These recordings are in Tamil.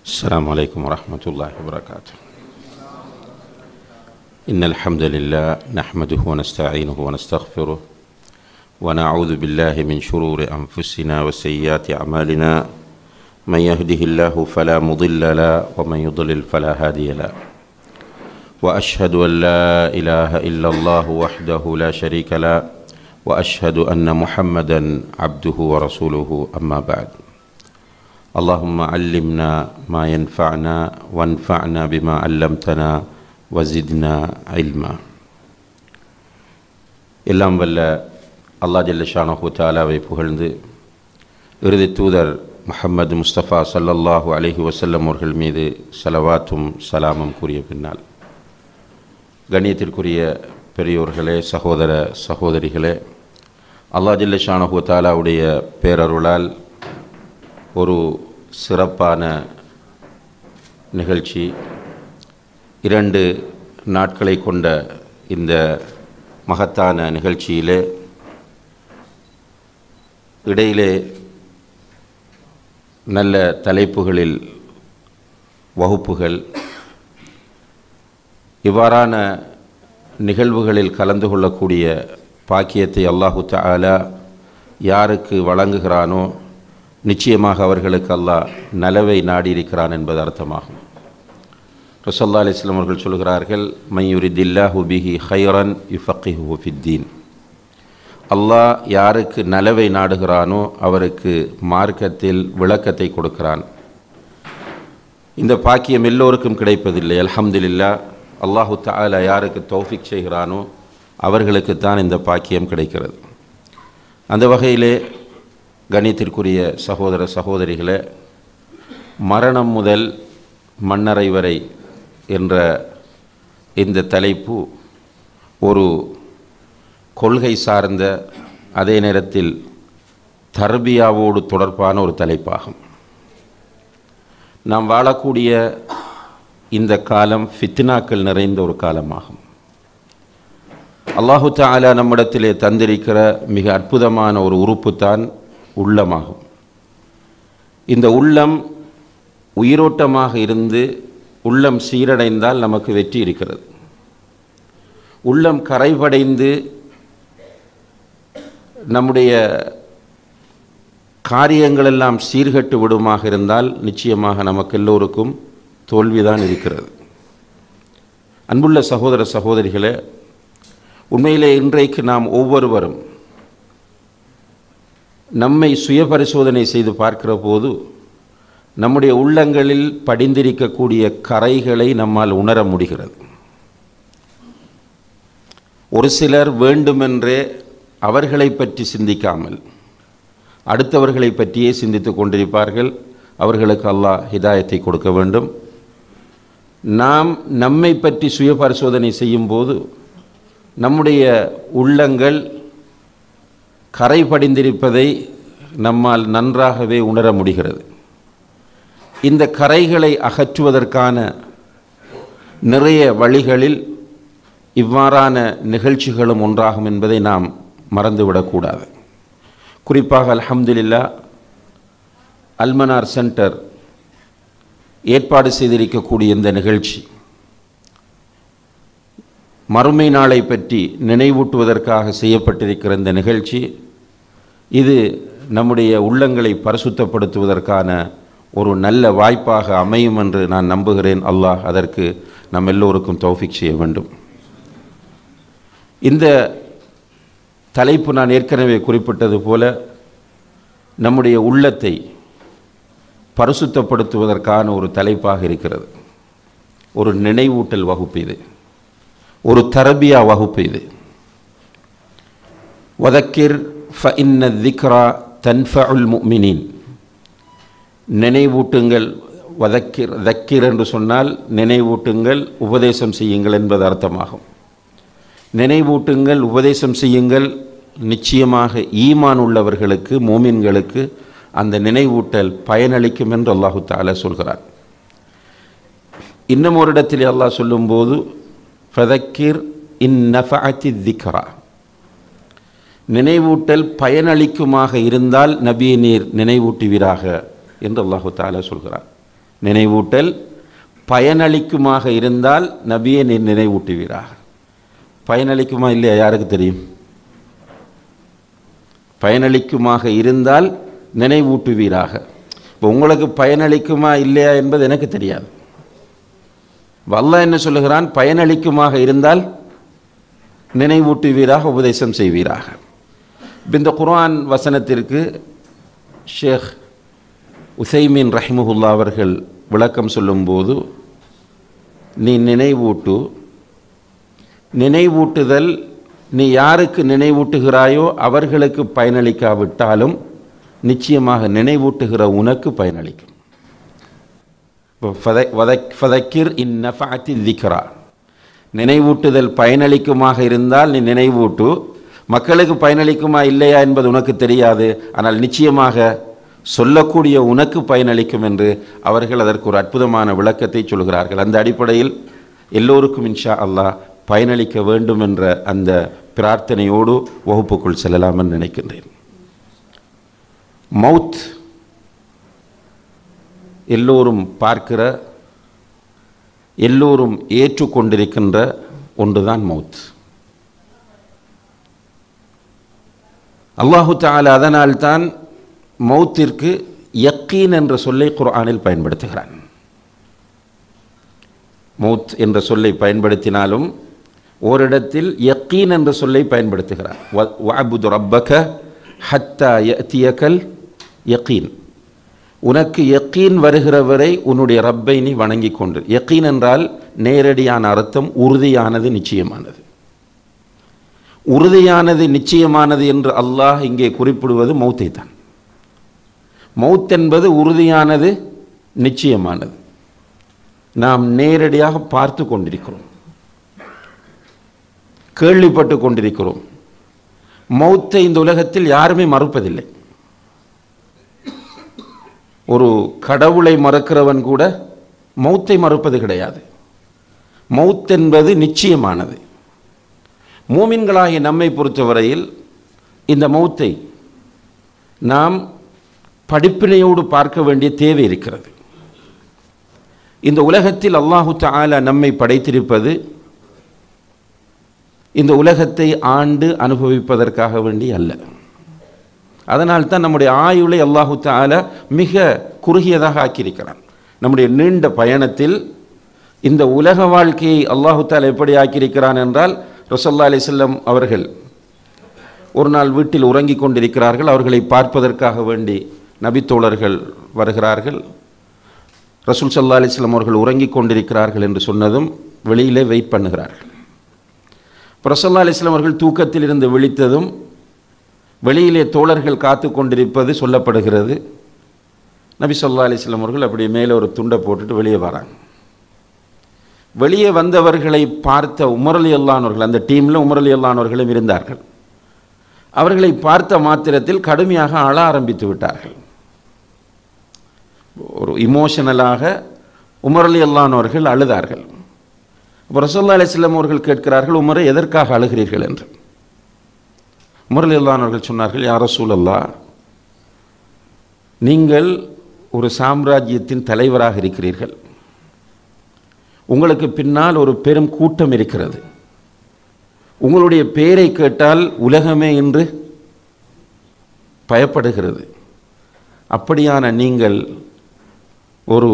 السلام عليكم ورحمة الله وبركاته إن الحمد لله نحمده ونستعينه ونستغفره ونعوذ بالله من شرور أنفسنا وسيئات أعمالنا من يهده الله فلا مضل له ومن يضلل فلا هادي له وأشهد أن لا إله إلا الله وحده لا شريك له وأشهد أن محمدا عبده ورسوله أما بعد اللهم علمنا ما ينفعنا وانفعنا بما علمتنا وزدنا علما எல்லாம் வல்ல அல்லா ஜல்லஷானஹு தாலாவை புகழ்ந்து இறுதி தூதர் முஹம்மது முஸ்தபா சல்லல்லாஹு அலைஹி வசல்லம் அவர்கள் மீது சலவாத்தும் சலாமும் கூறிய பின்னால் கண்ணியத்திற்குரிய பெரியோர்களே சகோதர சகோதரிகளே அல்லா ஜல்லஷானஹு தாலாவுடைய பேரருளால் ஒரு சிறப்பான நிகழ்ச்சி இரண்டு நாட்களை கொண்ட இந்த மகத்தான நிகழ்ச்சியிலே இடையிலே நல்ல தலைப்புகளில் வகுப்புகள் இவ்வாறான நிகழ்வுகளில் கலந்து கொள்ளக்கூடிய பாக்கியத்தை அல்லாஹு தாலா யாருக்கு வழங்குகிறானோ நிச்சயமாக அவர்களுக்கு அல்லாஹ் நலவை நாடியிருக்கிறான் என்பது அர்த்தமாகும் ரசல்லா அலிஸ்லாம் அவர்கள் சொல்கிறார்கள் மையுரிதில்லாஹு பிஹி ஹைரன் யுஃபக்கிஹு ஃபித்தீன் அல்லாஹ் யாருக்கு நலவை நாடுகிறானோ அவருக்கு மார்க்கத்தில் விளக்கத்தை கொடுக்கிறான் இந்த பாக்கியம் எல்லோருக்கும் கிடைப்பதில்லை அல்ஹம்துலில்லா அல்லாஹு தாலா யாருக்கு தௌஃபிக் செய்கிறானோ அவர்களுக்குத்தான் இந்த பாக்கியம் கிடைக்கிறது அந்த வகையிலே கணித்திற்குரிய சகோதர சகோதரிகளே மரணம் முதல் மன்னரை வரை என்ற இந்த தலைப்பு ஒரு கொள்கை சார்ந்த அதே நேரத்தில் தர்பியாவோடு தொடர்பான ஒரு தலைப்பாகும் நாம் வாழக்கூடிய இந்த காலம் ஃபித்னாக்கள் நிறைந்த ஒரு காலமாகும் அல்லாஹு தாலா நம்மிடத்திலே தந்திருக்கிற மிக அற்புதமான ஒரு உறுப்பு தான் உள்ளமாகும் இந்த உள்ளம் உயிரோட்டமாக இருந்து உள்ளம் சீரடைந்தால் நமக்கு வெற்றி இருக்கிறது உள்ளம் கரைபடைந்து நம்முடைய காரியங்களெல்லாம் சீர்கட்டு விடுமாக இருந்தால் நிச்சயமாக நமக்கு எல்லோருக்கும் தோல்விதான் இருக்கிறது அன்புள்ள சகோதர சகோதரிகளே உண்மையிலே இன்றைக்கு நாம் ஒவ்வொருவரும் நம்மை சுய பரிசோதனை செய்து பார்க்கிற போது நம்முடைய உள்ளங்களில் படிந்திருக்கக்கூடிய கரைகளை நம்மால் உணர முடிகிறது ஒரு சிலர் வேண்டுமென்றே அவர்களை பற்றி சிந்திக்காமல் அடுத்தவர்களை பற்றியே சிந்தித்து கொண்டிருப்பார்கள் அவர்களுக்கு அல்லாஹ் ஹிதாயத்தை கொடுக்க வேண்டும் நாம் நம்மை பற்றி சுய பரிசோதனை செய்யும்போது நம்முடைய உள்ளங்கள் கரை படிந்திருப்பதை நம்மால் நன்றாகவே உணர முடிகிறது இந்த கரைகளை அகற்றுவதற்கான நிறைய வழிகளில் இவ்வாறான நிகழ்ச்சிகளும் ஒன்றாகும் என்பதை நாம் மறந்துவிடக்கூடாது குறிப்பாக அல்ஹம்துலில்லா அல்மனார் சென்டர் ஏற்பாடு செய்திருக்கக்கூடிய இந்த நிகழ்ச்சி மறுமை நாளை பற்றி நினைவூட்டுவதற்காக செய்யப்பட்டிருக்கிற இந்த நிகழ்ச்சி இது நம்முடைய உள்ளங்களை பரிசுத்தப்படுத்துவதற்கான ஒரு நல்ல வாய்ப்பாக அமையும் என்று நான் நம்புகிறேன் அல்லாஹ் அதற்கு நம் எல்லோருக்கும் தௌஃபிக் செய்ய வேண்டும் இந்த தலைப்பு நான் ஏற்கனவே குறிப்பிட்டது போல நம்முடைய உள்ளத்தை பரிசுத்தப்படுத்துவதற்கான ஒரு தலைப்பாக இருக்கிறது ஒரு நினைவூட்டல் வகுப்பு இது ஒரு தரபியா வகுப்பு இது வதக்கிர் ஃப இன்ன திக்ரா தன்ஃபுல் முமினின் நினைவூட்டுங்கள் வதக்கிர் தக்கிர் என்று சொன்னால் நினைவூட்டுங்கள் உபதேசம் செய்யுங்கள் என்பது அர்த்தமாகும் நினைவூட்டுங்கள் உபதேசம் செய்யுங்கள் நிச்சயமாக ஈமான் உள்ளவர்களுக்கு மோமின்களுக்கு அந்த நினைவூட்டல் பயனளிக்கும் என்று அல்லாஹு தாலா சொல்கிறார் இன்னும் ஒரு இடத்தில் அல்லாஹ் சொல்லும்போது ஃபதக்கிர் இன் நஃபஅத்தி திக்ரா நினைவூட்டல் பயனளிக்குமாக இருந்தால் நபியை நீர் நினைவூட்டுவீராக என்று அல்லாஹு தாலா சொல்கிறார் நினைவூட்டல் பயனளிக்குமாக இருந்தால் நபியை நீ நினைவூட்டுவீராக பயனளிக்குமா இல்லையா யாருக்கு தெரியும் பயனளிக்குமாக இருந்தால் நினைவூட்டுவீராக இப்போ உங்களுக்கு பயனளிக்குமா இல்லையா என்பது எனக்கு தெரியாது வல்லா என்ன சொல்லுகிறான் பயனளிக்குமாக இருந்தால் நினைவூட்டுவீராக உபதேசம் செய்வீராக இப்ப இந்த குர்ஆன் வசனத்திற்கு ஷேக் உசைமீன் ரஹிமுல்லா அவர்கள் விளக்கம் சொல்லும்போது நீ நினைவூட்டு நினைவூட்டுதல் நீ யாருக்கு நினைவூட்டுகிறாயோ அவர்களுக்கு பயனளிக்காவிட்டாலும் நிச்சயமாக நினைவூட்டுகிற உனக்கு பயனளிக்கும் இப்போ ஃபத- வதக்- ஃபதக்கிர் இன் நஃபஅத்தி திக்ரா நினைவூட்டுதல் பயனளிக்குமாக இருந்தால் நீ நினைவூட்டு மக்களுக்கு பயனளிக்குமா இல்லையா என்பது உனக்கு தெரியாது ஆனால் நிச்சயமாக சொல்லக்கூடிய உனக்கு பயனளிக்கும் என்று அவர்கள் அதற்கு ஒரு அற்புதமான விளக்கத்தை சொல்கிறார்கள் அந்த அடிப்படையில் எல்லோருக்கும் இன்ஷா அல்லாஹ் பயனளிக்க வேண்டும் என்ற அந்த பிரார்த்தனையோடு வகுப்புக்குள் செல்லலாம் என்று நினைக்கின்றேன் மவுத் எல்லோரும் பார்க்கிற எல்லோரும் ஏற்றுக்கொண்டிருக்கின்ற ஒன்றுதான் மவுத் அல்லாஹு தாலா அதனால்தான் மௌத்திற்கு யக்கீன் என்ற சொல்லை குர்ஆனில் பயன்படுத்துகிறான் மௌத் என்ற சொல்லை பயன்படுத்தினாலும் ஓரிடத்தில் யக்கீன் என்ற சொல்லை பயன்படுத்துகிறார் வஅபுது ரப்பக ஹத்தா யத்தியக்கல் யக்கீன் உனக்கு யக்கீன் வருகிற வரை உன்னுடைய ரப்பை நீ வணங்கி கொண்டு யக்கீன் என்றால் நேரடியான அர்த்தம் உறுதியானது நிச்சயமானது உறுதியானது நிச்சயமானது என்று அல்லாஹ் இங்கே குறிப்பிடுவது மௌத்தை தான் மௌத் என்பது உறுதியானது நிச்சயமானது நாம் நேரடியாக பார்த்து கொண்டிருக்கிறோம் கேள்விப்பட்டு கொண்டிருக்கிறோம் மௌத்தை இந்த உலகத்தில் யாருமே மறுப்பதில்லை ஒரு கடவுளை மறுக்கிறவன் கூட மௌத்தை மறுப்பது கிடையாது மௌத் என்பது நிச்சயமானது மூமின்களாகிய நம்மை பொறுத்தவரையில் இந்த மௌத்தை நாம் படிப்பினையோடு பார்க்க வேண்டிய தேவை இருக்கிறது இந்த உலகத்தில் அல்லாஹு தஆலா நம்மை படைத்திருப்பது இந்த உலகத்தை ஆண்டு அனுபவிப்பதற்காக வேண்டி அல்ல அதனால் தான் நம்முடைய ஆயுளை அல்லாஹு தஆலா மிக குறுகியதாக ஆக்கியிருக்கிறான் நம்முடைய நீண்ட பயணத்தில் இந்த உலக வாழ்க்கையை அல்லாஹு தஆலா எப்படி ஆக்கியிருக்கிறான் என்றால் ரசல்லா அலிசல்லம் அவர்கள் ஒரு நாள் வீட்டில் உறங்கிக் கொண்டிருக்கிறார்கள் அவர்களை பார்ப்பதற்காக வேண்டி நபித்தோழர்கள் வருகிறார்கள் ரசூல் சல்லா அலிஸ்லாம் அவர்கள் உறங்கிக் கொண்டிருக்கிறார்கள் என்று சொன்னதும் வெளியிலே வெயிட் பண்ணுகிறார்கள் இப்போ ரசல்லா அலிஸ்லாம் அவர்கள் தூக்கத்தில் இருந்து விழித்ததும் வெளியிலே தோழர்கள் காத்து கொண்டிருப்பது சொல்லப்படுகிறது நபி சொல்லா அலிஸ்லாம் அவர்கள் அப்படியே மேலே ஒரு துண்டை போட்டுட்டு வெளியே வராங்க வெளியே வந்தவர்களை பார்த்த உமரலி அல்லானவர்கள் அந்த டீமில் உமரலி அல்லானவர்களும் இருந்தார்கள் அவர்களை பார்த்த மாத்திரத்தில் கடுமையாக அழ ஆரம்பித்து விட்டார்கள் ஒரு இமோஷனலாக உமரலி அல்லானவர்கள் அழுதார்கள் அப்போ ரசோல்லா அலிஸ்லாம் அவர்கள் கேட்கிறார்கள் உமரை எதற்காக அழுகிறீர்கள் என்று உமரலி அல்லானவர்கள் சொன்னார்கள் யார் ரசூலல்லா நீங்கள் ஒரு சாம்ராஜ்யத்தின் தலைவராக இருக்கிறீர்கள் உங்களுக்கு பின்னால் ஒரு பெரும் கூட்டம் இருக்கிறது உங்களுடைய பெயரை கேட்டால் உலகமே இன்று பயப்படுகிறது அப்படியான நீங்கள் ஒரு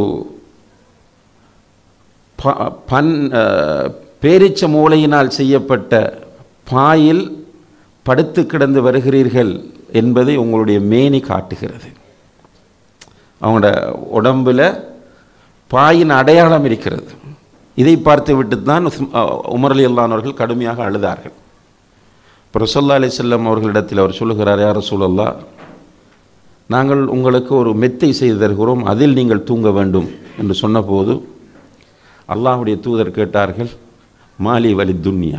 ப- பன் அஹ், பேரிச்ச மூளையினால் செய்யப்பட்ட பாயில் படுத்து கிடந்து வருகிறீர்கள் என்பதை உங்களுடைய மேனி காட்டுகிறது அவங்களோட உடம்புல பாயின் அடையாளம் இருக்கிறது இதை பார்த்து விட்டு தான் உமர் அலி அல்லானவர்கள் கடுமையாக அழுதார்கள் இப்போ ரசோல்லா அலி செல்லம் அவர்களிடத்தில் அவர் சொல்லுகிறார் யார் ரசூலல்லா நாங்கள் உங்களுக்கு ஒரு மெத்தை செய்து தருகிறோம் அதில் நீங்கள் தூங்க வேண்டும் என்று சொன்னபோது அல்லாஹ்வுடைய தூதர் கேட்டார்கள் மாலி வலி துன்யா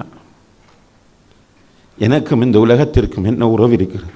எனக்கும் இந்த உலகத்திற்கும் என்ன உறவு இருக்கிறது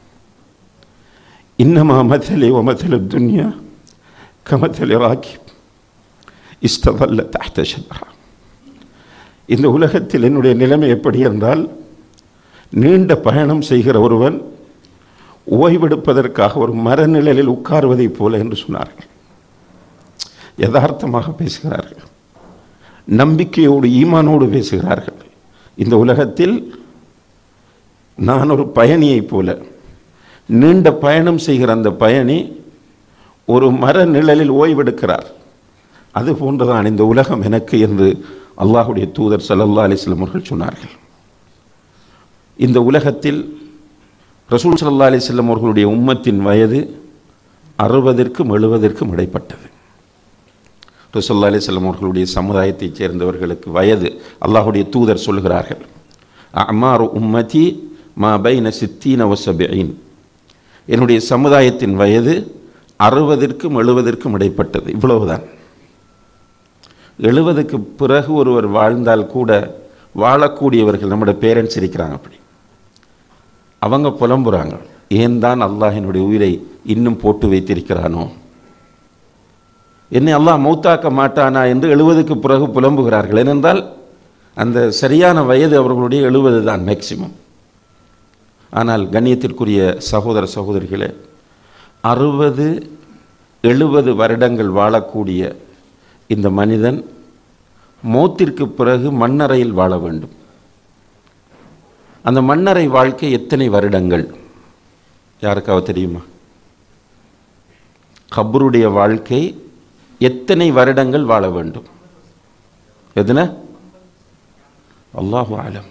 இன்னமா மதலி ஒமதல துன்யா கமதலி ராக்கி இஸ்தவல்ல தஹ்த ஷஜரா இந்த உலகத்தில் என்னுடைய நிலைமை எப்படி என்றால் நீண்ட பயணம் செய்கிற ஒருவன் ஓய்வெடுப்பதற்காக ஒரு மரநிழலில் உட்காருவதைப் போல என்று சொன்னார்கள் யதார்த்தமாக பேசுகிறார்கள் நம்பிக்கையோடு ஈமானோடு பேசுகிறார்கள் இந்த உலகத்தில் நான் ஒரு பயணியைப் போல நீண்ட பயணம் செய்கிற அந்த பயணி ஒரு மர நிழலில் ஓய்வெடுக்கிறார் அது போன்றுதான் இந்த உலகம் எனக்கு என்று அல்லாஹுடைய தூதர் ஸல்லல்லாஹு அலைஹி வஸல்லம் அவர்கள் சொன்னார்கள் இந்த உலகத்தில் ரசூல் ஸல்லல்லாஹு அலைஹி வஸல்லம் அவர்களுடைய உம்மத்தின் வயது அறுபதற்கும் எழுபதற்கும் இடைப்பட்டது ரசூல்லா அலிஸ்லாம் அவர்களுடைய சமுதாயத்தைச் சேர்ந்தவர்களுக்கு வயது அல்லாஹுடைய தூதர் சொல்கிறார்கள் அமாரு உம்மதி மா பைன சித்தீன வசபீன் என்னுடைய சமுதாயத்தின் வயது அறுபதற்கும் எழுபதற்கும் இடைப்பட்டது இவ்வளவுதான் எழுபதுக்கு பிறகு ஒருவர் வாழ்ந்தால் கூட வாழக்கூடியவர்கள் நம்முடைய பேரண்ட்ஸ் இருக்கிறாங்க அப்படி அவங்க புலம்புறாங்க ஏன் தான் அல்லாஹ் என்னுடைய உயிரை இன்னும் போட்டு வைத்திருக்கிறானோ என்னை அல்லாஹ் மௌத்தாக்க மாட்டானா என்று எழுபதுக்கு பிறகு புலம்புகிறார்கள் ஏனென்றால் அந்த சரியான வயது அவர்களுடைய எழுபது தான் மேக்சிமம் ஆனால் கண்ணியத்திற்குரிய சகோதர சகோதரிகளே அறுபது எழுபது வருடங்கள் வாழக்கூடிய இந்த மனிதன் மௌத்திற்கு பிறகு மண்ணறையில் வாழ வேண்டும் அந்த மண்ணறை வாழ்க்கை எத்தனை வருடங்கள் யாருக்காவது தெரியுமா கபருடைய வாழ்க்கை எத்தனை வருடங்கள் வாழ வேண்டும் எதுன அல்லாஹு ஆலம்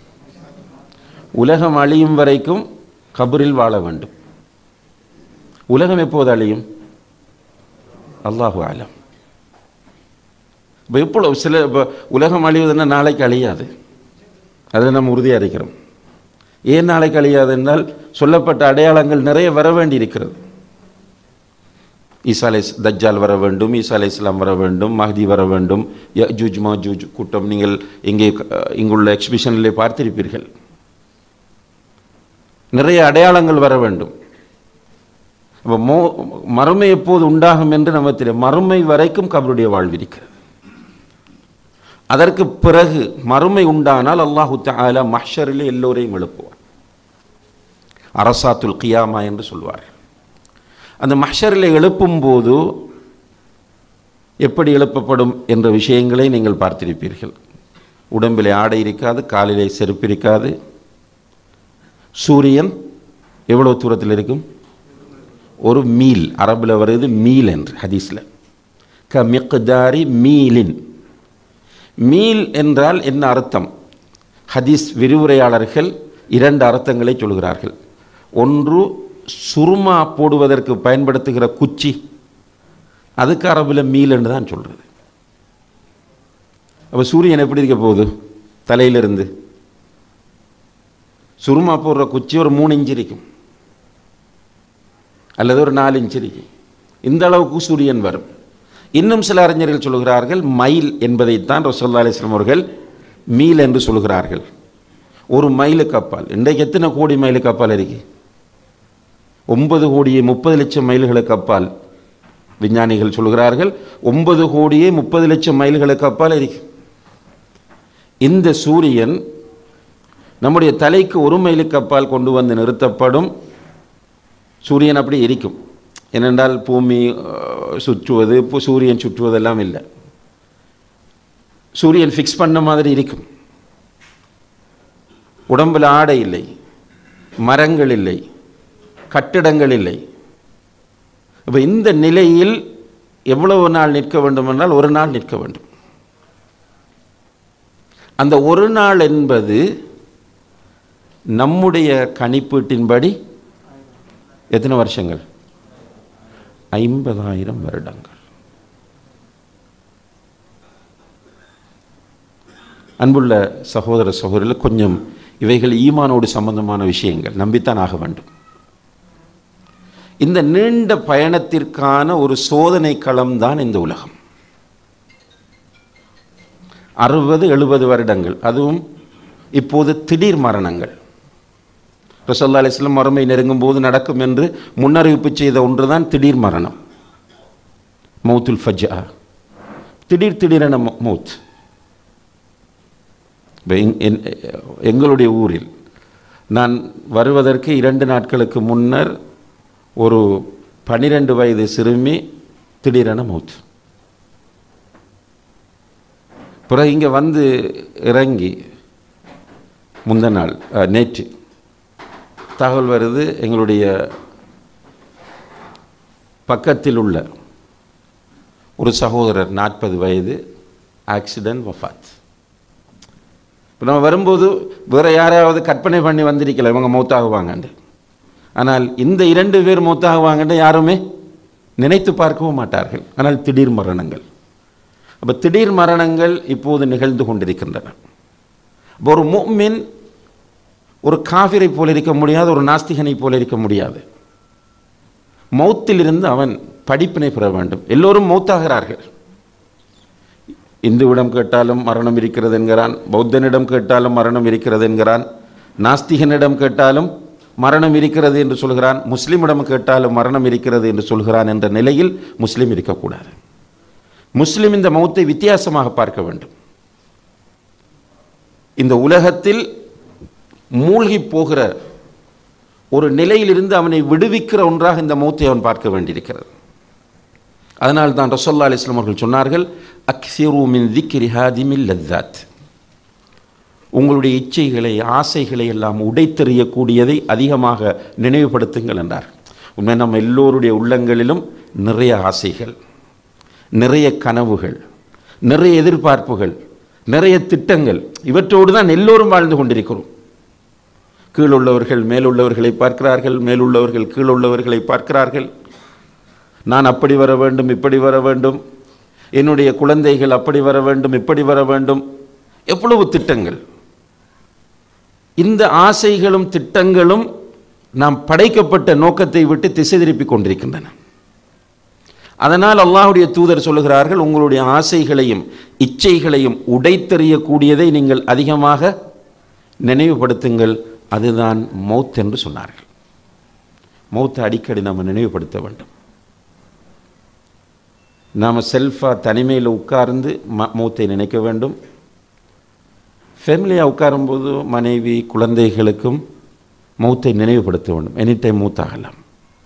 உலகம் அழியும் வரைக்கும் கபரில் வாழ வேண்டும் உலகம் எப்போது அழியும் அல்லாஹு ஆலம் இப்போ எப்போ சில இப்போ உலகம் அழிவதுன்னா நாளைக்கு அழியாது அதில் நம்ம உறுதியாக இருக்கிறோம் ஏன் நாளைக்கு அழியாது என்றால் சொல்லப்பட்ட அடையாளங்கள் நிறைய வர வேண்டி இருக்கிறது ஈசா அலை தஜ்ஜால் வர வேண்டும் ஈசா அலை இஸ்லாம் வர வேண்டும் மஹதி வர வேண்டும் யஜூஜ் மஜூஜ் கூட்டம் நீங்கள் இங்கே அஹ், இங்குள்ள எக்ஸிபிஷனிலே பார்த்திருப்பீர்கள் நிறைய அடையாளங்கள் வர வேண்டும் அப்போ மோ மறுமை எப்போது உண்டாகும் என்று நம்ம தெரியும் மறுமை வரைக்கும் கபருடைய வாழ்விருக்கிறது அதற்கு பிறகு மறுமை உண்டானால் அல்லாஹு தஆலா மஹ்ஷரில் எல்லோரையும் எழுப்புவார் அரசாத்துல் கியாமா என்று சொல்வார்கள் அந்த மஹ்ஷரில் எழுப்பும்போது எப்படி எழுப்பப்படும் என்ற விஷயங்களை நீங்கள் பார்த்திருப்பீர்கள் உடம்பிலே ஆடை இருக்காது காலிலே செருப்பு இருக்காது சூரியன் எவ்வளவு தூரத்தில் இருக்கும் ஒரு மீல் அரபில் வருது மீல் என்று ஹதீஸில் க மிக்தாரி மீலின் மீல் என்றால் என்ன அர்த்தம் ஹதீஸ் விரிவுரையாளர்கள் இரண்டு அர்த்தங்களை சொல்கிறார்கள் ஒன்று சுருமா போடுவதற்கு பயன்படுத்துகிற குச்சி அதுக்கு அரபில் மீல் என்று தான் சொல்கிறது அப்போ சூரியன் எப்படி இருக்க போகுது தலையிலிருந்து சுருமா போடுற குச்சி ஒரு மூணு இன்ச்சு இருக்கும் அல்லது ஒரு நாலு இன்ச்சு இருக்கும் இந்த அளவுக்கு சூரியன் வரும் இன்னும் சில அறிஞர்கள் சொல்கிறார்கள் மைல் என்பதைத்தான் ரசோல்லா அலிஸ்லாம் அவர்கள் மீல் என்று சொல்கிறார்கள் ஒரு மைலுக்கு அப்பால் இன்றைக்கு எத்தனை கோடி மைலுக்கு அப்பால் இருக்கு ஒன்பது கோடியே முப்பது லட்சம் மைல்களுக்கு அப்பால் விஞ்ஞானிகள் சொல்கிறார்கள் ஒன்பது கோடியே முப்பது லட்சம் மைல்களுக்கு அப்பால் இருக்கு இந்த சூரியன் நம்முடைய தலைக்கு ஒரு மைலுக்கு அப்பால் கொண்டு வந்து நிறுத்தப்படும் சூரியன் அப்படி இருக்கும் ஏனென்றால் பூமி அஹ், சுற்றுவது இப்போ சூரியன் சுற்றுவதெல்லாம் இல்லை சூரியன் ஃபிக்ஸ் பண்ண மாதிரி இருக்கும் உடம்பில் ஆடை இல்லை மரங்கள் இல்லை கட்டிடங்கள் இல்லை இப்போ இந்த நிலையில் எவ்வளவு நாள் நிற்க வேண்டும் என்றால் ஒரு நாள் நிற்க வேண்டும் அந்த ஒரு நாள் என்பது நம்முடைய கணிப்பீட்டின்படி எத்தனை வருஷங்கள் ஐம்பதாயிரம் வருடங்கள் அன்புள்ள சகோதர சகோதரில் கொஞ்சம் இவைகள் ஈமானோடு சம்பந்தமான விஷயங்கள் நம்பித்தான் ஆக வேண்டும் இந்த நீண்ட பயணத்திற்கான ஒரு சோதனை களம்தான் இந்த உலகம் அறுபது எழுபது வருடங்கள் அதுவும் இப்போது திடீர் மரணங்கள் ரசல்லா அலிஸ்லாம் மறுமை நெருங்கும் போது நடக்கும் என்று முன்னறிவிப்பு செய்த ஒன்றுதான் திடீர் மரணம் மௌத்துல் ஃபஜ்ஜா திடீர் திடீரென மௌ- மௌத் இப்ப எங்- என்- எங்களுடைய ஊரில் நான் வருவதற்கு இரண்டு நாட்களுக்கு முன்னர் ஒரு பனிரெண்டு வயது சிறுமி திடீரென மௌத் பிறகு இங்கே வந்து இறங்கி முந்த நாள் அஹ், நேற்று தகவல் வருது எங்களுடைய பக்கத்தில் உள்ள ஒரு சகோதரர் நாற்பது வயது ஆக்சிடென்ட் வஃபாத் இப்போ நம்ம வரும்போது வேற யாராவது கற்பனை பண்ணி வந்திருக்கல இவங்க மௌத்தாகுவாங்கன்னு ஆனால் இந்த இரண்டு பேர் மௌத்தாகுவாங்கன்னு யாருமே நினைத்து பார்க்கவும் மாட்டார்கள் ஆனால் திடீர் மரணங்கள் அப்போ திடீர் மரணங்கள் இப்போது நிகழ்ந்து கொண்டிருக்கின்றன அப்போ ஒரு முஃமின் ஒரு காஃபிரை போல இருக்க முடியாது ஒரு நாஸ்திகனை போல இருக்க முடியாது மௌத்திலிருந்து அவன் படிப்பினை பெற வேண்டும் எல்லோரும் மௌத்தாகிறார்கள் இந்துவிடம் கேட்டாலும் மரணம் இருக்கிறது என்கிறான் பௌத்தனிடம் கேட்டாலும் மரணம் இருக்கிறது என்கிறான் நாஸ்திகனிடம் கேட்டாலும் மரணம் இருக்கிறது என்று சொல்கிறான் முஸ்லிமிடம் கேட்டாலும் மரணம் இருக்கிறது என்று சொல்கிறான் என்ற நிலையில் முஸ்லிம் இருக்கக்கூடாது முஸ்லிம் இந்த மௌத்தை வித்தியாசமாக பார்க்க வேண்டும் இந்த உலகத்தில் மூழ்கி போகிற ஒரு நிலையிலிருந்து அவனை விடுவிக்கிற ஒன்றாக இந்த மௌத்தை அவன் பார்க்க வேண்டியிருக்கிறது அதனால் தான் ரசோல்லா அலிஸ்லாம் அவர்கள் சொன்னார்கள் அக்சிரு மின் திக்ரி ஹாதிமில் லத்தாத் உங்களுடைய இச்சைகளை ஆசைகளை எல்லாம் உடைத்தெறியக்கூடியதை அதிகமாக நினைவுபடுத்துங்கள் என்றார் உண்மை நம்ம எல்லோருடைய உள்ளங்களிலும் நிறைய ஆசைகள் நிறைய கனவுகள் நிறைய எதிர்பார்ப்புகள் நிறைய திட்டங்கள் இவற்றோடு தான் எல்லோரும் வாழ்ந்து கொண்டிருக்கிறோம் கீழுள்ளவர்கள் மேலுள்ளவர்களை பார்க்கிறார்கள் மேலுள்ளவர்கள் கீழுள்ளவர்களை பார்க்கிறார்கள் நான் அப்படி வர வேண்டும் இப்படி வர வேண்டும் என்னுடைய குழந்தைகள் அப்படி வர வேண்டும் இப்படி வர வேண்டும் எவ்வளவு திட்டங்கள் இந்த ஆசைகளும் திட்டங்களும் நாம் படைக்கப்பட்ட நோக்கத்தை விட்டு திசை திருப்பிக் கொண்டிருக்கின்றன அதனால் அல்லாஹ்வுடைய தூதர் சொல்லுகிறார்கள் உங்களுடைய ஆசைகளையும் இச்சைகளையும் உடைத்தெறியக்கூடியதை நீங்கள் அதிகமாக நினைவுபடுத்துங்கள் அதுதான் மௌத் என்று சொன்னார்கள் மௌத்தை அடிக்கடி நாம் நினைவுபடுத்த வேண்டும் நாம் செல்ஃபாக தனிமையில் உட்கார்ந்து ம மௌத்தை நினைக்க வேண்டும் ஃபேமிலியாக உட்காரும்போது மனைவி குழந்தைகளுக்கும் மௌத்தை நினைவுபடுத்த வேண்டும் எனி டைம் மூத்தாகலாம்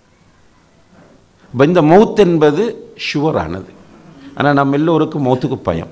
இப்போ இந்த மௌத் என்பது ஷுவரானது ஆனால் நம்ம எல்லோருக்கும் மௌத்துக்கு பயம்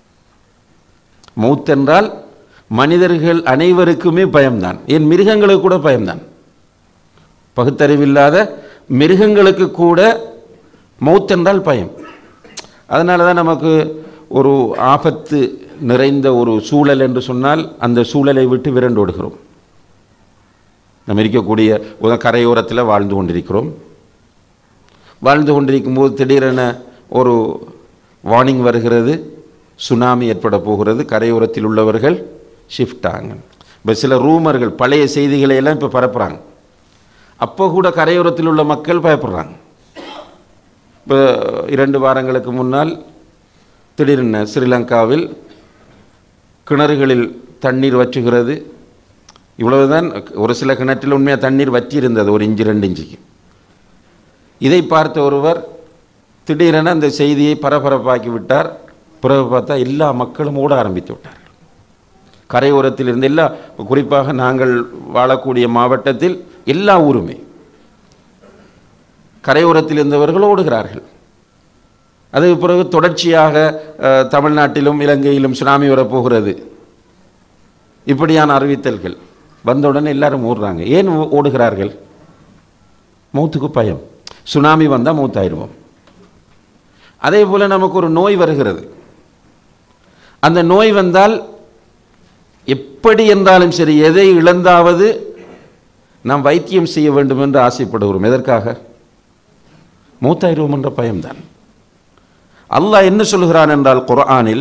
மௌத் என்றால் மனிதர்கள் அனைவருக்குமே பயம்தான் ஏன் மிருகங்களுக்கு கூட பயம்தான் பகுத்தறிவில்லாத மிருகங்களுக்கு கூட மௌத் என்றால் பயம் அதனால தான் நமக்கு ஒரு ஆபத்து நிறைந்த ஒரு சூழல் என்று சொன்னால் அந்த சூழலை விட்டு விரண்டோடுகிறோம் நம்ம இருக்கக்கூடிய ஒரு கரையோரத்தில் வாழ்ந்து கொண்டிருக்கிறோம் வாழ்ந்து கொண்டிருக்கும் போது திடீரென ஒரு வார்னிங் வருகிறது சுனாமி ஏற்பட போகிறது கரையோரத்தில் உள்ளவர்கள் ஷிஃப்ட் ஆங்க இப்போ சில ரூமர்கள் பழைய செய்திகளை எல்லாம் இப்போ பரப்புகிறாங்க அப்போ கூட கரையோரத்தில் உள்ள மக்கள் பயப்படுறாங்க இப்போ இரண்டு வாரங்களுக்கு முன்னால் திடீரென ஸ்ரீலங்காவில் கிணறுகளில் தண்ணீர் வற்றுகிறது இவ்வளவுதான் ஒரு சில கிணற்றில் உண்மையாக தண்ணீர் வற்றி இருந்தது ஒரு இன்ச்சு ரெண்டு இன்ச்சுக்கு இதை பார்த்த ஒருவர் திடீரென அந்த செய்தியை பரபரப்பாக்கி விட்டார் பிறகு பார்த்தா எல்லா மக்களும் ஓட ஆரம்பித்து விட்டார்கள் கரையோரத்தில் இருந்து எல்லா குறிப்பாக நாங்கள் வாழக்கூடிய மாவட்டத்தில் எல்லா ஊருமே கரையோரத்தில் இருந்தவர்கள் ஓடுகிறார்கள் அதுக்கு பிறகு தொடர்ச்சியாக அஹ், தமிழ்நாட்டிலும் இலங்கையிலும் சுனாமி வரப்போகிறது இப்படியான அறிவித்தல்கள் வந்தவுடனே எல்லாரும் ஓடுறாங்க ஏன் ஓ- ஓடுகிறார்கள் மௌத்துக்கு பயம் சுனாமி வந்தால் மௌத்தாயிருவோம் அதே போல் நமக்கு ஒரு நோய் வருகிறது அந்த நோய் வந்தால் எப்படி என்றாலும் சரி எதை இழந்தாவது நாம் வைத்தியம் செய்ய வேண்டும் என்று ஆசைப்படுகிறோம் எதற்காக மூத்தாயிருவோம் என்ற பயம்தான் அல்லாஹ் என்ன சொல்கிறான் என்றால் குர்ஆனில்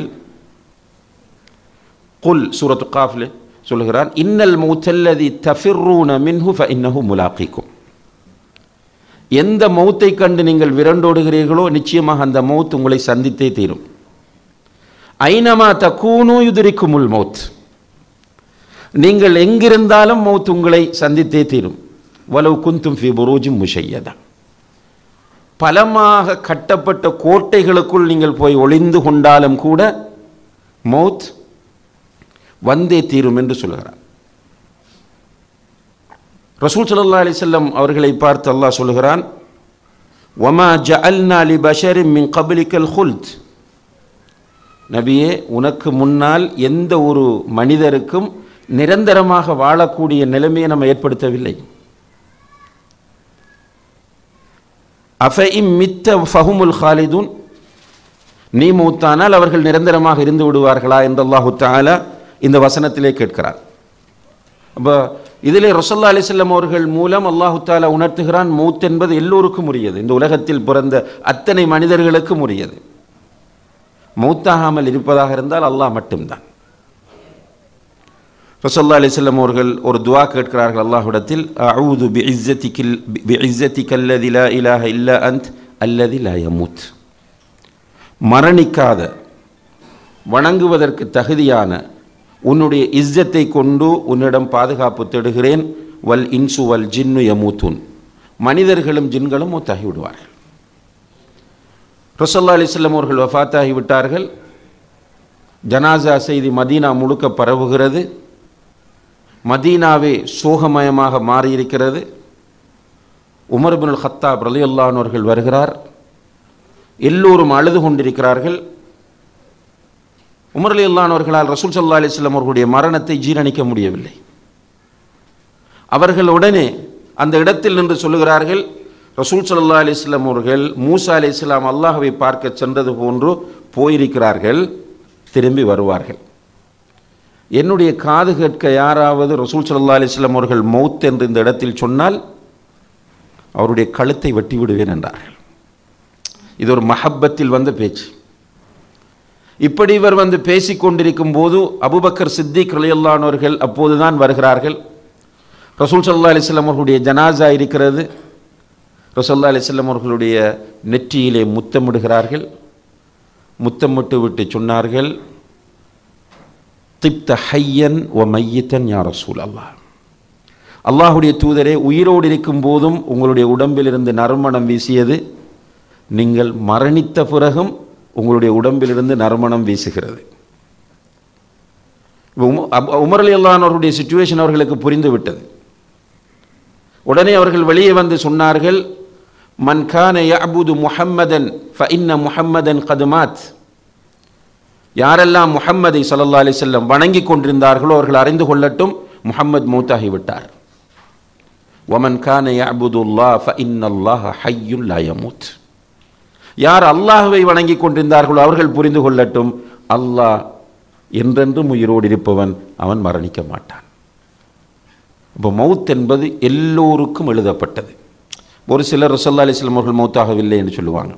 குல் சூரத்து காஃபில் சொல்கிறான் இன்னல் மௌத்தல்லதி தஃபிர்ரூன மின்ஹு ஃபஇன்னஹு முலாக்கிக்கும் எந்த மௌத்தை கண்டு நீங்கள் விரண்டோடுகிறீர்களோ நிச்சயமாக அந்த மௌத் உங்களை சந்தித்தே தீரும் ஐனமா தக்கூனு யுதிரிக்குமுல் மௌத் நீங்கள் எங்கிருந்தாலும் மௌத் உங்களை சந்தித்தே தீரும் வலவு குந்தும் ஃபி புரூஜும் முஷையதா பலமாக கட்டப்பட்ட கோட்டைகளுக்குள் நீங்கள் போய் ஒளிந்து கொண்டாலும் கூட மௌத் வந்தே தீரும் என்று சொல்கிறார் ரசூல் ஸல்லல்லாஹு அலைஹி வஸல்லம் அவர்களை பார்த்து அல்லாஹ் சொல்கிறான் வமா ஜஅல்னா லி பஷரின் மின் கப்லிக்கல் ஹுல்த் நபியே உனக்கு முன்னால் எந்த ஒரு மனிதருக்கும் நிரந்தரமாக வாழக்கூடிய நிலைமையை நம்ம ஏற்படுத்தவில்லை அஃபஇம் மித்த ஃபஹுமுல் ஹாலிதுன் நீ மூத்தானால் அவர்கள் நிரந்தரமாக இருந்து விடுவார்களா என்று அல்லாஹு தாலா இந்த வசனத்திலே கேட்கிறார் அப்போ இதிலே ரசல்லா அலிசல்லம் அவர்கள் மூலம் அல்லாஹு தாலா உணர்த்துகிறான் மௌத் என்பது எல்லோருக்கும் உரியது இந்த உலகத்தில் பிறந்த அத்தனை மனிதர்களுக்கும் உரியது மௌத்தாகாமல் இருப்பதாக இருந்தால் அல்லாஹ் மட்டும்தான் ரசல்லா அலிசல்லம் அவர்கள் ஒரு துவா கேட்கிறார்கள் அல்லாஹ்விடத்தில் அவுது பி இஸ்ஸத்திக்கில் பி இஸ்ஸத்திக்கல்லதி லா இலாஹ இல்லா அந்த் அல்லதி லா யமூத் மரணிக்காத வணங்குவதற்கு தகுதியான உன்னுடைய இஸ்ஸத்தை கொண்டு உன்னிடம் பாதுகாப்பு தேடுகிறேன் வல் இன்சு வல் ஜின்னு யமூத்துன் மனிதர்களும் ஜின்களும் மூத்தாகி விடுவார்கள் ரசல்லா அலிஸ்லம் அவர்கள் வஃத்தாகி விட்டார்கள் ஜனாசா செய்தி மதீனா முழுக்க பரவுகிறது மதீனாவே சோகமயமாக மாறியிருக்கிறது உமர் பின் ஹத்தாப் ரலியல்லானவர்கள் வருகிறார் எல்லோரும் அழுது கொண்டிருக்கிறார்கள் உமர் அலி அல்லானவர்களால் ரசூல் சல்லா அலிஸ்லாம் அவர்களுடைய மரணத்தை ஜீரணிக்க முடியவில்லை அவர்கள் உடனே அந்த இடத்தில் நின்று சொல்லுகிறார்கள் ரசூல் சல்லா அலிஸ்லாம் அவர்கள் மூசா அலி இஸ்லாம் அல்லாஹவை பார்க்க சென்றது போன்று போயிருக்கிறார்கள் திரும்பி வருவார்கள் என்னுடைய காது கேட்க யாராவது ரசூல் சல்லா அலிஸ்லாம் அவர்கள் மௌத் என்று இந்த இடத்தில் சொன்னால் அவருடைய கழுத்தை வெட்டி விடுவேன் என்றார்கள் இது ஒரு மஹப்பத்தில் வந்த பேச்சு இப்படி இவர் வந்து பேசிக் கொண்டிருக்கும் போது அபுபக்கர் சித்திக் ரலியல்லானவர்கள் அப்போதுதான் வருகிறார்கள் ரசூல் சல்லா அலிஸ்லாம் அவர்களுடைய ஜனாசா இருக்கிறது ரசல்லா அலிஸ்லாம் அவர்களுடைய நெற்றியிலே முத்தமிடுகிறார்கள் முத்தமிட்டு விட்டு சொன்னார்கள் திப்த ஹையன் ஒ மையத்தன் யா ரசூல் அல்லாஹ் அல்லாஹுடைய தூதரே உயிரோடு இருக்கும் போதும் உங்களுடைய உடம்பிலிருந்து நறுமணம் வீசியது நீங்கள் மரணித்த பிறகும் உங்களுடைய உடம்பிலிருந்து நறுமணம் வீசுகிறது உமர் அலி அல்லானவர்களுடைய சுச்சுவேஷன் அவர்களுக்கு புரிந்து விட்டது உடனே அவர்கள் வெளியே வந்து சொன்னார்கள் மன் கான யஅபுது முஹம்மதன் ஃப இன்ன முஹம்மதன் கதுமாத் யாரெல்லாம் முஹம்மதை சல்லா அலி செல்லம் வணங்கி கொண்டிருந்தார்களோ அவர்கள் அறிந்து கொள்ளட்டும் முஹம்மது மூத்தாகி விட்டார் ஒமன் கான யஅபுதுல்லா ஃப இன்னல்லாஹ ஹய்யுல் லா யமூத் யார் அல்லாஹுவை வணங்கி கொண்டிருந்தார்களோ அவர்கள் புரிந்து கொள்ளட்டும் அல்லாஹ் என்றென்றும் உயிரோடு இருப்பவன் அவன் மரணிக்க மாட்டான் இப்போ மவுத் என்பது எல்லோருக்கும் எழுதப்பட்டது ஒரு சிலர் ரசல்லா அலிஸ்லாம் அவர்கள் மௌத்தாகவில்லை என்று சொல்லுவாங்க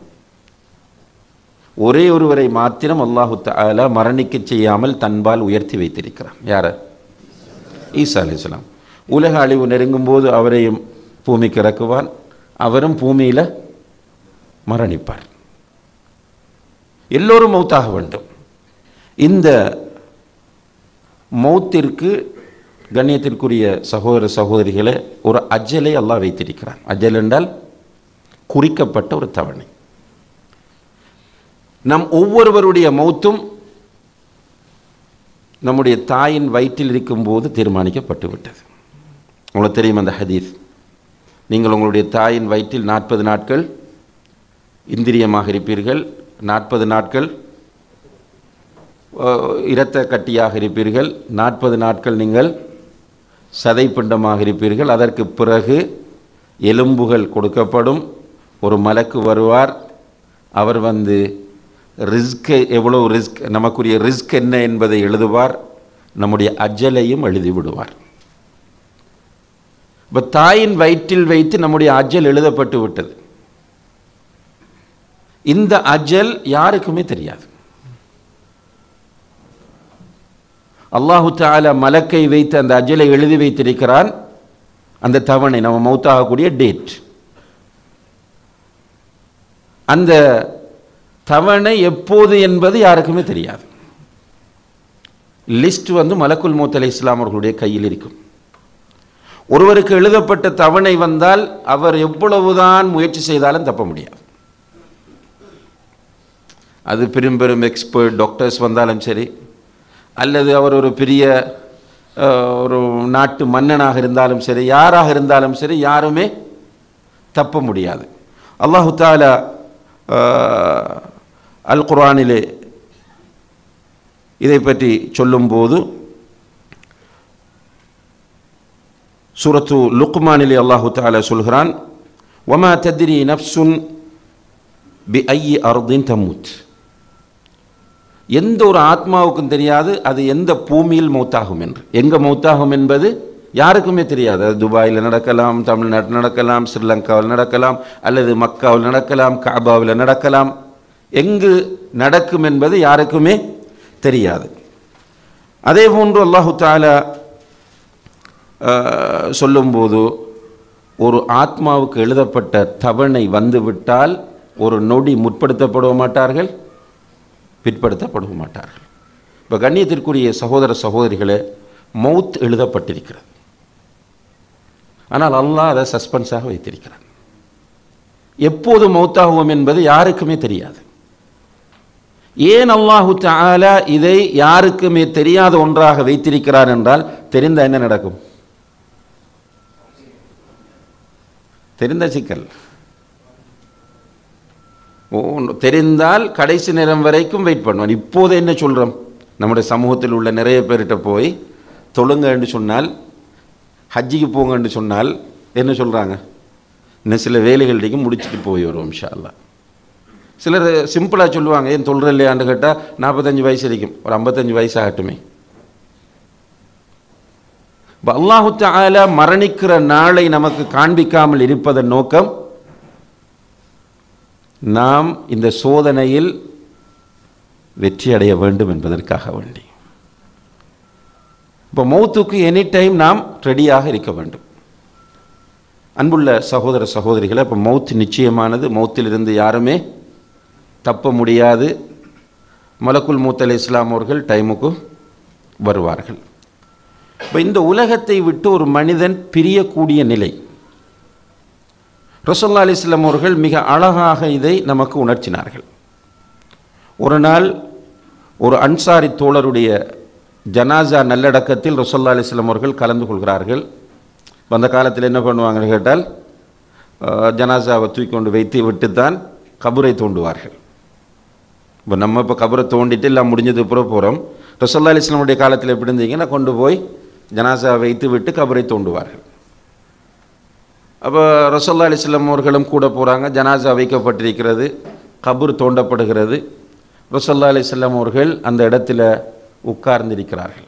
ஒரே ஒருவரை மாத்திரம் அல்லாஹு தாலா மரணிக்க செய்யாமல் தன்பால் உயர்த்தி வைத்திருக்கிறான் யார் ஈசா அலிஸ்லாம் உலக அழிவு நெருங்கும் போது அவரையும் பூமிக்கு இறக்குவான் அவரும் பூமியில் மரணிப்பார் எல்லோரும் மௌத்தாக வேண்டும் இந்த மௌத்திற்கு கண்ணியத்திற்குரிய சகோதர சகோதரிகளை ஒரு அஜலை அல்லாஹ் வைத்திருக்கிறான் அஜல் என்றால் குறிக்கப்பட்ட ஒரு தவணை நம் ஒவ்வொருவருடைய மௌத்தும் நம்முடைய தாயின் வயிற்றில் இருக்கும்போது தீர்மானிக்கப்பட்டு விட்டது உங்களுக்கு தெரியும் அந்த ஹதீஸ் நீங்கள் உங்களுடைய தாயின் வயிற்றில் நாற்பது நாட்கள் இந்திரியமாக இருப்பீர்கள் நாற்பது நாட்கள் இரத்த கட்டியாக இருப்பீர்கள் நாற்பது நாட்கள் நீங்கள் சதை பிண்டமாக இருப்பீர்கள் அதற்கு பிறகு எலும்புகள் கொடுக்கப்படும் ஒரு மலக்கு வருவார் அவர் வந்து ரிஸ்க் எவ்வளோ ரிஸ்க் நமக்குரிய ரிஸ்க் என்ன என்பதை எழுதுவார் நம்முடைய அஜலையும் எழுதி விடுவார் இப்போ தாயின் வயிற்றில் வைத்து நம்முடைய அஜல் எழுதப்பட்டு விட்டது இந்த அஜல் யாருக்குமே தெரியாது அல்லாஹு தால மலக்கை வைத்து அந்த அஜலை எழுதி வைத்திருக்கிறான் அந்த தவணை நம்ம மௌத்தாகக்கூடிய டேட் அந்த தவணை எப்போது என்பது யாருக்குமே தெரியாது லிஸ்ட் வந்து மலக்குல் மூத் அலி இஸ்லாம் அவர்களுடைய கையில் இருக்கும் ஒருவருக்கு எழுதப்பட்ட தவணை வந்தால் அவர் எவ்வளவுதான் முயற்சி செய்தாலும் தப்ப முடியாது அது பெரும் பெரும் எக்ஸ்பர்ட் டாக்டர்ஸ் வந்தாலும் சரி அல்லது அவர் ஒரு பெரிய ஒரு நாட்டு மன்னனாக இருந்தாலும் சரி யாராக இருந்தாலும் சரி யாருமே தப்ப முடியாது அல்லாஹு தாலா அல் குர்ஆனிலே இதை பற்றி சொல்லும்போது சூரத்து லுக்மானிலே அல்லாஹு தாலா சொல்கிறான் ஒமா தத்ரி நப்சுன் பி ஐ அர்தின் தமுத் எந்த ஒரு ஆத்மாவுக்கும் தெரியாது அது எந்த பூமியில் மௌத்தாகும் என்று எங்கே மௌத்தாகும் என்பது யாருக்குமே தெரியாது அது துபாயில் நடக்கலாம் தமிழ்நாட்டில் நடக்கலாம் ஸ்ரீலங்காவில் நடக்கலாம் அல்லது மக்காவில் நடக்கலாம் காபாவில் நடக்கலாம் எங்கு நடக்கும் என்பது யாருக்குமே தெரியாது அதே போன்று அல்லாஹு தாலா சொல்லும்போது ஒரு ஆத்மாவுக்கு எழுதப்பட்ட தவணை வந்துவிட்டால் ஒரு நொடி முற்படுத்தப்பட மாட்டார்கள் பிற்படுத்தப்பட மாட்டார்கள் இப்போ கண்ணியத்திற்குரிய சகோதர சகோதரிகளே மவுத் எழுதப்பட்டிருக்கிறது ஆனால் அல்லாஹ் அதை சஸ்பென்ஸாக வைத்திருக்கிறான் எப்போது மௌத்தாகுவோம் என்பது யாருக்குமே தெரியாது ஏன் அல்லாஹு தாலா இதை யாருக்குமே தெரியாத ஒன்றாக வைத்திருக்கிறார் என்றால் தெரிந்த என்ன நடக்கும் தெரிந்த சிக்கல் தெரிந்தால் கடைசி நேரம் வரைக்கும் வெயிட் பண்ணுவான் இப்போது என்ன சொல்கிறோம் நம்முடைய சமூகத்தில் உள்ள நிறைய பேர்கிட்ட போய் தொழுங்கன்னு சொன்னால் ஹஜ்ஜிக்கு போங்கன்னு சொன்னால் என்ன சொல்கிறாங்க இன்னும் சில வேலைகள் இன்றைக்கும் முடிச்சுட்டு போய் வருவோம் ஷால்லா சிலர் சிம்பிளாக சொல்லுவாங்க ஏன் தொழுற இல்லையான்னு கேட்டால் நாற்பத்தஞ்சு வயசு இருக்கும் ஒரு ஐம்பத்தஞ்சு வயசு ஆகட்டுமே இப்போ அல்லாஹு தாலா மரணிக்கிற நாளை நமக்கு காண்பிக்காமல் இருப்பதன் நோக்கம் நாம் இந்த சோதனையில் வெற்றி அடைய வேண்டும் என்பதற்காக வேண்டி இப்போ மௌத்துக்கு எனி டைம் நாம் ரெடியாக இருக்க வேண்டும் அன்புள்ள சகோதர சகோதரிகளை இப்போ மௌத் நிச்சயமானது மௌத்திலிருந்து யாருமே தப்ப முடியாது மலக்குல் மூத் அலி இஸ்லாம் அவர்கள் டைமுக்கு வருவார்கள் இப்போ இந்த உலகத்தை விட்டு ஒரு மனிதன் பிரியக்கூடிய நிலை ரசோல்லா அலிஸ்லாம் அவர்கள் மிக அழகாக இதை நமக்கு உணர்த்தினார்கள் ஒரு நாள் ஒரு அன்சாரி தோழருடைய ஜனாசா நல்லடக்கத்தில் ரசோல்லா அலிஸ்லாம் அவர்கள் கலந்து கொள்கிறார்கள் அந்த காலத்தில் என்ன பண்ணுவாங்கன்னு கேட்டால் ஜனாசாவை தூக்கி கொண்டு வைத்து விட்டு தான் கபரை தோண்டுவார்கள் இப்போ நம்ம இப்போ கபரை தோண்டிட்டு எல்லாம் முடிஞ்சது பிறகு போகிறோம் ரசோல்லா அலிஸ்லாமுடைய காலத்தில் எப்படி இருந்தீங்கன்னா கொண்டு போய் ஜனாசா வைத்து விட்டு கபரை தோண்டுவார்கள் அப்போ ரசோல்லா அலிஸ்லாம் அவர்களும் கூட போகிறாங்க ஜனாசா வைக்கப்பட்டிருக்கிறது கபர் தோண்டப்படுகிறது ரசோல்லா அலிஸ்லாம் அவர்கள் அந்த இடத்துல உட்கார்ந்திருக்கிறார்கள்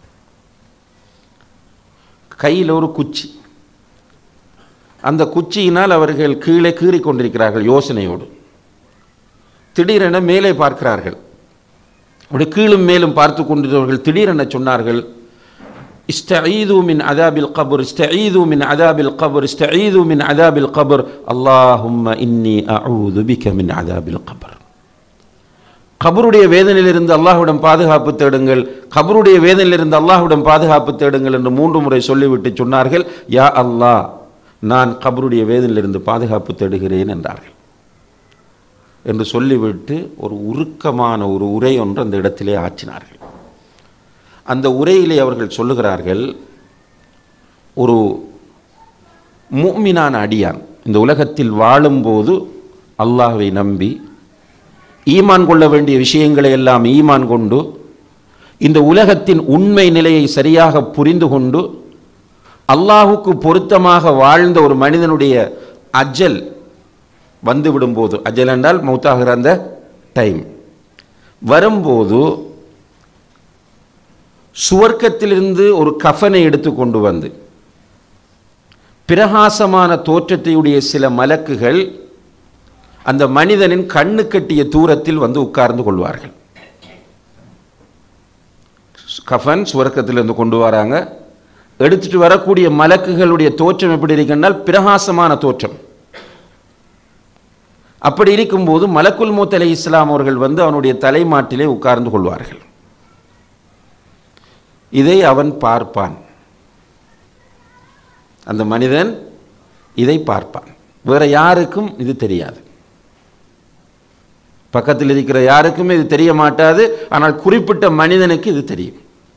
கையில் ஒரு குச்சி அந்த குச்சியினால் அவர்கள் கீழே கீறி கொண்டிருக்கிறார்கள் யோசனையோடு திடீரென மேலே பார்க்கிறார்கள் அப்படி கீழும் மேலும் பார்த்து கொண்டிருந்தவர்கள் திடீரென சொன்னார்கள் استعيذوا من عذاب القبر استعيذوا من عذاب القبر استعيذوا من عذاب القبر اللهم إني أعوذ بك من عذاب القبر கபருடைய வேதனையிலிருந்து அல்லாஹ்விடம் பாதுகாப்பு தேடுங்கள் கபருடைய வேதனையிலிருந்து அல்லாஹ்விடம் பாதுகாப்பு தேடுங்கள் என்று மூன்று முறை சொல்லிவிட்டு சொன்னார்கள் யா அல்லாஹ் நான் கபருடைய வேதனையிலிருந்து பாதுகாப்பு தேடுகிறேன் என்றார்கள் என்று சொல்லிவிட்டு ஒரு உருக்கமான ஒரு உரை ஒன்று அந்த இடத்திலே ஆற்றினார்கள் அந்த உரையிலே அவர்கள் சொல்லுகிறார்கள் ஒரு மூமினான அடியான் இந்த உலகத்தில் வாழும்போது அல்லாஹ்வை நம்பி ஈமான் கொள்ள வேண்டிய விஷயங்களை எல்லாம் ஈமான் கொண்டு இந்த உலகத்தின் உண்மை நிலையை சரியாக புரிந்து கொண்டு அல்லாஹுக்கு பொருத்தமாக வாழ்ந்த ஒரு மனிதனுடைய அஜல் வந்து விடும்போது அஜல் என்றால் மௌத்தாகிற அந்த டைம் வரும்போது சுவர்க்கத்திலிருந்து ஒரு கஃனை எடுத்து கொண்டு வந்து பிரகாசமான தோற்றத்தையுடைய சில மலக்குகள் அந்த மனிதனின் கண்ணு கட்டிய தூரத்தில் வந்து உட்கார்ந்து கொள்வார்கள் கஃபன் சுவர்க்கத்திலிருந்து கொண்டு வராங்க எடுத்துட்டு வரக்கூடிய மலக்குகளுடைய தோற்றம் எப்படி இருக்குன்னால் பிரகாசமான தோற்றம் அப்படி இருக்கும்போது மலக்குல் மூத் அலை இஸ்லாம் அவர்கள் வந்து அவனுடைய தலைமாட்டிலே உட்கார்ந்து கொள்வார்கள் இதை அவன் பார்ப்பான் அந்த மனிதன் இதை பார்ப்பான் வேற யாருக்கும் இது தெரியாது பக்கத்தில் இருக்கிற யாருக்குமே இது தெரிய மாட்டாது ஆனால் குறிப்பிட்ட மனிதனுக்கு இது தெரியும்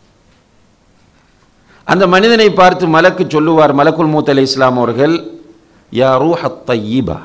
அந்த மனிதனை பார்த்து மலக்கு சொல்லுவார் மலக்குல் மூத் அலி இஸ்லாம் அவர்கள் யா ரூஹ தையீபா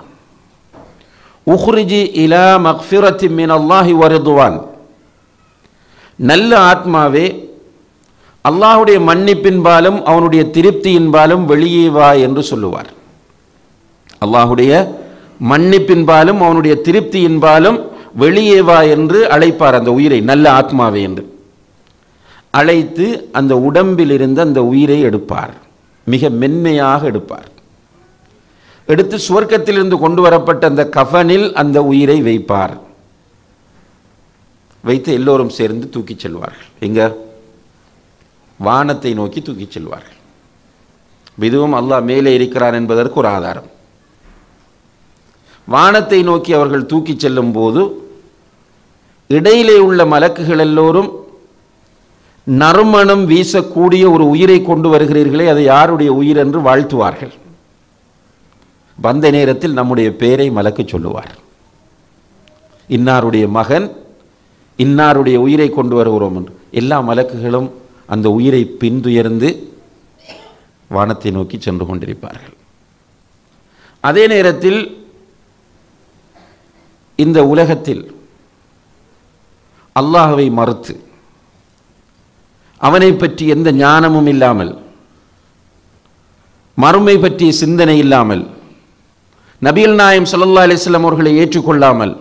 உஹ்ரிஜி இலா மக்ஃபிரத்தி மின் அல்லாஹி வரிதுவான் நல்ல ஆத்மாவே அல்லாஹுடைய மன்னிப்பின்பாலும் அவனுடைய திருப்தியின்பாலும் வெளியே வா என்று சொல்லுவார் அல்லாஹுடைய மன்னிப்பின்பாலும் அவனுடைய திருப்தியின்பாலும் வெளியே வா என்று அழைப்பார் அந்த உயிரை நல்ல ஆத்மாவே என்று அழைத்து அந்த உடம்பில் இருந்து அந்த உயிரை எடுப்பார் மிக மென்மையாக எடுப்பார் எடுத்து சுவர்க்கத்திலிருந்து கொண்டு வரப்பட்ட அந்த கஃனில் அந்த உயிரை வைப்பார் வைத்து எல்லோரும் சேர்ந்து தூக்கிச் செல்வார்கள் எங்க வானத்தை நோக்கி தூக்கிச் செல்வார்கள் இதுவும் அல்லாஹ் மேலே இருக்கிறான் என்பதற்கு ஒரு ஆதாரம் வானத்தை நோக்கி அவர்கள் தூக்கிச் செல்லும் போது இடையிலே உள்ள மலக்குகள் எல்லோரும் நறுமணம் வீசக்கூடிய ஒரு உயிரை கொண்டு வருகிறீர்களே அது யாருடைய உயிர் என்று வாழ்த்துவார்கள் வந்த நேரத்தில் நம்முடைய பேரை மலக்கு சொல்லுவார் இன்னாருடைய மகன் இன்னாருடைய உயிரை கொண்டு வருகிறோம் என்று எல்லா மலக்குகளும் அந்த உயிரை பின்துயர்ந்து வானத்தை நோக்கி சென்று கொண்டிருப்பார்கள் அதே நேரத்தில் இந்த உலகத்தில் அல்லாஹ்வை மறுத்து அவனை பற்றி எந்த ஞானமும் இல்லாமல் மறுமை பற்றிய சிந்தனை இல்லாமல் நபிகள் நாயம் ஸல்லல்லாஹு அலைஹி வஸல்லம் அவர்களை ஏற்றுக்கொள்ளாமல்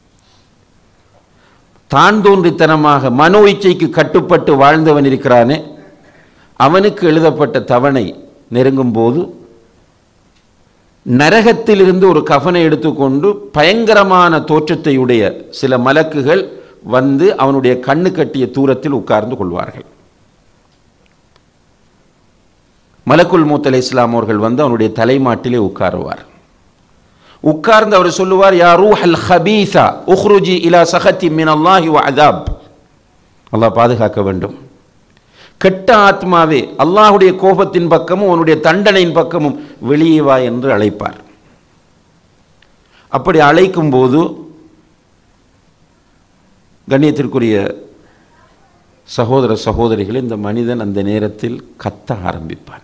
தான் தோன்றித்தனமாக மனோ இச்சைக்கு கட்டுப்பட்டு வாழ்ந்தவன் இருக்கிறானே அவனுக்கு எழுதப்பட்ட தவணை நெருங்கும் போது நரகத்திலிருந்து ஒரு கஃனை எடுத்துக்கொண்டு பயங்கரமான தோற்றத்தையுடைய சில மலக்குகள் வந்து அவனுடைய கண்ணு கட்டிய தூரத்தில் உட்கார்ந்து கொள்வார்கள் மலக்குல் மூத் அலை இஸ்லாம் அவர்கள் வந்து அவனுடைய தலைமாட்டிலே உட்காருவார் உட்கார்ந்து அவர் சொல்லுவார் யா ரூஹ் அல் ஹபீசா உஹ்ருஜி இலா சஹத்தி மின் அல்லாஹி வ அதாப் அல்லாஹ் பாதுகாக்க வேண்டும் கெட்ட ஆத்மாவே அல்லாஹுடைய கோபத்தின் பக்கமும் அவனுடைய தண்டனையின் பக்கமும் வெளியே வா என்று அழைப்பார் அப்படி அழைக்கும் போது கண்ணியத்திற்குரிய சகோதர சகோதரிகள் இந்த மனிதன் அந்த நேரத்தில் கத்த ஆரம்பிப்பான்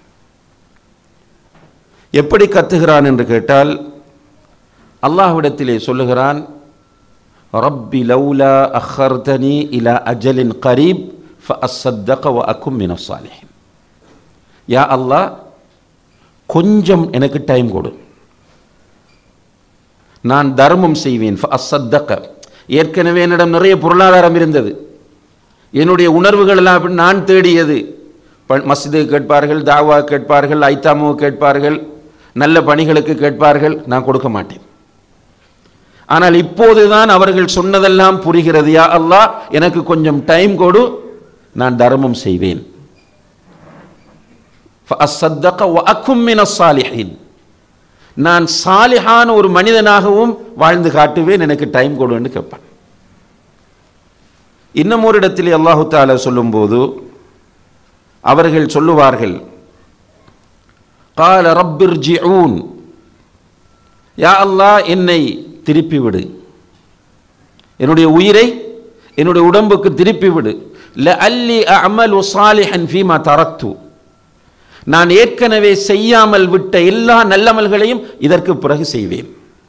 எப்படி கத்துகிறான் என்று கேட்டால் அல்லாஹ்விடத்திலே சொல்லுகிறான் ரப்பி லௌலா அஹர்தனி இலா அஜலின் கரீப் ஃபஅஸ்ஸத்தக வ அக்கும் மின சாலிஹின் யா அல்லாஹ் கொஞ்சம் எனக்கு டைம் கொடு நான் தர்மம் செய்வேன் ஃபஅஸ்ஸத்தக ஏற்கனவே என்னிடம் நிறைய பொருளாதாரம் இருந்தது என்னுடைய உணர்வுகள் எல்லாம் அப்படி நான் தேடியது ப- மஸ்ஜிது கேட்பார்கள் தாவா கேட்பார்கள் ஐத்தாமு கேட்பார்கள் நல்ல பணிகளுக்கு கேட்பார்கள் நான் கொடுக்க மாட்டேன் ஆனால் இப்போதுதான் அவர்கள் சொன்னதெல்லாம் புரிகிறது யா அல்லாஹ் எனக்கு கொஞ்சம் டைம் கொடு நான் தர்மம் செய்வேன் فأصدق وأكن من الصالحين நான் சாலிஹான ஒரு மனிதனாகவும் வாழ்ந்து காட்டுவேன் எனக்கு டைம் கொடுன்னு கேட்பான் இன்னும் ஒரு இடத்திலே அல்லாஹு தாலா சொல்லும்போது அவர்கள் சொல்லுவார்கள் கால ரப்பிர் ஜிஊன் யா அல்லாஹ் என்னை திருப்பி விடு என்னுடைய உயிரை என்னுடைய உடம்புக்கு திருப்பி விடு ல அல்லி அமலு சாலிஹன் ஃபீமா தரக்து நான் ஏற்கனவே செய்யாமல் விட்ட எல்லா நல்லமல்களையும் இதற்கு பிறகு செய்வேன்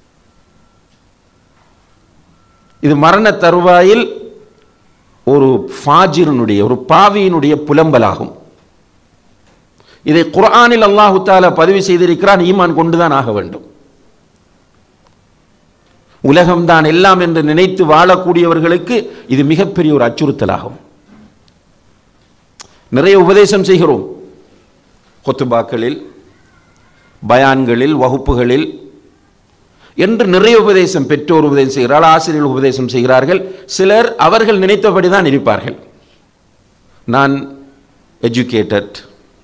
இது மரண தருவாயில் ஒரு ஃபாஜிரனுடைய ஒரு பாவியினுடைய புலம்பலாகும் இதை குர்ஆனில் அல்லாஹு தாலா பதிவு செய்திருக்கிறான் ஈமான் கொண்டுதான் ஆக வேண்டும் உலகம்தான் எல்லாம் என்று நினைத்து வாழக்கூடியவர்களுக்கு இது மிகப்பெரிய ஒரு அச்சுறுத்தலாகும் நிறைய உபதேசம் செய்கிறோம் கொத்துபாக்களில் பயான்களில் வகுப்புகளில் என்று நிறைய உபதேசம் பெற்றோர் உபதேசம் செய்கிறார்கள் ஆசிரியர்கள் உபதேசம் செய்கிறார்கள் சிலர் அவர்கள் நினைத்தபடி தான் இருப்பார்கள் நான் எஜுகேட்டட்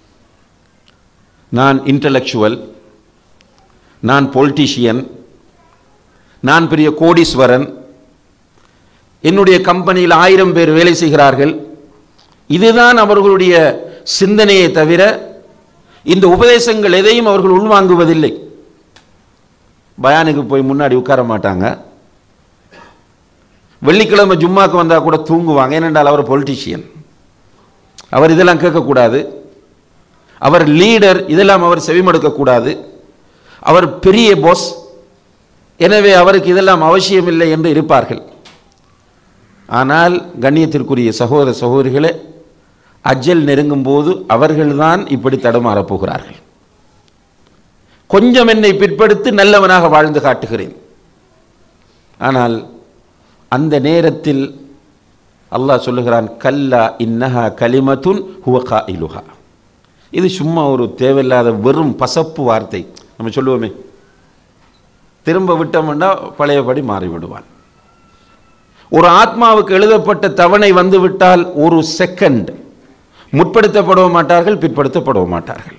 நான் இன்டலெக்சுவல் நான் பொலிட்டீஷியன் நான் பெரிய கோடீஸ்வரன் என்னுடைய கம்பெனியில் ஆயிரம் பேர் வேலை செய்கிறார்கள் இதுதான் அவர்களுடைய சிந்தனையை தவிர இந்த உபதேசங்கள் எதையும் அவர்கள் உள்வாங்குவதில்லை பயானுக்கு போய் முன்னாடி உட்கார மாட்டாங்க வெள்ளிக்கிழமை ஜும்மாக்கு வந்தால் கூட தூங்குவாங்க ஏனென்றால் அவர் பொலிட்டீஷியன் அவர் இதெல்லாம் கேட்கக்கூடாது அவர் லீடர் இதெல்லாம் அவர் செவிமடுக்கக்கூடாது அவர் பெரிய பாஸ் எனவே அவருக்கு இதெல்லாம் அவசியமில்லை என்று இருப்பார்கள் ஆனால் கண்ணியத்திற்குரிய சகோதர சகோதரிகளே அஜல் நெருங்கும் போது அவர்கள்தான் இப்படி தடுமாறப் போகிறார்கள் கொஞ்சம் என்னை பிற்படுத்தி நல்லவனாக வாழ்ந்து காட்டுகிறேன் ஆனால் அந்த நேரத்தில் அல்லாஹ் சொல்லுகிறான் கல்லா இன்னஹா கலிமத்துன் ஹுவகா இலுஹா இது சும்மா ஒரு தேவையில்லாத வெறும் பசப்பு வார்த்தை நம்ம சொல்லுவோமே திரும்ப விட்டோம்னா பழையபடி மாறிவிடுவான் ஒரு ஆத்மாவுக்கு எழுதப்பட்ட தவணை வந்து விட்டால் ஒரு செகண்ட் முற்படுத்தப்படவ மாட்டார்கள் பிற்படுத்தப்படவ மாட்டார்கள்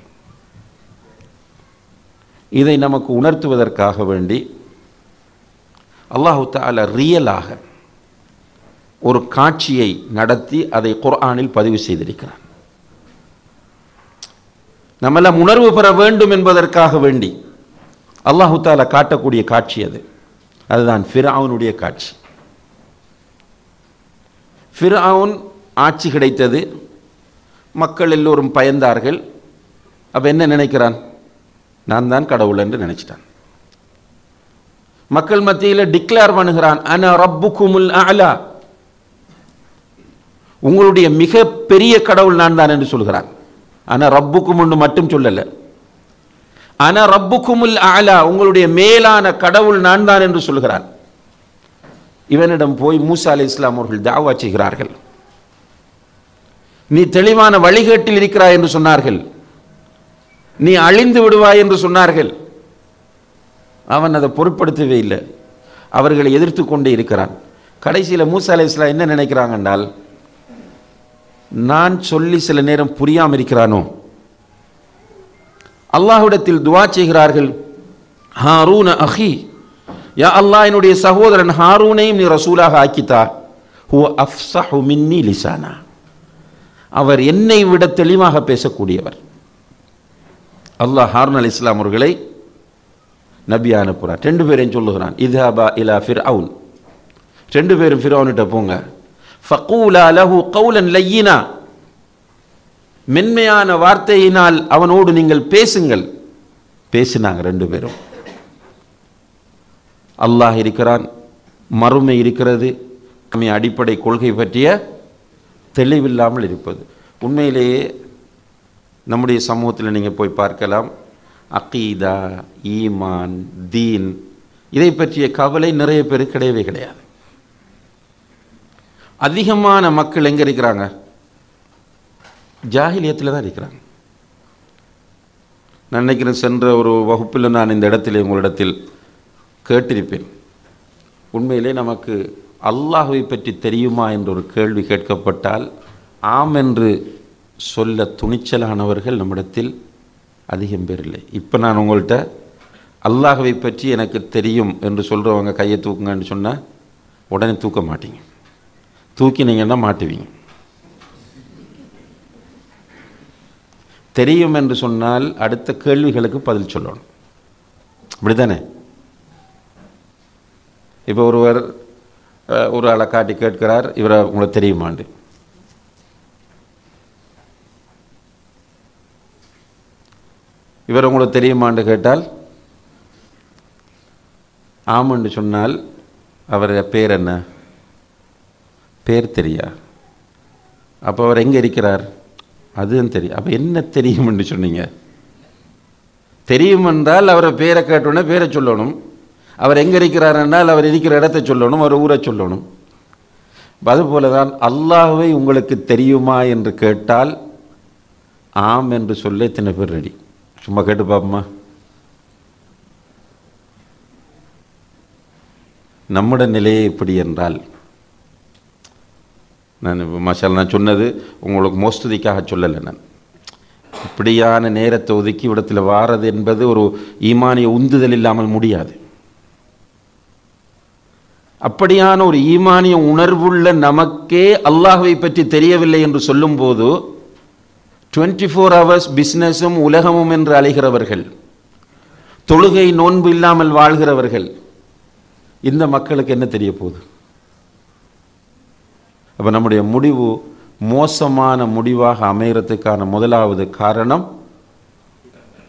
இதை நமக்கு உணர்த்துவதற்காக வேண்டி அல்லாஹு தால ரியலாக ஒரு காட்சியை நடத்தி அதை குர்ஆனில் பதிவு செய்திருக்கிறான் நம்மெல்லாம் உணர்வு பெற வேண்டும் என்பதற்காக வேண்டி அல்லாஹு தாலா காட்டக்கூடிய காட்சி அது அதுதான் ஃபிரவுனுடைய காட்சி ஃபிரவுன் ஆட்சி கிடைத்தது மக்கள் எல்லோரும் பயந்தார்கள் அப்போ என்ன நினைக்கிறான் நான் தான் கடவுள் என்று நினைச்சிட்டான் மக்கள் மத்தியில் டிக்ளேர் பண்ணுகிறான் அன ரப்புக்குமுல் அலா உங்களுடைய மிக பெரிய கடவுள் நான் தான் என்று சொல்கிறான் ஆனா ரப்புக்கும் மட்டும் சொல்லல ஆனா ரப்புக்குமுல் அலா உங்களுடைய மேலான கடவுள் நான் தான் என்று சொல்கிறான் இவனிடம் போய் மூசா அலி இஸ்லாம் அவர்கள் தாவா செய்கிறார்கள் நீ தெளிவான வழிகேட்டில் இருக்கிறாய் என்று சொன்னார்கள் நீ அழிந்து விடுவாய் என்று சொன்னார்கள் அவன் அதை பொருட்படுத்தவே இல்லை அவர்களை எதிர்த்து கொண்டே இருக்கிறான் கடைசியில் மூசா அலி இஸ்லாம் என்ன நினைக்கிறாங்க என்றால் நான் சொல்லி சில நேரம் புரியாமல் இருக்கிறானோ அல்லாஹ்விடத்தில் துவா செய்கிறார்கள் ஹாரூன அஹி யா அல்லாஹ் என்னுடைய சகோதரன் ஹாரூனையும் நீ ரசூலாக ஆக்கித்தா ஹுவ அஃப்ஸஹு மின்னி லிசானா அவர் என்னை விட தெளிவாக பேசக்கூடியவர் அல்லாஹ் ஹாரூன் அலி இஸ்லாம் அவர்களை நபி அனுப்புகிறார் ரெண்டு பேரையும் சொல்லுகிறான் இதஹபா இலா ஃபிர் அவுன் ரெண்டு பேரும் ஃபிரௌன்கிட்ட போங்க ஃபகூலா லஹு கௌலன் லையினா மென்மையான வார்த்தையினால் அவனோடு நீங்கள் பேசுங்கள் பேசினாங்க ரெண்டு பேரும் அல்லாஹ் இருக்கிறான் மறுமை இருக்கிறது நம்மை அடிப்படை கொள்கை பற்றிய தெளிவில்லாமல் இருப்பது உண்மையிலேயே நம்முடைய சமூகத்தில் நீங்கள் போய் பார்க்கலாம் அகீதா ஈமான் தீன் இதை பற்றிய கவலை நிறைய பேர் கிடையவே கிடையாது அதிகமான மக்கள் எங்கே இருக்கிறாங்க ஜாகிலியத்தில் தான் இருக்கிறாங்க நான் நினைக்கிறேன் சென்ற ஒரு வகுப்பில் நான் இந்த இடத்தில் உங்களிடத்தில் கேட்டிருப்பேன் உண்மையிலே நமக்கு அல்லாஹுவை பற்றி தெரியுமா என்ற ஒரு கேள்வி கேட்கப்பட்டால் ஆம் என்று சொல்ல துணிச்சலானவர்கள் நம்மிடத்தில் அதிகம் பேர் இல்லை இப்போ நான் உங்கள்கிட்ட அல்லாஹுவை பற்றி எனக்கு தெரியும் என்று சொல்கிறவங்க கையை தூக்குங்கன்னு சொன்னால் உடனே தூக்க மாட்டீங்க தூக்கினீங்கன்னா மாட்டுவீங்க தெரியும் என்று சொன்னால் அடுத்த கேள்விகளுக்கு பதில் சொல்லணும் அப்படிதானே இப்போ ஒருவர் அஹ், ஒரு ஆளை காட்டி கேட்கிறார் இவரை உங்களுக்கு தெரியுமாண்டு இவர் உங்களுக்கு தெரியுமான்னு கேட்டால் ஆமான்னு சொன்னால் அவர் பேர் என்ன பேர் தெரியா அப்போ அவர் எங்கே இருக்கிறார் அதுவும் தெரியும் அப்போ என்ன தெரியும்னு சொன்னீங்க தெரியும் என்றால் அவரை பேரை கேட்டோன்னே பேரை சொல்லணும் அவர் எங்கே இருக்கிறார் என்றால் அவர் இருக்கிற இடத்தை சொல்லணும் அவர் ஊரை சொல்லணும் அதுபோல தான் அல்லாஹ்வை உங்களுக்கு தெரியுமா என்று கேட்டால் ஆம் என்று சொல்ல இத்தனை பேர் ரெடி சும்மா கேட்டு பார்ப்போமா நம்முடைய நிலையை எப்படி என்றால் நான் இப்ப மசால் நான் சொன்னது உங்களுக்கு மோஸ்துதிக்காக சொல்லலை நான் இப்படியான நேரத்தை ஒதுக்கி இடத்துல வாரது என்பது ஒரு ஈமானிய உந்துதல் இல்லாமல் முடியாது அப்படியான ஒரு ஈமானிய உணர்வுள்ள நமக்கே அல்லாஹ்வை பற்றி தெரியவில்லை என்று சொல்லும்போது டுவெண்ட்டி ஃபோர் ஹவர்ஸ் பிஸ்னஸும் உலகமும் என்று அலைகிறவர்கள் தொழுகை நோன்பு இல்லாமல் வாழ்கிறவர்கள் இந்த மக்களுக்கு என்ன தெரிய போகுது அப்போ நம்முடைய முடிவு மோசமான முடிவாக அமைகிறதுக்கான முதலாவது காரணம்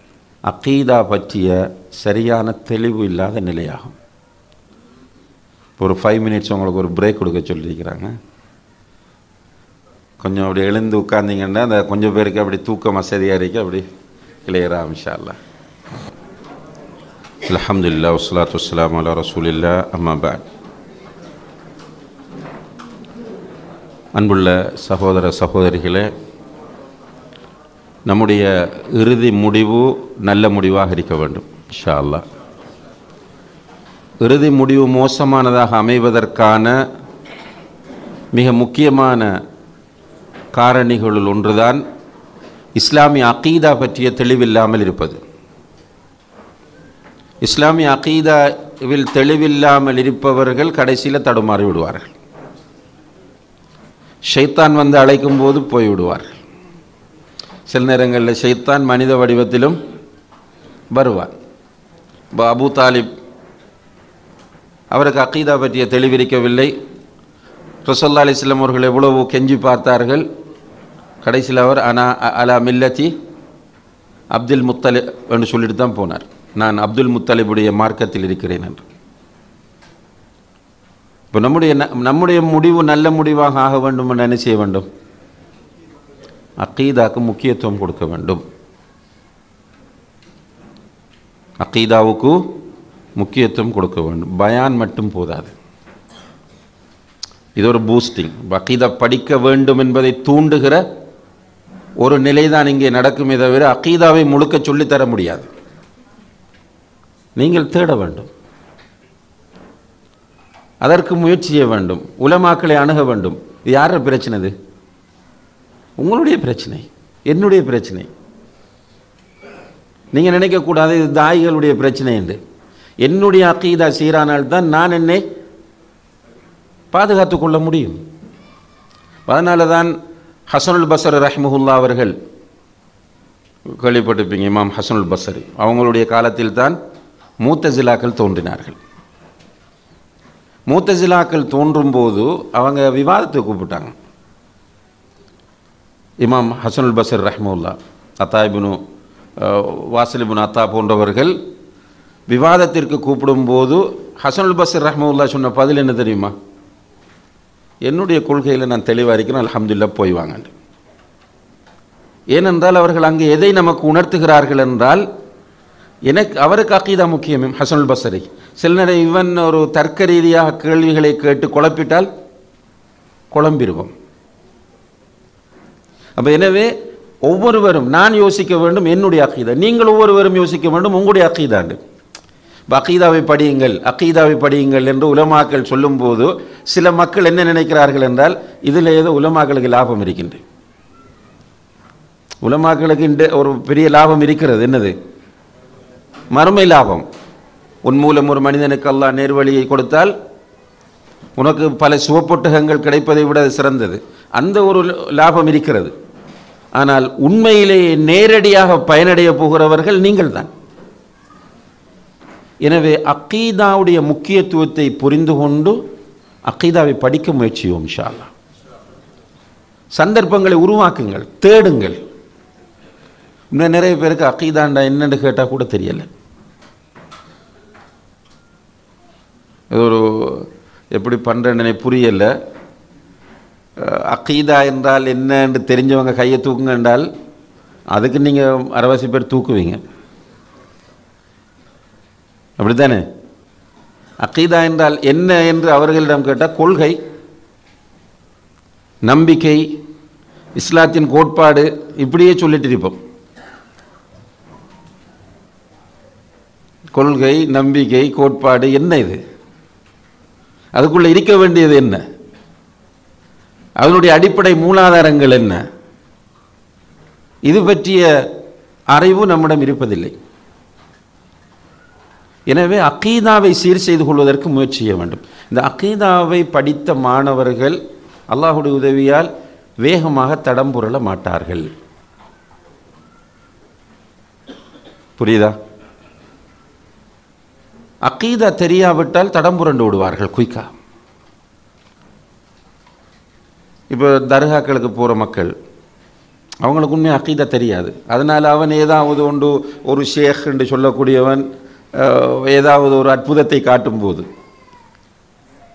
அகீதா பற்றிய சரியான தெளிவு இல்லாத நிலையாகும் இப்போ ஒரு ஃபைவ் மினிட்ஸ் உங்களுக்கு ஒரு பிரேக் கொடுக்க சொல்லியிருக்கிறாங்க கொஞ்சம் அப்படி எழுந்து உட்கார்ந்தீங்கன்னா அந்த கொஞ்சம் பேருக்கு அப்படி தூக்கம் வசதியாக இருக்கு அப்படி கிளியராக இன்ஷா அல்லாஹ் அல்ஹம்துலில்லா வஸ்ஸலாத்து வஸ்ஸலாமு அலா ரசூலில்லா அம்மா பாத் அன்புள்ள சகோதர சகோதரிகளே நம்முடைய இறுதி முடிவு நல்ல முடிவாக இருக்க வேண்டும் இன்ஷா அல்லாஹ் இறுதி முடிவு மோசமானதாக அமைவதற்கான மிக முக்கியமான காரணிகளுள் ஒன்றுதான் இஸ்லாமிய அகீதா பற்றிய தெளிவில்லாமல் இருப்பது இஸ்லாமிய அகீதாவில் தெளிவில்லாமல் இருப்பவர்கள் கடைசியில் தடுமாறி விடுவார்கள் ஷைத்தான் வந்து அழைக்கும் போது போய் விடுவார்கள் சில நேரங்களில் ஷைத்தான் மனித வடிவத்திலும் வருவார் இப்போ அபு தாலிப் அவருக்கு அக்கீதா பற்றிய தெளிவிரிக்கவில்லை ரசல்லா அலிஸ்லாம் அவர்கள் எவ்வளவு கெஞ்சி பார்த்தார்கள் கடைசியில் அவர் அனா அ- அலா மில்லத்தி அப்துல் முத்தலிப் என்று சொல்லிட்டு தான் போனார் நான் அப்துல் முத்தலிபுடைய மார்க்கத்தில் இருக்கிறேன் என்று இப்போ நம்முடைய ந- நம்முடைய முடிவு நல்ல முடிவாக ஆக வேண்டும் என்று என்ன செய்ய வேண்டும் அக்கீதாக்கு முக்கியத்துவம் கொடுக்க வேண்டும் அக்கீதாவுக்கு முக்கியத்துவம் கொடுக்க வேண்டும் பயான் மட்டும் போதாது இது ஒரு பூஸ்டிங் அக்கீதா படிக்க வேண்டும் என்பதை தூண்டுகிற ஒரு நிலைதான் இங்கே நடக்குமே தவிர அக்கீதாவை முழுக்க சொல்லித் தர முடியாது நீங்கள் தேட வேண்டும் அதற்கு முயற்சி செய்ய வேண்டும் உலமாக்களை அணுக வேண்டும் இது யார பிரச்சனை இது உங்களுடைய பிரச்சனை என்னுடைய பிரச்சனை நீங்கள் நினைக்கக்கூடாது இது தாய்களுடைய பிரச்சனை என்று என்னுடைய அக்கீதா சீரானால் தான் நான் என்னை பாதுகாத்து கொள்ள முடியும் அதனால தான் ஹசனுல் பசர் ரஹ்மஹுல்லா அவர்கள் கேள்விப்பட்டிருப்பீங்க இமாம் ஹசனுல் பசரி அவங்களுடைய காலத்தில் தான் மூத்தசிலாக்கள் தோன்றினார்கள் மூத்தசிலாக்கள் தோன்றும் போது அவங்க விவாதத்துக்கு கூப்பிட்டாங்க இமாம் ஹசனுல் பசர் ரஹ்முல்லா அத்தாயிபுனு வாசிலிபுன் அத்தா போன்றவர்கள் விவாதத்திற்கு கூப்பிடும்போது ஹசனுல் பசர் ரஹ்முல்லா சொன்ன பதில் என்ன தெரியுமா என்னுடைய கொள்கையில் நான் தெளிவாக இருக்கிறேன் அல்ஹம்துலில்லா போய் வாங்கன்னு ஏனென்றால் அவர்கள் அங்கே எதை நமக்கு உணர்த்துகிறார்கள் என்றால் எனக்கு அவருக்கு அக்கீதா முக்கியம் ஹசனுல் பசரி சில நேரம் இவன் ஒரு தர்க்க ரீதியாக கேள்விகளை கேட்டு குழப்பிட்டால் குழம்பிருவோம் அப்போ எனவே ஒவ்வொருவரும் நான் யோசிக்க வேண்டும் என்னுடைய அக்கீதா நீங்கள் ஒவ்வொருவரும் யோசிக்க வேண்டும் உங்களுடைய அக்கீதாண்டு இப்போ அக்கீதாவை படியுங்கள் அக்கீதாவை படியுங்கள் என்று உலமாக்கள் சொல்லும்போது சில மக்கள் என்ன நினைக்கிறார்கள் என்றால் இதில் ஏதோ உலமாக்களுக்கு லாபம் இருக்கின்றது உலமாக்களுக்கு இந்த ஒரு பெரிய லாபம் இருக்கிறது என்னது மறுமை லாபம் உன் மூலம் ஒரு மனிதனுக்கு அல்லாஹ் நேர்வழியை கொடுத்தால் உனக்கு பல சுவப்பொட்டகங்கள் கிடைப்பதை விட அது சிறந்தது அந்த ஒரு லாபம் இருக்கிறது ஆனால் உண்மையிலேயே நேரடியாக பயனடைய போகிறவர்கள் நீங்கள் தான் எனவே அக்கீதாவுடைய முக்கியத்துவத்தை புரிந்து கொண்டு அக்கீதாவை படிக்க முயற்சியோம் இன்ஷா அல்லாஹ் சந்தர்ப்பங்களை உருவாக்குங்கள் தேடுங்கள் இன்னும் நிறைய பேருக்கு அக்கீதாண்டா என்னன்னு கேட்டால் கூட தெரியலை இது ஒரு எப்படி பண்ணுறேன்னு புரியலை அஹ் அக்கீதா என்றால் என்னன்னு தெரிஞ்சவங்க கையை தூக்குங்க என்றால் அதுக்கு நீங்கள் அரைவாசி பேர் தூக்குவீங்க அப்படித்தானே அக்கீதா என்றால் என்ன என்று அவர்களிடம் கேட்டால் கொள்கை நம்பிக்கை இஸ்லாத்தின் கோட்பாடு இப்படியே சொல்லிட்டு இருப்போம் கொள்கை நம்பிக்கை கோட்பாடு என்ன இது அதுக்குள்ள இருக்க வேண்டியது என்ன அதனுடைய அடிப்படை மூலாதாரங்கள் என்ன இது பற்றிய அறிவு நம்மிடம் இருப்பதில்லை எனவே அக்கீதாவை சீர் செய்து கொள்வதற்கு முயற்சி செய்ய வேண்டும் இந்த அக்கீதாவை படித்த மாணவர்கள் அல்லாஹுடைய உதவியால் வேகமாக தடம் புரள மாட்டார்கள் புரியுதா அக்கீதா தெரியாவிட்டால் தடம் புரண்டு விடுவார்கள் குயிக்கா இப்போ தர்காக்களுக்கு போகிற மக்கள் அவங்களுக்கு உண்மையாக அக்கீதா தெரியாது அதனால் அவன் ஏதாவது ஒன்று ஒரு ஷேக் என்று சொல்லக்கூடியவன் அஹ், ஏதாவது ஒரு அற்புதத்தை காட்டும்போது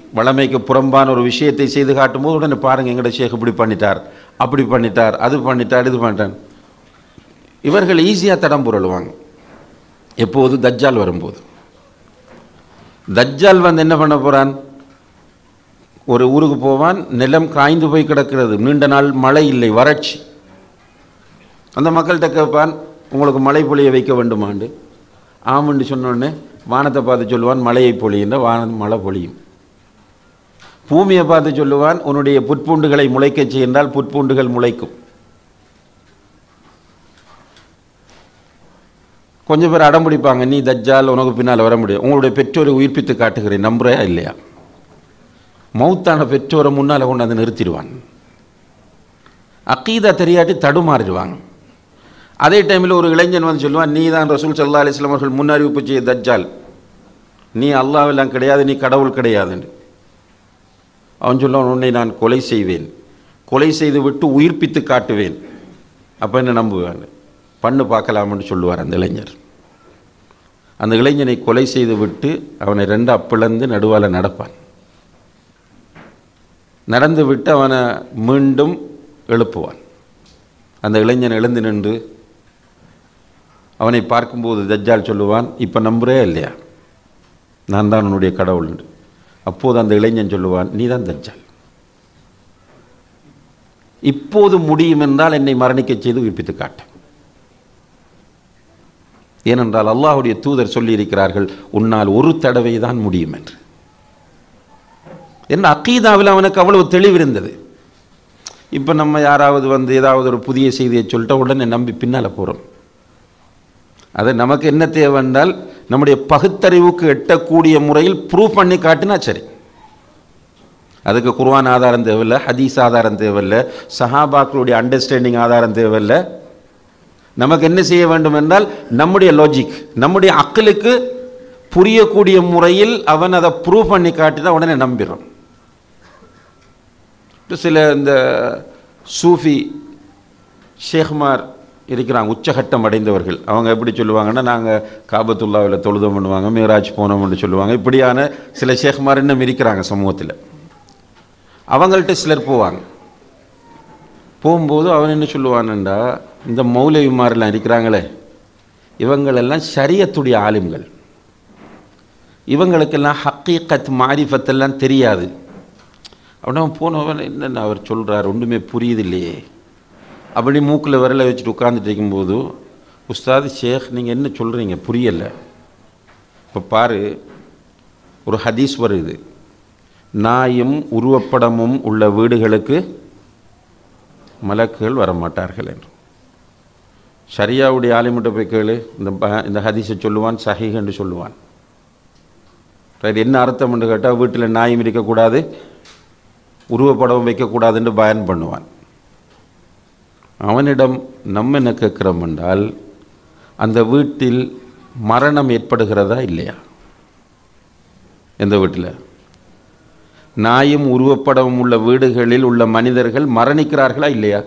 வளமைக்கு புறம்பான ஒரு விஷயத்தை செய்து காட்டும்போது உடனே பாருங்கள் எங்கட ஷேக் இப்படி பண்ணிட்டார் அப்படி பண்ணிட்டார் அது பண்ணிட்டார் இது பண்ணிட்டார் இவர்கள் ஈஸியாக தடம் புரளுவாங்க எப்போது தஜ்ஜால் வரும்போது தஜ்ஜால் வந்து என்ன பண்ண போகிறான் ஒரு ஊருக்கு போவான் நிலம் காய்ந்து போய் கிடக்கிறது நீண்ட நாள் மழை இல்லை வறட்சி அந்த மக்கள்கிட்ட கேட்பான் உங்களுக்கு மழை பொழிய வைக்க வேண்டுமாண்டு ஆமுன்னு சொன்னோடனே வானத்தை பார்த்து சொல்லுவான் மழையை பொழியுன்ற வானம் மழை பொழியும் பூமியை பார்த்து சொல்லுவான் உன்னுடைய புற்பூண்டுகளை முளைக்கச் செய்தால் புற்பூண்டுகள் முளைக்கும் கொஞ்சம் பேர் அடம் பிடிப்பாங்க நீ தஜ்ஜால் உனக்கு பின்னால் வர முடியும் உங்களுடைய பெற்றோரை உயிர்ப்பித்து காட்டுகிறேன் நம்புறையா இல்லையா மௌத்தான பெற்றோரை முன்னால் கொண்டாந்து நிறுத்திடுவான் அக்கீதா தெரியாட்டி தடுமாறிடுவாங்க அதே டைமில் ஒரு இளைஞன் வந்து சொல்லுவான் நீ தான் ரசூல் சல்லா அலிஸ்லாம் அவர்கள் முன்னறிவிப்பு செய்ய தஜ்ஜால் நீ அல்லாவெல்லாம் கிடையாது நீ கடவுள் கிடையாதுன்னு அவன் சொல்லுவான் உன்னை நான் கொலை செய்வேன் கொலை செய்து விட்டு உயிர்ப்பித்து காட்டுவேன் அப்போ என்ன நம்புவேன் பண்ணு பார்க்கலாம்னு சொல்லுவார் அந்த இளைஞர் அந்த இளைஞனை கொலை செய்து விட்டு அவனை ரெண்டு பிளந்து நடுவால் நடப்பான் நடந்து விட்டு அவனை மீண்டும் எழுப்புவான் அந்த இளைஞன் எழுந்து நின்று அவனை பார்க்கும்போது தஜ்ஜால் சொல்லுவான் இப்போ நம்புறே இல்லையா நான் தான் உன்னுடைய கடவுள் என்று அப்போது அந்த இளைஞன் சொல்லுவான் நீ தான் தஜ்ஜால் இப்போது முடியும் என்றால் என்னை மரணிக்க செய்து உயிர்ப்பித்து காட்டு ஏனென்றால் அல்லாஹுடைய தூதர் சொல்லியிருக்கிறார்கள் உன்னால் ஒரு தடவை தான் முடியும் என்று என்ன அக்கீதாவில் அவனுக்கு அவ்வளவு தெளிவு இருந்தது இப்போ நம்ம யாராவது வந்து ஏதாவது ஒரு புதிய செய்தியை சொல்லிட்ட உடனே நம்பி பின்னால் போகிறோம் அது நமக்கு என்ன தேவைன்றால் நம்முடைய பகுத்தறிவுக்கு எட்டக்கூடிய முறையில் ப்ரூவ் பண்ணி காட்டினா சரி அதுக்கு குர்வான் ஆதாரம் தேவையில்லை ஹதீஸ் ஆதாரம் தேவையில்லை சஹாபாக்களுடைய அண்டர்ஸ்டாண்டிங் ஆதாரம் தேவையில்லை நமக்கு என்ன செய்ய வேண்டும் என்றால் நம்முடைய லாஜிக் நம்முடைய அக்கலுக்கு புரியக்கூடிய முறையில் அவன் அதை ப்ரூவ் பண்ணி காட்டினா உடனே நம்பிடும் சில இந்த சூஃபி ஷேக்மார் இருக்கிறாங்க உச்சகட்டம் அடைந்தவர்கள் அவங்க எப்படி சொல்லுவாங்கன்னா நாங்கள் காபத்துல்லாவில் தொழுதம் பண்ணுவாங்க மீராஜ் போனோம்னு சொல்லுவாங்க இப்படியான சில ஷேக்மார் இன்னும் இருக்கிறாங்க சமூகத்தில் அவங்கள்ட்ட சிலர் போவாங்க போகும்போது அவன் என்ன சொல்லுவானுண்டா இந்த மௌலவிமாரெல்லாம் இருக்கிறாங்களே இவங்களெல்லாம் ஷரியத்துடைய ஆலிம்கள் இவங்களுக்கெல்லாம் ஹக்கீக்கத் மாரிஃபத்தெல்லாம் தெரியாது அப்படின்னா போனவன் என்னென்ன அவர் சொல்கிறார் ஒன்றுமே புரியுது இல்லையே அப்படி மூக்கில் விரலை வச்சுட்டு உட்காந்துட்டு இருக்கும்போது உஸ்தாது ஷேக் நீங்கள் என்ன சொல்கிறீங்க புரியலை இப்போ பாரு ஒரு ஹதீஸ் வருது நாயும் உருவப்படமும் உள்ள வீடுகளுக்கு மலக்குகள் வரமாட்டார்கள் என்று ஷரியாவுடைய ஆலிமிட்ட போய் கேளு இந்த ப- இந்த ஹதீஸை சொல்லுவான் சஹீஹ் என்று சொல்லுவான் ரைட் என்ன அர்த்தம் என்று கேட்டால் வீட்டில் நாயும் இருக்கக்கூடாது உருவப்படம் வைக்கக்கூடாதுன்னு பயன் பண்ணுவான் அவனிடம் நம்ம என்ன கேட்குறோம் என்றால் அந்த வீட்டில் மரணம் ஏற்படுகிறதா இல்லையா எந்த வீட்டில் நாயும் உருவப்படமும் உள்ள வீடுகளில் உள்ள மனிதர்கள் மரணிக்கிறார்களா இல்லையா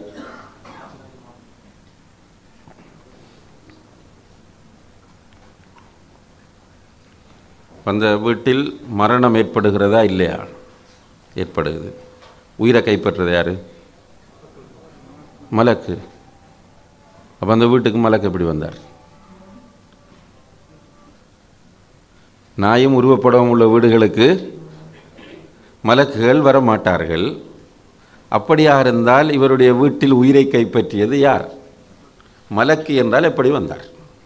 அந்த வீட்டில் மரணம் ஏற்படுகிறதா இல்லையா ஏற்படுகிறது உயிரை கைப்பற்றுறது யாரு மலக்கு அப்போ அந்த வீட்டுக்கு மலக்கு எப்படி வந்தார் நாயும் உருவப்படவும் உள்ள வீடுகளுக்கு மலக்குகள் வர மாட்டார்கள் அப்படியாக இருந்தால் இவருடைய வீட்டில் உயிரை கைப்பற்றியது யார் மலக்கு என்றால் எப்படி வந்தார்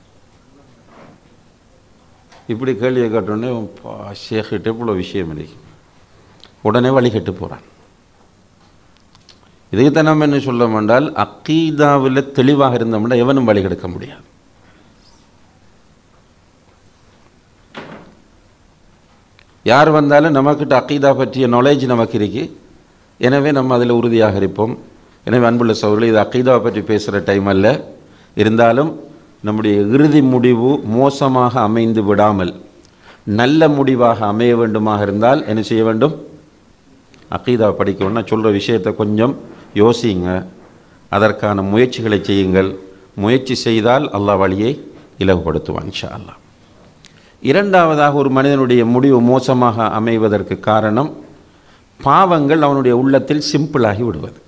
இப்படி கேள்வியை கேட்டோடனே ஷேக்கிட்ட இவ்வளோ விஷயம் இருக்கு உடனே வழிகட்டு போகிறான் இதுக்குத்தான் நம்ம என்ன சொல்ல வேண்டால் அக்கீதாவில் தெளிவாக இருந்தோம்னா எவனும் வழி கெடுக்க முடியாது யார் வந்தாலும் நமக்கிட்ட அக்கீதா பற்றிய நாலேஜ் நமக்கு இருக்கு எனவே நம்ம அதில் உறுதியாக இருப்போம் எனவே அன்புள்ள சோழர்கள் இது அக்கீதாவை பற்றி பேசுகிற டைம் அல்ல இருந்தாலும் நம்முடைய இறுதி முடிவு மோசமாக அமைந்து விடாமல் நல்ல முடிவாக அமைய வேண்டுமாக இருந்தால் என்ன செய்ய வேண்டும் அக்கீதா படிக்கணும்னா சொல்கிற விஷயத்தை கொஞ்சம் யோசிங்க அதற்கான முயற்சிகளை செய்யுங்கள் முயற்சி செய்தால் அல்லாஹ் வழியை இலகுபடுத்துவான் இன்ஷா அல்லாஹ் இரண்டாவதாக ஒரு மனிதனுடைய முடிவு மோசமாக அமைவதற்கு காரணம் பாவங்கள் அவனுடைய உள்ளத்தில் சிம்பிளாகி விடுவது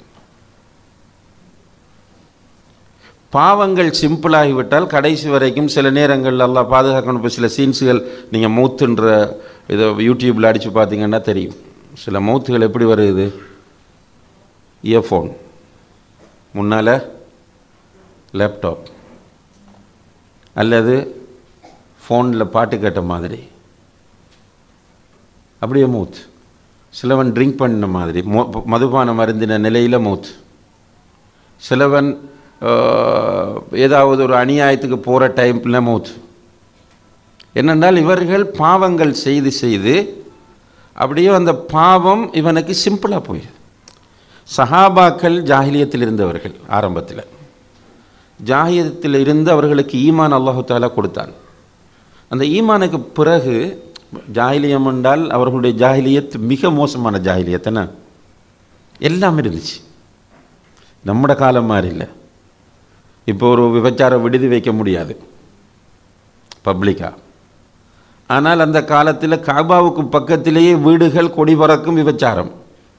பாவங்கள் சிம்பிளாகிவிட்டால் கடைசி வரைக்கும் சில நேரங்கள் எல்லாம் பாதுகாக்கணும் இப்போ சில சீன்ஸுகள் நீங்கள் மவுத்துன்ற இதை யூடியூப்பில் அடித்து பார்த்தீங்கன்னா தெரியும் சில மவுத்துகள் எப்படி வருது இயர்ஃபோன் முன்னால் லேப்டாப் அல்லது ஃபோனில் பாட்டு கேட்ட மாதிரி அப்படியே மூத் சிலவன் ட்ரிங்க் பண்ண மாதிரி மோ மதுபானம் அருந்தின நிலையில் மூத் சிலவன் ஆஹ், ஏதாவது ஒரு அநியாயத்துக்கு போகிற டைமில் மூத் என்னென்றால் இவர்கள் பாவங்கள் செய்து செய்து அப்படியே அந்த பாவம் இவனுக்கு சிம்பிளாக போயிடுது சஹாபாக்கள் ஜாஹிலியத்தில் இருந்தவர்கள் ஆரம்பத்தில் ஜாஹிலியத்தில் இருந்து அவர்களுக்கு ஈமான் அல்லாஹு தாலா கொடுத்தான் அந்த ஈமானுக்கு பிறகு ஜாஹிலியம் என்றால் அவர்களுடைய ஜாஹிலியத் மிக மோசமான ஜாஹிலியத் என்ன எல்லாம் இருந்துச்சு நம்மட காலம் மாதிரி இல்லை இப்போ ஒரு விபச்சார விடுதி வைக்க முடியாது பப்ளிக்கா ஆனால் அந்த காலத்தில் காபாவுக்கு பக்கத்திலேயே வீடுகள் கொடி பறக்கும் விபச்சாரம்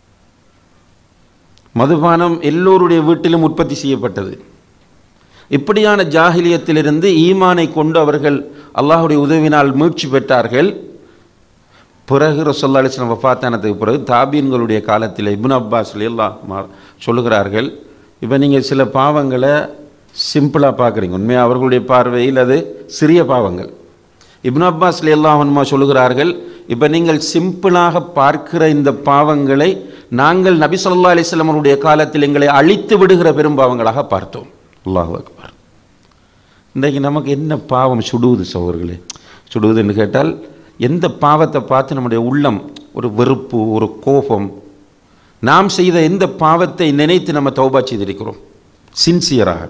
மதுபானம் எல்லோருடைய வீட்டிலும் உற்பத்தி செய்யப்பட்டது இப்படியான ஜாகிலியத்திலிருந்து ஈமானை கொண்டு அவர்கள் அல்லாஹுடைய உதவினால் மீட்சி பெற்றார்கள் பிறகு ரசல்லா அலிஸ்லாம் வஃபாத்தானதுக்கு பிறகு தாபீன்களுடைய காலத்தில் இப்னு அப்பாஸ் எல்லாம் சொல்லுகிறார்கள் இப்போ நீங்கள் சில பாவங்களை சிம்பிளாக பார்க்குறீங்க உண்மையாக அவர்களுடைய பார்வையில் அது சிறிய பாவங்கள் இப்னு அப்பாஸ் அல்லாஹன்மா சொல்லுகிறார்கள் இப்போ நீங்கள் சிம்பிளாக பார்க்கிற இந்த பாவங்களை நாங்கள் நபி ஸல்லல்லாஹு அலைஹி வஸல்லம் அவருடைய காலத்தில் எங்களை அழித்து விடுகிற பெரும்பாவங்களாக பார்த்தோம் அல்லாஹ் அக்பர் இன்றைக்கு நமக்கு என்ன பாவம் சுடுவது சோர்களே சுடுவதுன்னு கேட்டால் எந்த பாவத்தை பார்த்து நம்முடைய உள்ளம் ஒரு வெறுப்பு ஒரு கோபம் நாம் செய்த எந்த பாவத்தை நினைத்து நம்ம தௌபா செய்திருக்கிறோம் சின்சியராக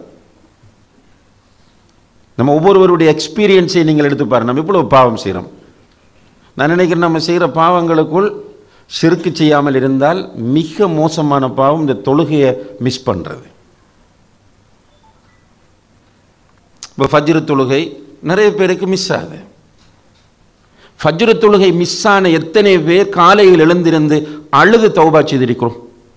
நம்ம ஒவ்வொருவருடைய எக்ஸ்பீரியன்ஸை நீங்கள் எடுத்து பாருங்க நம்ம இவ்வளவு பாவம் செய்கிறோம் நான் நினைக்கிறேன் நம்ம செய்கிற பாவங்களுக்குள் சிறுக்கு செய்யாமல் இருந்தால் மிக மோசமான பாவம் இந்த தொழுகையை மிஸ் பண்ணுறது இப்போ ஃபஜ்ரு தொழுகை நிறைய பேருக்கு மிஸ் ஆகுது ஃபஜ்ரு தொழுகை மிஸ் ஆன எத்தனை பேர் காலையில் எழுந்திருந்து அழுது தௌபா செய்திருக்கிறோம்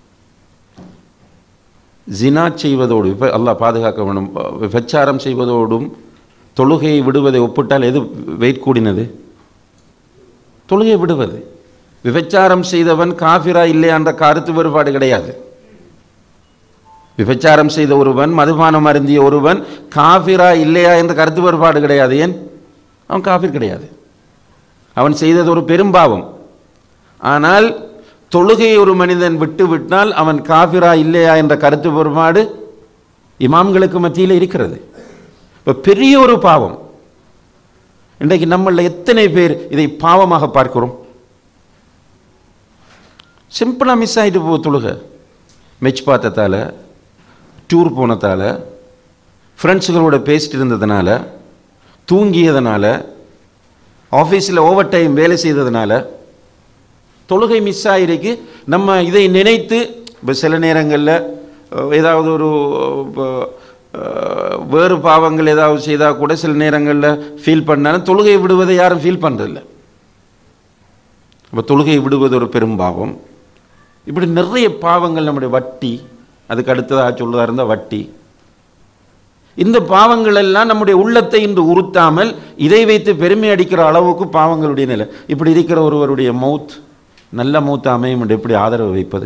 ஜினா செய்வதோடு இப்போ அல்லாஹ் பாதுகாக்க வேணும் விபச்சாரம் செய்வதோடும் தொழுகையை விடுவதை ஒப்பிட்டால் எது வெயிட் கூடினது தொழுகை விடுவது விபச்சாரம் செய்தவன் காஃபிரா இல்லையா என்ற கருத்து வேறுபாடு கிடையாது விபச்சாரம் செய்த ஒருவன் மதுபானம் அருந்திய ஒருவன் காஃபிரா இல்லையா என்ற கருத்து வேறுபாடு கிடையாது ஏன் அவன் காஃபிர் கிடையாது அவன் செய்தது ஒரு பெரும்பாவம் ஆனால் தொழுகையை ஒரு மனிதன் விட்டு விட்டால் அவன் காஃபிரா இல்லையா என்ற கருத்து வேறுபாடு இமாம்களுக்கு மத்தியில் இருக்கிறது இப்போ பெரிய ஒரு பாவம் இன்றைக்கு நம்மள எத்தனை பேர் இதை பாவமாக பார்க்கிறோம் சிம்பிளாக மிஸ் ஆகிட்டு போ தொழுகை மெச் பார்த்ததால டூர் போனதால் ஃப்ரெண்ட்ஸுகளோட பேசிட்டு இருந்ததுனால தூங்கியதுனால ஆஃபீஸில் ஓவர் டைம் வேலை செய்ததுனால தொழுகை மிஸ் ஆகிருக்கு நம்ம இதை நினைத்து இப்போ சில நேரங்களில் அஹ், ஏதாவது ஒரு அஹ், வேறு பாவங்கள் ஏதாவது செய்தால் கூட சில நேரங்களில் ஃபீல் பண்ணாலும் தொழுகை விடுவதை யாரும் ஃபீல் பண்ணுறதில்ல அப்போ தொழுகை விடுவது ஒரு பெரும் பாவம் இப்படி நிறைய பாவங்கள் நம்முடைய வட்டி அதுக்கு அடுத்ததாக சொல்லுதா இருந்தால் வட்டி இந்த பாவங்கள் எல்லாம் நம்முடைய உள்ளத்தை இன்று உறுத்தாமல் இதை வைத்து பெருமை அடிக்கிற அளவுக்கு பாவங்களுடைய நிலை இப்படி இருக்கிற ஒருவருடைய மவுத் நல்ல மௌத் அமையும் என்று எப்படி ஆதரவு வைப்பது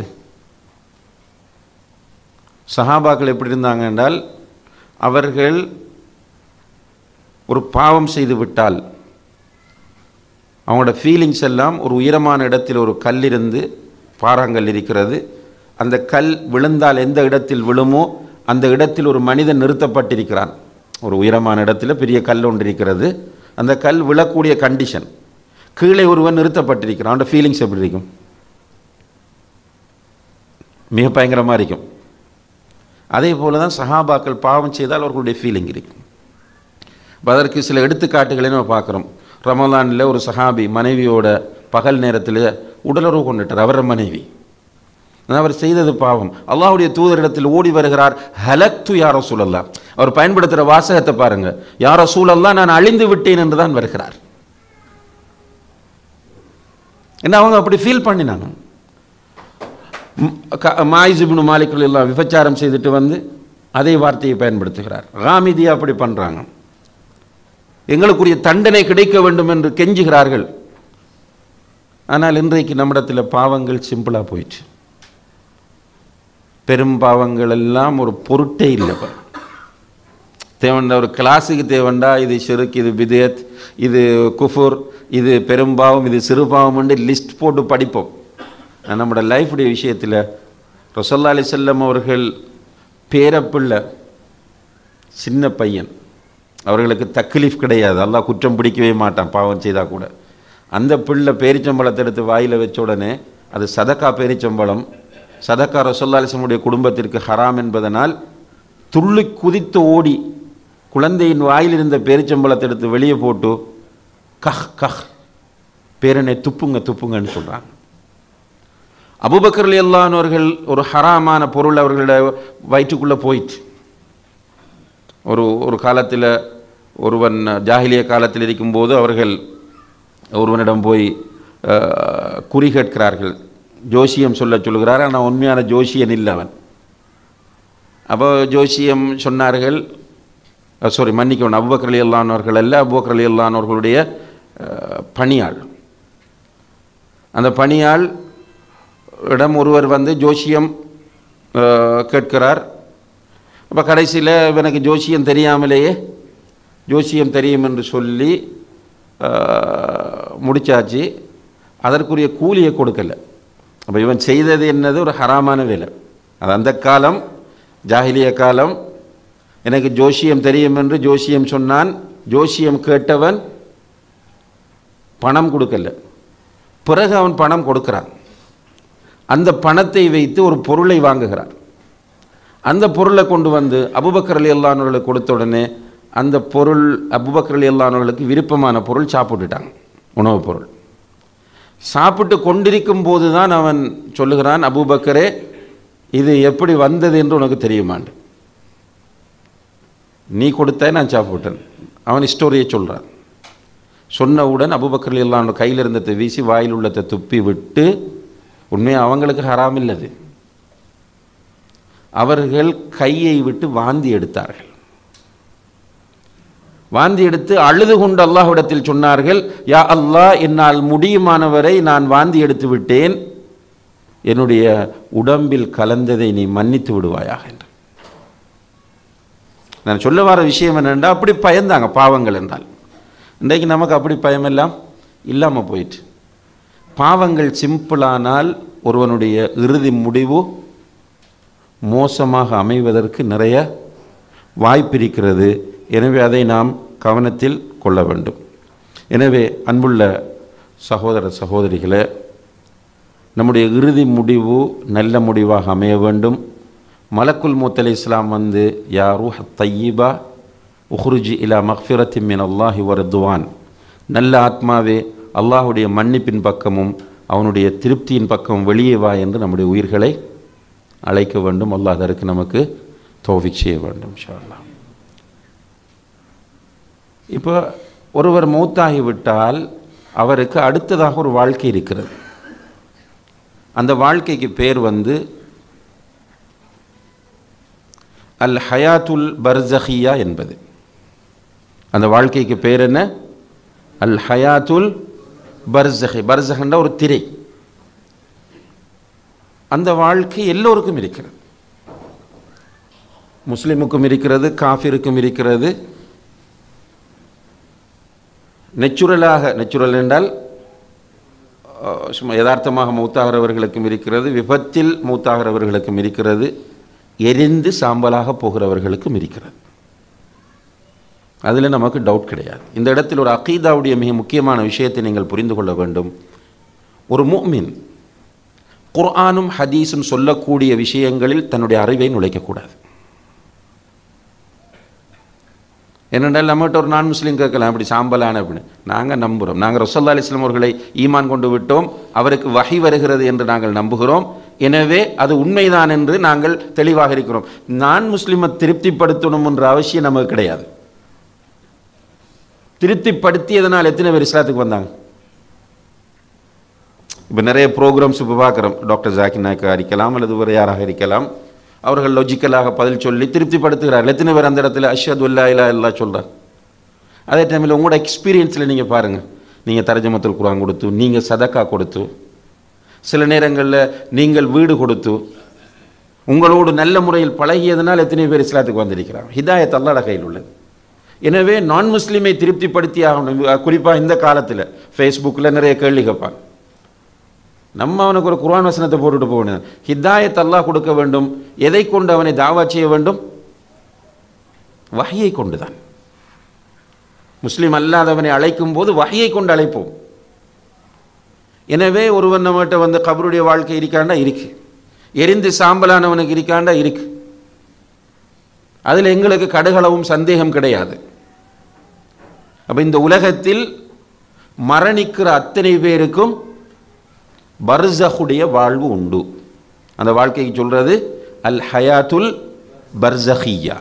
சஹாபாக்கள் எப்படி இருந்தாங்க என்றால் அவர்கள் ஒரு பாவம் செய்து விட்டால் அவங்களோட ஃபீலிங்ஸ் எல்லாம் ஒரு உயரமான இடத்தில் ஒரு கல் இருந்து பாறாங்கல் இருக்கிறது அந்த கல் விழுந்தால் எந்த இடத்தில் விழுமோ அந்த இடத்தில் ஒரு மனிதன் நிறுத்தப்பட்டிருக்கிறான் ஒரு உயரமான இடத்துல பெரிய கல் ஒன்று இருக்கிறது அந்த கல் விழக்கூடிய கண்டிஷன் கீழே ஒருவன் நிறுத்தப்பட்டிருக்கிறான் அவனோட ஃபீலிங்ஸ் எப்படி இருக்கும் மிக பயங்கரமாக இருக்கும் அதே போல தான் சஹாபாக்கள் பாவம் செய்தால் அவர்களுடைய ஃபீலிங் இருக்கும் அப்ப அதற்கு சில எடுத்துக்காட்டுகளை நம்ம பார்க்குறோம் ரமலானில் ஒரு சஹாபி மனைவியோட பகல் நேரத்தில் உடலுறவு கொண்டுட்டார் அவர மனைவி ஆனா அவர் செய்தது பாவம் அல்லாஹ்வுடைய தூதரிடத்தில் ஓடி வருகிறார் ஹலக்து யார சூழல்லா அவர் பயன்படுத்துகிற வாசகத்தை பாருங்க யார சூழல்லா நான் அழிந்து விட்டேன் என்று தான் வருகிறார் என்ன அவங்க அப்படி ஃபீல் பண்ணினாங்க மாயிசுபின் மாலிக்குள் எல்லாம் விபச்சாரம் செய்துட்டு வந்து அதே வார்த்தையை பயன்படுத்துகிறார் ராமிதியா அப்படி பண்ணுறாங்க எங்களுக்குரிய தண்டனை கிடைக்க வேண்டும் என்று கெஞ்சுகிறார்கள் ஆனால் இன்றைக்கு நம்மிடத்தில் பாவங்கள் சிம்பிளாக போயிடுச்சு பெரும் பாவங்கள் எல்லாம் ஒரு பொருட்டே இல்லை இப்ப. தேவண்டா ஒரு கிளாஸுக்கு தேவண்டா இது ஷிருக் இது பிதேத் இது குஃபுர் இது பெரும்பாவம் இது சிறுபாவம் லிஸ்ட் போட்டு படிப்போம் ஆனா, நம்மளோட லைஃபுடைய விஷயத்தில் ரசல்லா அலி செல்லம் அவர்கள் பேரப்பிள்ளை சின்ன பையன் அவர்களுக்கு தக்லீஃப் கிடையாது அல்லாஹ் குற்றம் பிடிக்கவே மாட்டான் பாவம் செய்தால் கூட அந்த பிள்ளை பேரிச்சம்பழத்தை எடுத்து வாயில் வச்ச உடனே அது சதக்கா பேரிச்சம்பழம் சதக்கா ரசல்லா அலிசமுடைய குடும்பத்திற்கு ஹராம் என்பதனால் துள்ளி குதித்து ஓடி குழந்தையின் வாயில் இருந்த பேரிச்சம்பழத்தை எடுத்து வெளியே போட்டு கஹ் கஹ் பேரனை துப்புங்க துப்புங்கன்னு சொல்கிறாங்க அபுபக்கர் அல்லானவர்கள் ஒரு ஹராமான பொருள் அவர்களுடைய வயிற்றுக்குள்ளே போயிடுச்சு ஒரு ஒரு காலத்தில் ஒருவன் ஜாகிலிய காலத்தில் இருக்கும்போது அவர்கள் ஒருவனிடம் போய் அஹ், குறி கேட்கிறார்கள் ஜோசியம் சொல்ல சொல்லுகிறார் ஆனால் உண்மையான ஜோசியன் இல்லை அவன் அப்போ ஜோசியம் சொன்னார்கள் சாரி மன்னிக்கணும் அபுபக்கர் அலி அல்லானவர்கள் அல்ல அபுபக்கர் அலி அல்லானவர்களுடைய அஹ், பணியாள் அந்த பணியாள் இடம் ஒருவர் வந்து ஜோசியம் அஹ், கேட்கிறார் அப்போ கடைசியில் எனக்கு ஜோசியம் தெரியாமலேயே ஜோசியம் தெரியும் என்று சொல்லி அஹ், முடிச்சாச்சு அதற்குரிய கூலியை கொடுக்கல அப்போ இவன் செய்தது என்னது ஒரு ஹராமான வேலை அது அந்த காலம் ஜாகிலிய காலம் எனக்கு ஜோசியம் தெரியும் என்று ஜோசியம் சொன்னான் ஜோசியம் கேட்டவன் பணம் கொடுக்கல பிறகு அவன் பணம் கொடுக்கிறான் அந்த பணத்தை வைத்து ஒரு பொருளை வாங்குகிறான் அந்த பொருளை கொண்டு வந்து அபுபக்கர் அலி அல்லானவர்களுக்கு கொடுத்த உடனே அந்த பொருள் அபுபக்கர் அலி அல்லானவர்களுக்கு விருப்பமான பொருள் சாப்பிட்டுட்டாங்க உணவுப் பொருள் சாப்பிட்டு கொண்டிருக்கும் போது தான் அவன் சொல்லுகிறான் அபூபக்கரே இது எப்படி வந்தது என்று உனக்கு தெரியுமாண்டு நீ கொடுத்த நான் சாப்பிட்டேன் அவன் ஸ்டோரியை சொல்கிறான் சொன்னவுடன் அபுபக்கர் எல்லாம் கையில் இருந்ததை வீசி வாயில் உள்ளத்தை துப்பி விட்டு உண்மையாக அவங்களுக்கு ஹராம் இல்லது அவர்கள் கையை விட்டு வாந்தி எடுத்தார்கள் வாந்தி எடுத்து அழுது கொண்டு அல்லாஹ்விடத்தில் சொன்னார்கள் யா அல்லாஹ் என்னால் முடியுமானவரை நான் வாந்தி எடுத்து விட்டேன் என்னுடைய உடம்பில் கலந்ததை நீ மன்னித்து விடுவாயாக என்று நான் சொல்ல வர விஷயம் என்னென்னா அப்படி பயந்தாங்க பாவங்கள் என்றால் இன்றைக்கு நமக்கு அப்படி பயமெல்லாம் இல்லாமல் போயிட்டு பாவங்கள் சிம்பிளானால் ஒருவனுடைய இறுதி முடிவு மோசமாக அமைவதற்கு நிறைய வாய்ப்பிருக்கிறது எனவே அதை நாம் கவனத்தில் கொள்ள வேண்டும் எனவே அன்புள்ள சகோதர சகோதரிகளே நம்முடைய இறுதி முடிவு நல்ல முடிவாக அமைய வேண்டும் மலக்குல் மூத்தலை இஸ்லாம் வந்து யா ரூஹ் தையீபா உஹ்ருஜி இலா மக்ஃபிரத்தி மின் அல்லாஹி வரதுவான் நல்ல ஆத்மாவே அல்லாஹுடைய மன்னிப்பின் பக்கமும் அவனுடைய திருப்தியின் பக்கமும் வெளியே வா என்று நம்முடைய உயிர்களை அழைக்க வேண்டும் அல்லாஹ் அதற்கு நமக்கு தோஃபிக் செய்ய வேண்டும் இன்ஷா அல்லாஹ் இப்போ ஒருவர் மௌத்தாகிவிட்டால் அவருக்கு அடுத்ததாக ஒரு வாழ்க்கை இருக்கிறது அந்த வாழ்க்கைக்கு பேர் வந்து அல் ஹயாத்துல் பர்சஹியா என்பது அந்த வாழ்க்கைக்கு பேர் என்ன அல் ஹயாத்துல் பர்சஹி பர்சஹன்ற ஒரு திரை அந்த வாழ்க்கை எல்லோருக்கும் இருக்கிறது முஸ்லிமுக்கும் இருக்கிறது காஃபிருக்கும் இருக்கிறது நெச்சுரலாக நெச்சுரல் என்றால் அஹ், சும்மா யதார்த்தமாக மூத்தாகிறவர்களுக்கும் இருக்கிறது விபத்தில் மூத்தாகிறவர்களுக்கும் இருக்கிறது எரிந்து சாம்பலாக போகிறவர்களுக்கும் இருக்கிறது அதில் நமக்கு டவுட் கிடையாது இந்த இடத்தில் ஒரு அகீதாவுடைய மிக முக்கியமான விஷயத்தை நீங்கள் புரிந்து கொள்ள வேண்டும் ஒரு முஃமின் குர்ஆனும் ஹதீஸும் சொல்லக்கூடிய விஷயங்களில் தன்னுடைய அறிவை நுழைக்கக்கூடாது என்னென்றால் நம்மகிட்ட ஒரு நான் முஸ்லீம் கேட்கலாம் அப்படி சாம்பலான அப்படின்னு நாங்கள் நம்புகிறோம் நாங்கள் ரசல்லா அலிஸ்லாம் அவர்களை ஈமான் கொண்டு விட்டோம் அவருக்கு வகை வருகிறது என்று நாங்கள் நம்புகிறோம் எனவே அது உண்மைதான் என்று நாங்கள் தெளிவாக இருக்கிறோம் நான் முஸ்லீமை திருப்திப்படுத்தணும் என்ற அவசியம் நமக்கு கிடையாது திருப்திப்படுத்தியதனால் எத்தனை பேர் இஸ்லாத்துக்கு வந்தாங்க இப்போ நிறைய ப்ரோக்ராம்ஸ் இப்போ பார்க்குறோம் டாக்டர் ஜாக்கிர் நாயக்கா இருக்கலாம் அல்லது வேறு யாராக இருக்கலாம் அவர்கள் லாஜிக்கலாக பதில் சொல்லி திருப்திப்படுத்துகிறார்கள் எத்தனை பேர் அந்த இடத்துல அஷ்ஹது அல்லா இல்லா இல்லா சொல்கிறார் அதே டைமில் உங்களோட எக்ஸ்பீரியன்ஸில் நீங்கள் பாருங்கள் நீங்கள் தரஜமத்தில் குரான் கொடுத்து நீங்கள் சதக்கா கொடுத்து சில நேரங்களில் நீங்கள் வீடு கொடுத்து உங்களோடு நல்ல முறையில் பழகியதனால் எத்தனை பேர் இஸ்லாத்துக்கு வந்திருக்கிறாங்க ஹிதாயத் அல்லாட கையில் உள்ளது எனவே நான் முஸ்லீமை திருப்திப்படுத்தி ஆகணும் குறிப்பாக இந்த காலத்தில் ஃபேஸ்புக்கில் நிறைய கேள்வி கேட்பாங்க நம்ம அவனுக்கு ஒரு குர்ஆன் வசனத்தை போட்டுட்டு போகணும் ஹிதாயத் அல்லாஹ் கொடுக்க வேண்டும் எதை கொண்டு அவனை தாவா செய்ய வேண்டும் வகையை கொண்டுதான் முஸ்லீம் அல்லாதவனை அழைக்கும் போது வகையை கொண்டு அழைப்போம் எனவே ஒருவன் நம்மகிட்ட வந்து கபருடைய வாழ்க்கை இருக்காண்டா இருக்கு எரிந்து சாம்பலானவனுக்கு இருக்காண்டா இருக்கு அதில் எங்களுக்கு கடுகளவும் சந்தேகம் கிடையாது அப்போ இந்த உலகத்தில் மரணிக்கிற அத்தனை பேருக்கும் பர்சஹுடைய வாழ்வு உண்டு அந்த வாழ்க்கைக்கு சொல்றது அல் ஹயாத்துல் பர்சஹியா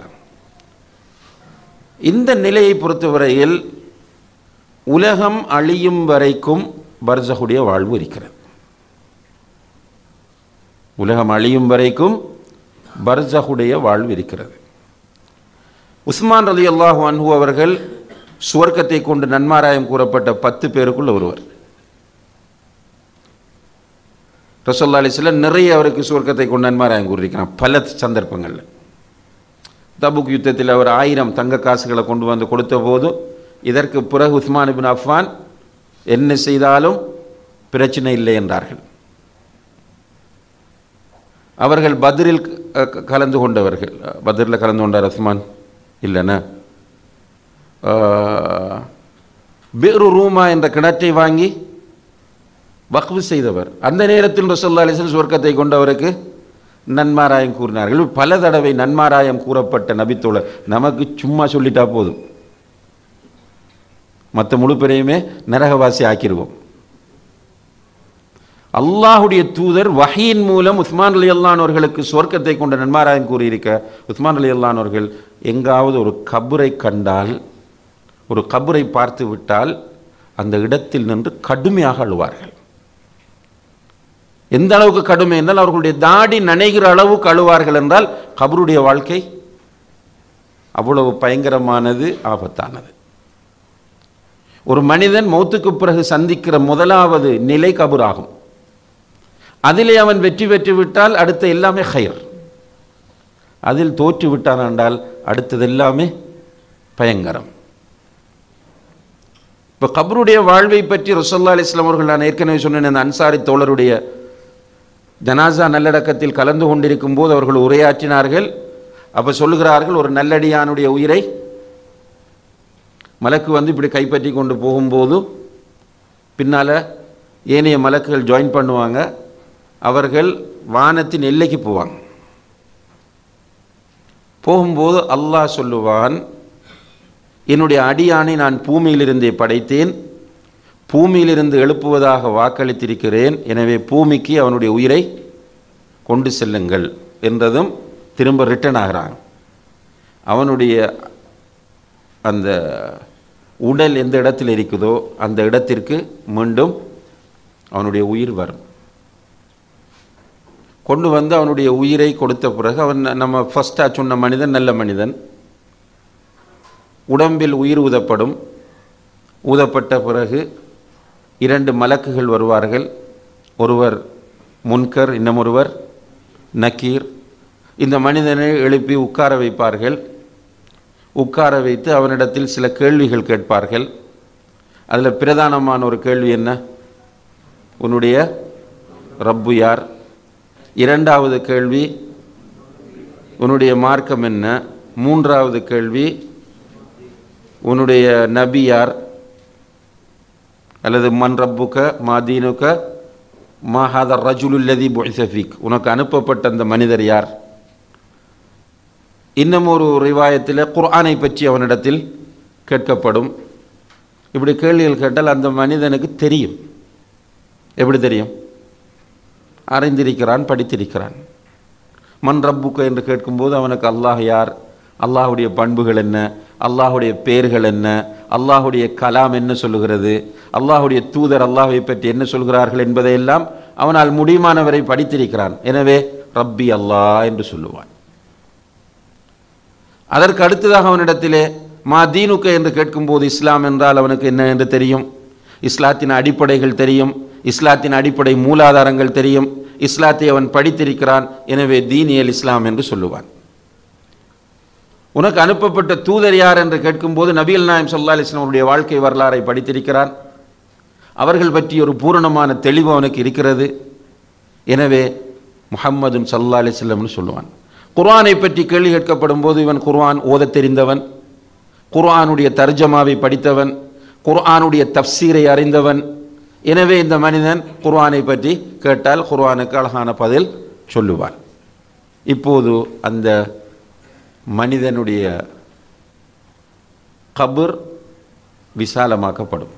இந்த நிலையை பொறுத்தவரையில் உலகம் அழியும் வரைக்கும் பர்சஹுடைய வாழ்வு இருக்கிறது உலகம் அழியும் வரைக்கும் பர்சஹுடைய வாழ்வு இருக்கிறது உஸ்மான் ரலி அல்லாஹு அன்ஹு அவர்கள் சுவர்க்கத்தை கொண்டு நன்மாராயம் கூறப்பட்ட பத்து பேருக்குள் ஒருவர் ரசோல்லா அலிஸ்லாம் நிறைய அவருக்கு சுவர்க்கத்தை கொண்டு நன்மாராயம் கூறியிருக்கிறான் பல சந்தர்ப்பங்களில் தபுக் யுத்தத்தில் அவர் ஆயிரம் தங்க காசுகளை கொண்டு வந்து கொடுத்த போது இதற்கு பிறகு உஸ்மான் இபின் அஃபான் என்ன செய்தாலும் பிரச்சனை இல்லை என்றார்கள் அவர்கள் பத்ரில் க- க- கலந்து கொண்டவர்கள் பத்ரில் கலந்து கொண்டார் உஸ்மான் இல்லைன்னா பேரு ரூமா என்ற கிணற்றை வாங்கி வக்ஃபு செய்தவர் அந்த நேரத்தில் ரசல்லா அலிசன் சுவர்க்கத்தை கொண்டவருக்கு நன்மாராயம் கூறினார்கள் பல தடவை நன்மாராயம் கூறப்பட்ட நபித்தோழர் நமக்கு சும்மா சொல்லிட்டா போதும் மற்ற முழு பேரையுமே நரகவாசி ஆக்கிடுவோம் அல்லாஹுடைய தூதர் வஹீன் மூலம் உஸ்மான் அலி அல்லானவர்களுக்கு சொர்க்கத்தை கொண்ட நன்மாராயம் கூறியிருக்க உஸ்மான் அலி அல்லானவர்கள் எங்காவது ஒரு கபரை கண்டால் ஒரு கபரை பார்த்து விட்டால் அந்த இடத்தில் நின்று கடுமையாக அழுவார்கள் எந்த அளவுக்கு கடுமை என்றால் அவர்களுடைய தாடி நனைகிற அளவுக்கு அழுவார்கள் என்றால் கபருடைய வாழ்க்கை அவ்வளவு பயங்கரமானது ஆபத்தானது ஒரு மனிதன் மௌத்துக்கு பிறகு சந்திக்கிற முதலாவது நிலை கபுராகும் அதிலே அவன் வெற்றி பெற்று விட்டால் அடுத்த எல்லாமே ஹயர் அதில் தோற்று விட்டான் என்றால் அடுத்தது எல்லாமே பயங்கரம் இப்போ கபருடைய வாழ்வை பற்றி ரசல்லா அலிஸ்லாம் அவர்கள் நான் ஏற்கனவே சொன்னேன் அந்த அன்சாரி தோழருடைய ஜனாசா நல்லடக்கத்தில் கலந்து கொண்டிருக்கும் போது அவர்கள் உரையாற்றினார்கள் அப்போ சொல்லுகிறார்கள் ஒரு நல்லடியானுடைய உயிரை மலக்கு வந்து இப்படி கைப்பற்றி கொண்டு போகும்போது பின்னால் ஏனைய மலக்குகள் ஜாயின் பண்ணுவாங்க அவர்கள் வானத்தின் எல்லைக்கு போவாங்க போகும்போது அல்லாஹ் சொல்லுவான் என்னுடைய அடியானை நான் பூமியிலிருந்தே படைத்தேன் பூமியிலிருந்து எழுப்புவதாக வாக்களித்திருக்கிறேன் எனவே பூமிக்கு அவனுடைய உயிரை கொண்டு செல்லுங்கள் என்றதும் திரும்ப ரிட்டர்ன் ஆகிறான் அவனுடைய அந்த உடல் எந்த இடத்தில் இருக்குதோ அந்த இடத்திற்கு மீண்டும் அவனுடைய உயிர் வரும் கொண்டு வந்து அவனுடைய உயிரை கொடுத்த பிறகு அவன் நம்ம ஃபஸ்ட்டாக சொன்ன மனிதன் நல்ல மனிதன் உடம்பில் உயிர் ஊதப்படும் ஊதப்பட்ட பிறகு இரண்டு மலக்குகள் வருவார்கள் ஒருவர் முன்கர் இன்னமொருவர் நக்கீர் இந்த மனிதனை எழுப்பி உட்கார வைப்பார்கள் உட்கார வைத்து அவனிடத்தில் சில கேள்விகள் கேட்பார்கள் அதில் பிரதானமான ஒரு கேள்வி என்ன உன்னுடைய ரப்பு யார் இரண்டாவது கேள்வி உன்னுடைய மார்க்கம் என்ன மூன்றாவது கேள்வி உன்னுடைய நபி யார் அல்லது மன் ரப்புக்க மா தீனுக்க மா ஹாத ரஜுலுல்லதி புய்சஃபிக் உனக்கு அனுப்பப்பட்ட அந்த மனிதர் யார் இன்னும் ஒரு ரிவாயத்தில் குர்ஆனை பற்றி அவனிடத்தில் கேட்கப்படும் இப்படி கேள்விகள் கேட்டால் அந்த மனிதனுக்கு தெரியும் எப்படி தெரியும் அறிந்திருக்கிறான் படித்திருக்கிறான் மன் ரப்புக்க என்று கேட்கும்போது அவனுக்கு அல்லாஹ் யார் அல்லாஹுடைய பண்புகள் என்ன அல்லாஹுடைய பெயர்கள் என்ன அல்லாஹுடைய கலாம் என்ன சொல்லுகிறது அல்லாஹுடைய தூதர் அல்லாஹை பற்றி என்ன சொல்கிறார்கள் என்பதையெல்லாம் அவனால் முடியுமானவரை படித்திருக்கிறான் எனவே ரப்பி அல்லாஹ் என்று சொல்லுவான் அதற்கு அடுத்ததாக அவனிடத்திலே மா தீனுக்க என்று கேட்கும்போது இஸ்லாம் என்றால் அவனுக்கு என்ன என்று தெரியும் இஸ்லாத்தின் அடிப்படைகள் தெரியும் இஸ்லாத்தின் அடிப்படை மூலாதாரங்கள் தெரியும் இஸ்லாத்தை அவன் படித்திருக்கிறான் எனவே தீனியல் இஸ்லாம் என்று சொல்லுவான் உனக்கு அனுப்பப்பட்ட தூதர் யார் என்று கேட்கும்போது நபிகள் நாயம் சொல்லா அலிஸ்லாமுடைய வாழ்க்கை வரலாறை படித்திருக்கிறான் அவர்கள் பற்றி ஒரு பூரணமான தெளிவு அவனுக்கு இருக்கிறது எனவே முஹம்மதுன் சல்லா அலிஸ்லம்னு சொல்லுவான் குர்ஆனை பற்றி கேள்வி கேட்கப்படும் போது இவன் குர்ஆன் ஓதத் தெரிந்தவன் குர்ஆனுடைய தர்ஜமாவை படித்தவன் குர்ஆனுடைய தப்சீரை அறிந்தவன் எனவே இந்த மனிதன் குர்ஆனை பற்றி கேட்டால் குர்ஆனுக்கு அழகான பதில் சொல்லுவான் இப்போது அந்த மனிதனுடைய கபர் விசாலமாக்கப்படும்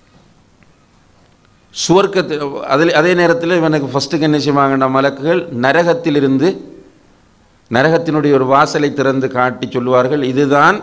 சுவர்க்கத்து அதில் அதே நேரத்தில் இவனுக்கு ஃபஸ்ட்டுக்கு என்ன செய்வாங்கன்னா மலக்குகள் நரகத்திலிருந்து நரகத்தினுடைய ஒரு வாசலை திறந்து காட்டி சொல்லுவார்கள் இதுதான்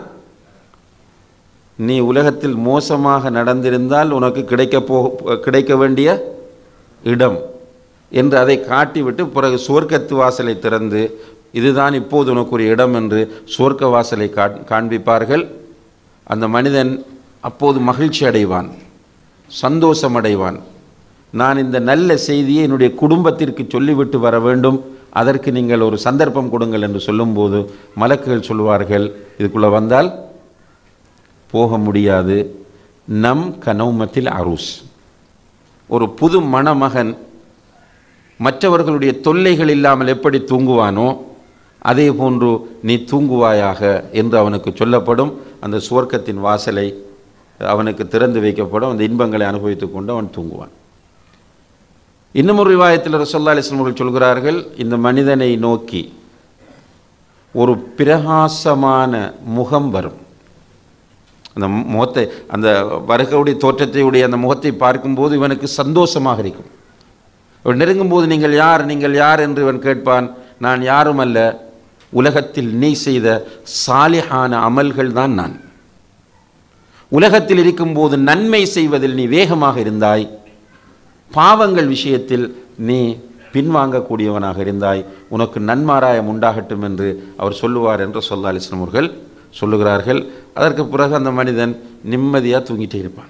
நீ உலகத்தில் மோசமாக நடந்திருந்தால் உனக்கு கிடைக்க போ கிடைக்க வேண்டிய இடம் என்று அதை காட்டிவிட்டு பிறகு சுவர்க்கத்து வாசலை திறந்து இதுதான் இப்போது உனக்கு ஒரு இடம் என்று சுவர்க்க வாசலை காண்பிப்பார்கள் அந்த மனிதன் அப்போது மகிழ்ச்சி அடைவான் சந்தோஷம் அடைவான் நான் இந்த நல்ல செய்தியை என்னுடைய குடும்பத்திற்கு சொல்லிவிட்டு வர வேண்டும் அதற்கு நீங்கள் ஒரு சந்தர்ப்பம் கொடுங்கள் என்று சொல்லும்போது மலக்குகள் சொல்லுவார்கள் இதுக்குள்ளே வந்தால் போக முடியாது நம் கனௌமத்தில் அரூஸ் ஒரு புது மணமகன் மற்றவர்களுடைய தொல்லைகள் இல்லாமல் எப்படி தூங்குவானோ அதே போன்று நீ தூங்குவாயாக என்று அவனுக்கு சொல்லப்படும் அந்த சுவர்க்கத்தின் வாசலை அவனுக்கு திறந்து வைக்கப்படும் அந்த இன்பங்களை அனுபவித்து கொண்டு அவன் தூங்குவான் இன்னும் ஒரு விவாயத்தில் ரசல்லா அலிஸ்லம் அவர்கள் சொல்கிறார்கள் இந்த மனிதனை நோக்கி ஒரு பிரகாசமான முகம் வரும் அந்த முகத்தை அந்த வருகையுடைய தோற்றத்தை உடைய அந்த முகத்தை பார்க்கும்போது இவனுக்கு சந்தோஷமாக இருக்கும் இவன் நெருங்கும்போது நீங்கள் யார் நீங்கள் யார் என்று இவன் கேட்பான் நான் யாரும் அல்ல உலகத்தில் நீ செய்த சாலிஹான அமல்கள் தான் நான் உலகத்தில் இருக்கும்போது நன்மை செய்வதில் நீ வேகமாக இருந்தாய் பாவங்கள் விஷயத்தில் நீ பின்வாங்கக்கூடியவனாக இருந்தாய் உனக்கு நன்மாராயம் உண்டாகட்டும் என்று அவர் சொல்லுவார் என்று சொல்லா அலிஸ்லம் அவர்கள் சொல்லுகிறார்கள் அதற்கு பிறகு அந்த மனிதன் நிம்மதியாக தூங்கிட்டே இருப்பான்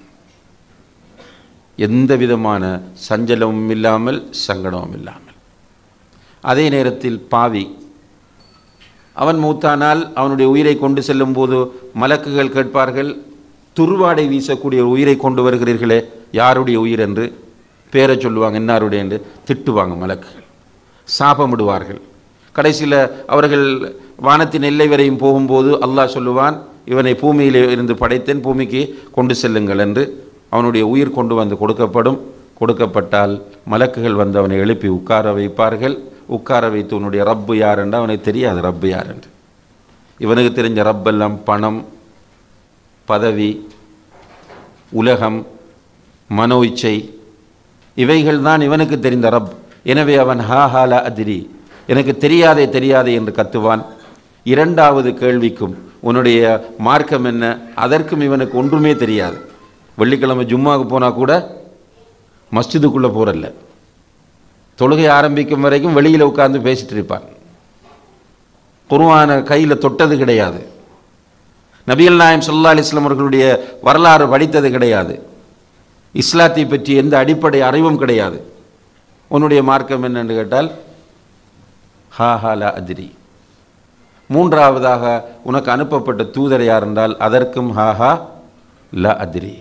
எந்த விதமான சஞ்சலமும் இல்லாமல் சங்கடமும் இல்லாமல் அதே நேரத்தில் பாவி அவன் மூத்தானால் அவனுடைய உயிரை கொண்டு செல்லும் போது மலக்குகள் கேட்பார்கள் துர்வாடை வீசக்கூடிய ஒரு உயிரை கொண்டு வருகிறீர்களே யாருடைய உயிர் என்று பேரை சொல்லுவாங்க இன்னாருடைய என்று திட்டுவாங்க மலக்குகள் சாபமிடுவார்கள் கடைசியில் அவர்கள் வானத்தின் எல்லை வரையும் போகும்போது அல்லாஹ் சொல்லுவான் இவனை பூமியில் இருந்து படைத்தேன் பூமிக்கு கொண்டு செல்லுங்கள் என்று அவனுடைய உயிர் கொண்டு வந்து கொடுக்கப்படும் கொடுக்கப்பட்டால் மலக்குகள் வந்து அவனை எழுப்பி உட்கார வைப்பார்கள் உட்கார வைத்து உன்னுடைய ரப்பு யார் என்று அவனுக்கு தெரியாது ரப்பு யார் என்று இவனுக்கு தெரிஞ்ச ரப்பெல்லாம் பணம் பதவி உலகம் மனோ இச்சை இவைகள் தான் இவனுக்கு தெரிந்த ரப் எனவே அவன் ஹா ஹாலா அதிரி எனக்கு தெரியாதே தெரியாதே என்று கத்துவான் இரண்டாவது கேள்விக்கும் உன்னுடைய மார்க்கம் என்ன அதற்கும் இவனுக்கு ஒன்றுமே தெரியாது வெள்ளிக்கிழமை ஜும்மாவுக்கு போனால் கூட மஸ்ஜிதுக்குள்ளே போகிறல்ல தொழுகை ஆரம்பிக்கும் வரைக்கும் வெளியில் உட்கார்ந்து பேசிட்டு இருப்பான் குருவான கையில் தொட்டது கிடையாது நபிகள் நாயம் சொல்லா அலிஸ்லாம் அவர்களுடைய வரலாறு படித்தது கிடையாது இஸ்லாத்தை பற்றி எந்த அடிப்படை அறிவும் கிடையாது உன்னுடைய மார்க்கம் என்னன்னு கேட்டால் ஹா ஹா லா அதிரி மூன்றாவதாக உனக்கு அனுப்பப்பட்ட தூதர் யார் என்றால் அதற்கும் ஹா ஹா ல அதிரி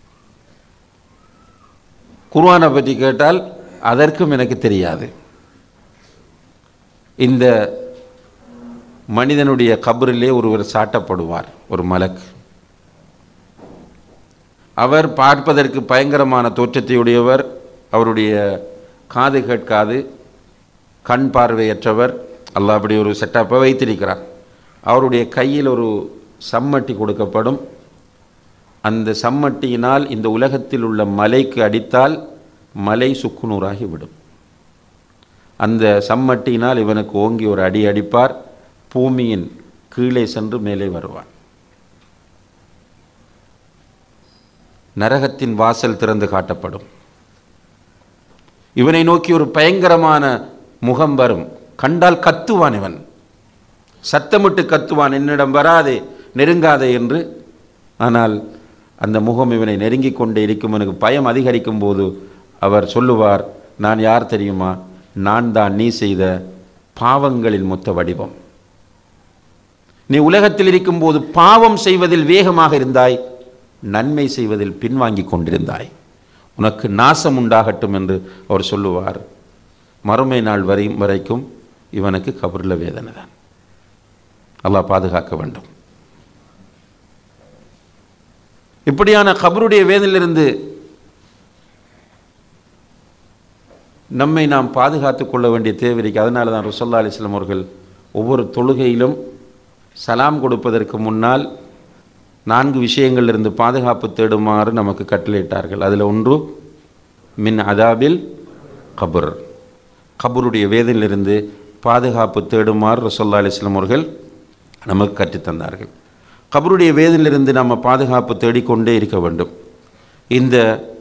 குர்ஆனை பற்றி கேட்டால் அதற்கும் எனக்கு தெரியாது இந்த மனிதனுடைய கபரிலே ஒருவர் சாட்டப்படுவார் ஒரு மலக் அவர் பார்ப்பதற்கு பயங்கரமான தோற்றத்தையுடையவர் அவருடைய காது கேட்காது கண் பார்வையற்றவர் அல்லாஹ் அப்படி ஒரு செட்டப்பை வைத்திருக்கிறார் அவருடைய கையில் ஒரு சம்மட்டி கொடுக்கப்படும் அந்த சம்மட்டியினால் இந்த உலகத்தில் உள்ள மலைக்கு அடித்தால் மலை சுக்குநூறாகி விடும் அந்த சம்மட்டியினால் இவனுக்கு ஓங்கி ஒரு அடி அடிப்பார் பூமியின் கீழே சென்று மேலே வருவான் நரகத்தின் வாசல் திறந்து காட்டப்படும் இவனை நோக்கி ஒரு பயங்கரமான முகம் வரும் கண்டால் கத்துவான் இவன் சத்தமிட்டு கத்துவான் என்னிடம் வராதே நெருங்காதே என்று ஆனால் அந்த முகம் இவனை நெருங்கிக் கொண்டே இருக்கும் எனக்கு பயம் அதிகரிக்கும் போது அவர் சொல்லுவார் நான் யார் தெரியுமா நான் தான் நீ செய்த பாவங்களின் மொத்த வடிவம் நீ உலகத்தில் இருக்கும்போது பாவம் செய்வதில் வேகமாக இருந்தாய் நன்மை செய்வதில் பின்வாங்கிக் கொண்டிருந்தாய் உனக்கு நாசம் உண்டாகட்டும் என்று அவர் சொல்லுவார் மறுமை நாள் வரை வரைக்கும் இவனுக்கு கபரில் வேதனை தான் அல்லாஹ் பாதுகாக்க வேண்டும் இப்படியான கபருடைய வேதனையிலிருந்து நம்மை நாம் பாதுகாத்துக் கொள்ள வேண்டிய தேவை இருக்கு அதனால தான் ருசல்லா அலிஸ்லாம் அவர்கள் ஒவ்வொரு தொழுகையிலும் சலாம் கொடுப்பதற்கு முன்னால் நான்கு விஷயங்களிலிருந்து பாதுகாப்பு தேடுமாறு நமக்கு கட்டளையிட்டார்கள் அதில் ஒன்று மின் அதாபில் கபர் கபருடைய வேதனையிலிருந்து பாதுகாப்பு தேடுமாறு ரசோல்லா அலிஸ்லாம் அவர்கள் நமக்கு கற்றுத்தந்தார்கள் கபருடைய வேதனையிலிருந்து நம்ம பாதுகாப்பு தேடிக்கொண்டே இருக்க வேண்டும் இந்த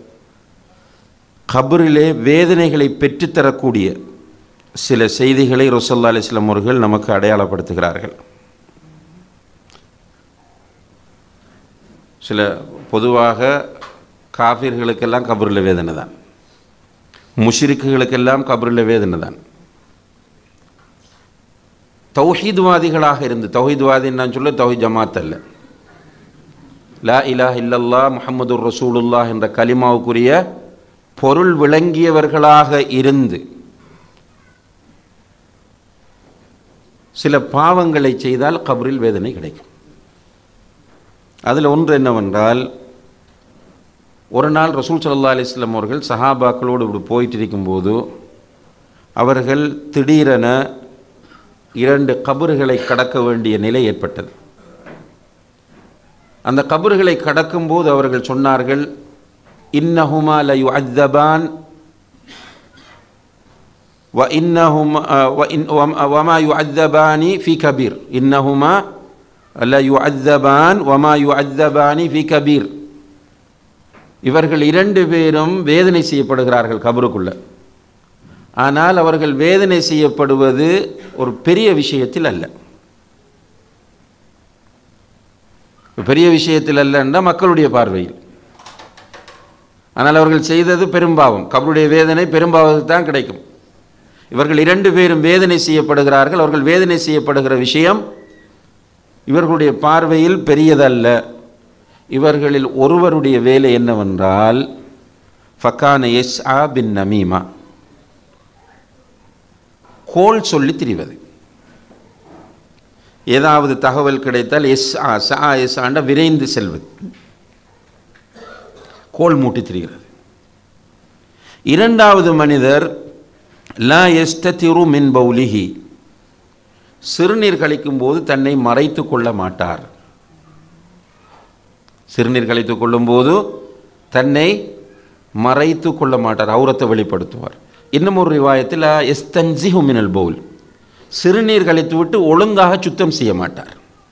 கபரிலே வேதனைகளை பெற்றுத்தரக்கூடிய சில செய்திகளை ரசோல்லா அலிஸ்லாம் அவர்கள் நமக்கு அடையாளப்படுத்துகிறார்கள் சில பொதுவாக காஃபிர்களுக்கெல்லாம் கபரில் வேதனை தான் முஷிரிக்குகளுக்கெல்லாம் கபரில் வேதனை தான் தௌஹீத்வாதிகளாக இருந்து தௌஹீத்வாதி நான் சொல்ல தௌஹீத் ஜமாத் அல்ல லா இலாஹ் இல்லல்லா முஹம்மது ரசூலுல்லா என்ற கலிமாவுக்குரிய பொருள் விளங்கியவர்களாக இருந்து சில பாவங்களை செய்தால் கபரில் வேதனை கிடைக்கும் அதில் ஒன்று என்னவென்றால் ஒரு நாள் ரசூல் சல்லா அலிஸ்லாம் அவர்கள் சஹாபாக்களோடு இப்படி போயிட்டு இருக்கும்போது அவர்கள் திடீரென இரண்டு கபறுகளை கடக்க வேண்டிய நிலை ஏற்பட்டது அந்த கபறுகளை கடக்கும்போது அவர்கள் சொன்னார்கள் இன்னஹுமா லயு அத்தபான் وإنهما وإن وما يعذبان في كبير إنهما لا يعذبان وما يعذبان في كبير இவர்கள் இரண்டு பேரும் வேதனை செய்யப்படுகிறார்கள் கபருக்குள்ள ஆனால் அவர்கள் வேதனை செய்யப்படுவது ஒரு பெரிய விஷயத்தில் அல்ல பெரிய விஷயத்தில் அல்ல மக்களுடைய பார்வையில் ஆனால் அவர்கள் செய்தது பெரும்பாவம் கபருடைய வேதனை பெரும்பாவத்துக்கு தான் கிடைக்கும் இவர்கள் இரண்டு பேரும் வேதனை செய்யப்படுகிறார்கள் அவர்கள் வேதனை செய்யப்படுகிற விஷயம் இவர்களுடைய பார்வையில் பெரியதல்ல இவர்களில் ஒருவருடைய வேலை என்னவென்றால் ஃபக்கான எஸ் ஆ பின் நமீமா கோல் சொல்லி திரிவது ஏதாவது தகவல் கிடைத்தால் எஸ் ஆ சா எஸ் ஆண்ட விரைந்து செல்வது கோல் மூட்டி திரிகிறது இரண்டாவது மனிதர் லா எஸ்ததிரு மின் பௌலிஹி சிறுநீர் கழிக்கும் போது தன்னை மறைத்து கொள்ள மாட்டார் சிறுநீர் கழித்து கொள்ளும்போது தன்னை மறைத்து கொள்ள மாட்டார் அவுரத்தை வெளிப்படுத்துவார் இன்னும் ஒரு ரிவாயத்தில் எஸ்தன்சிஹு மினல் பவுல் சிறுநீர் கழித்து விட்டு ஒழுங்காக சுத்தம் செய்ய மாட்டார்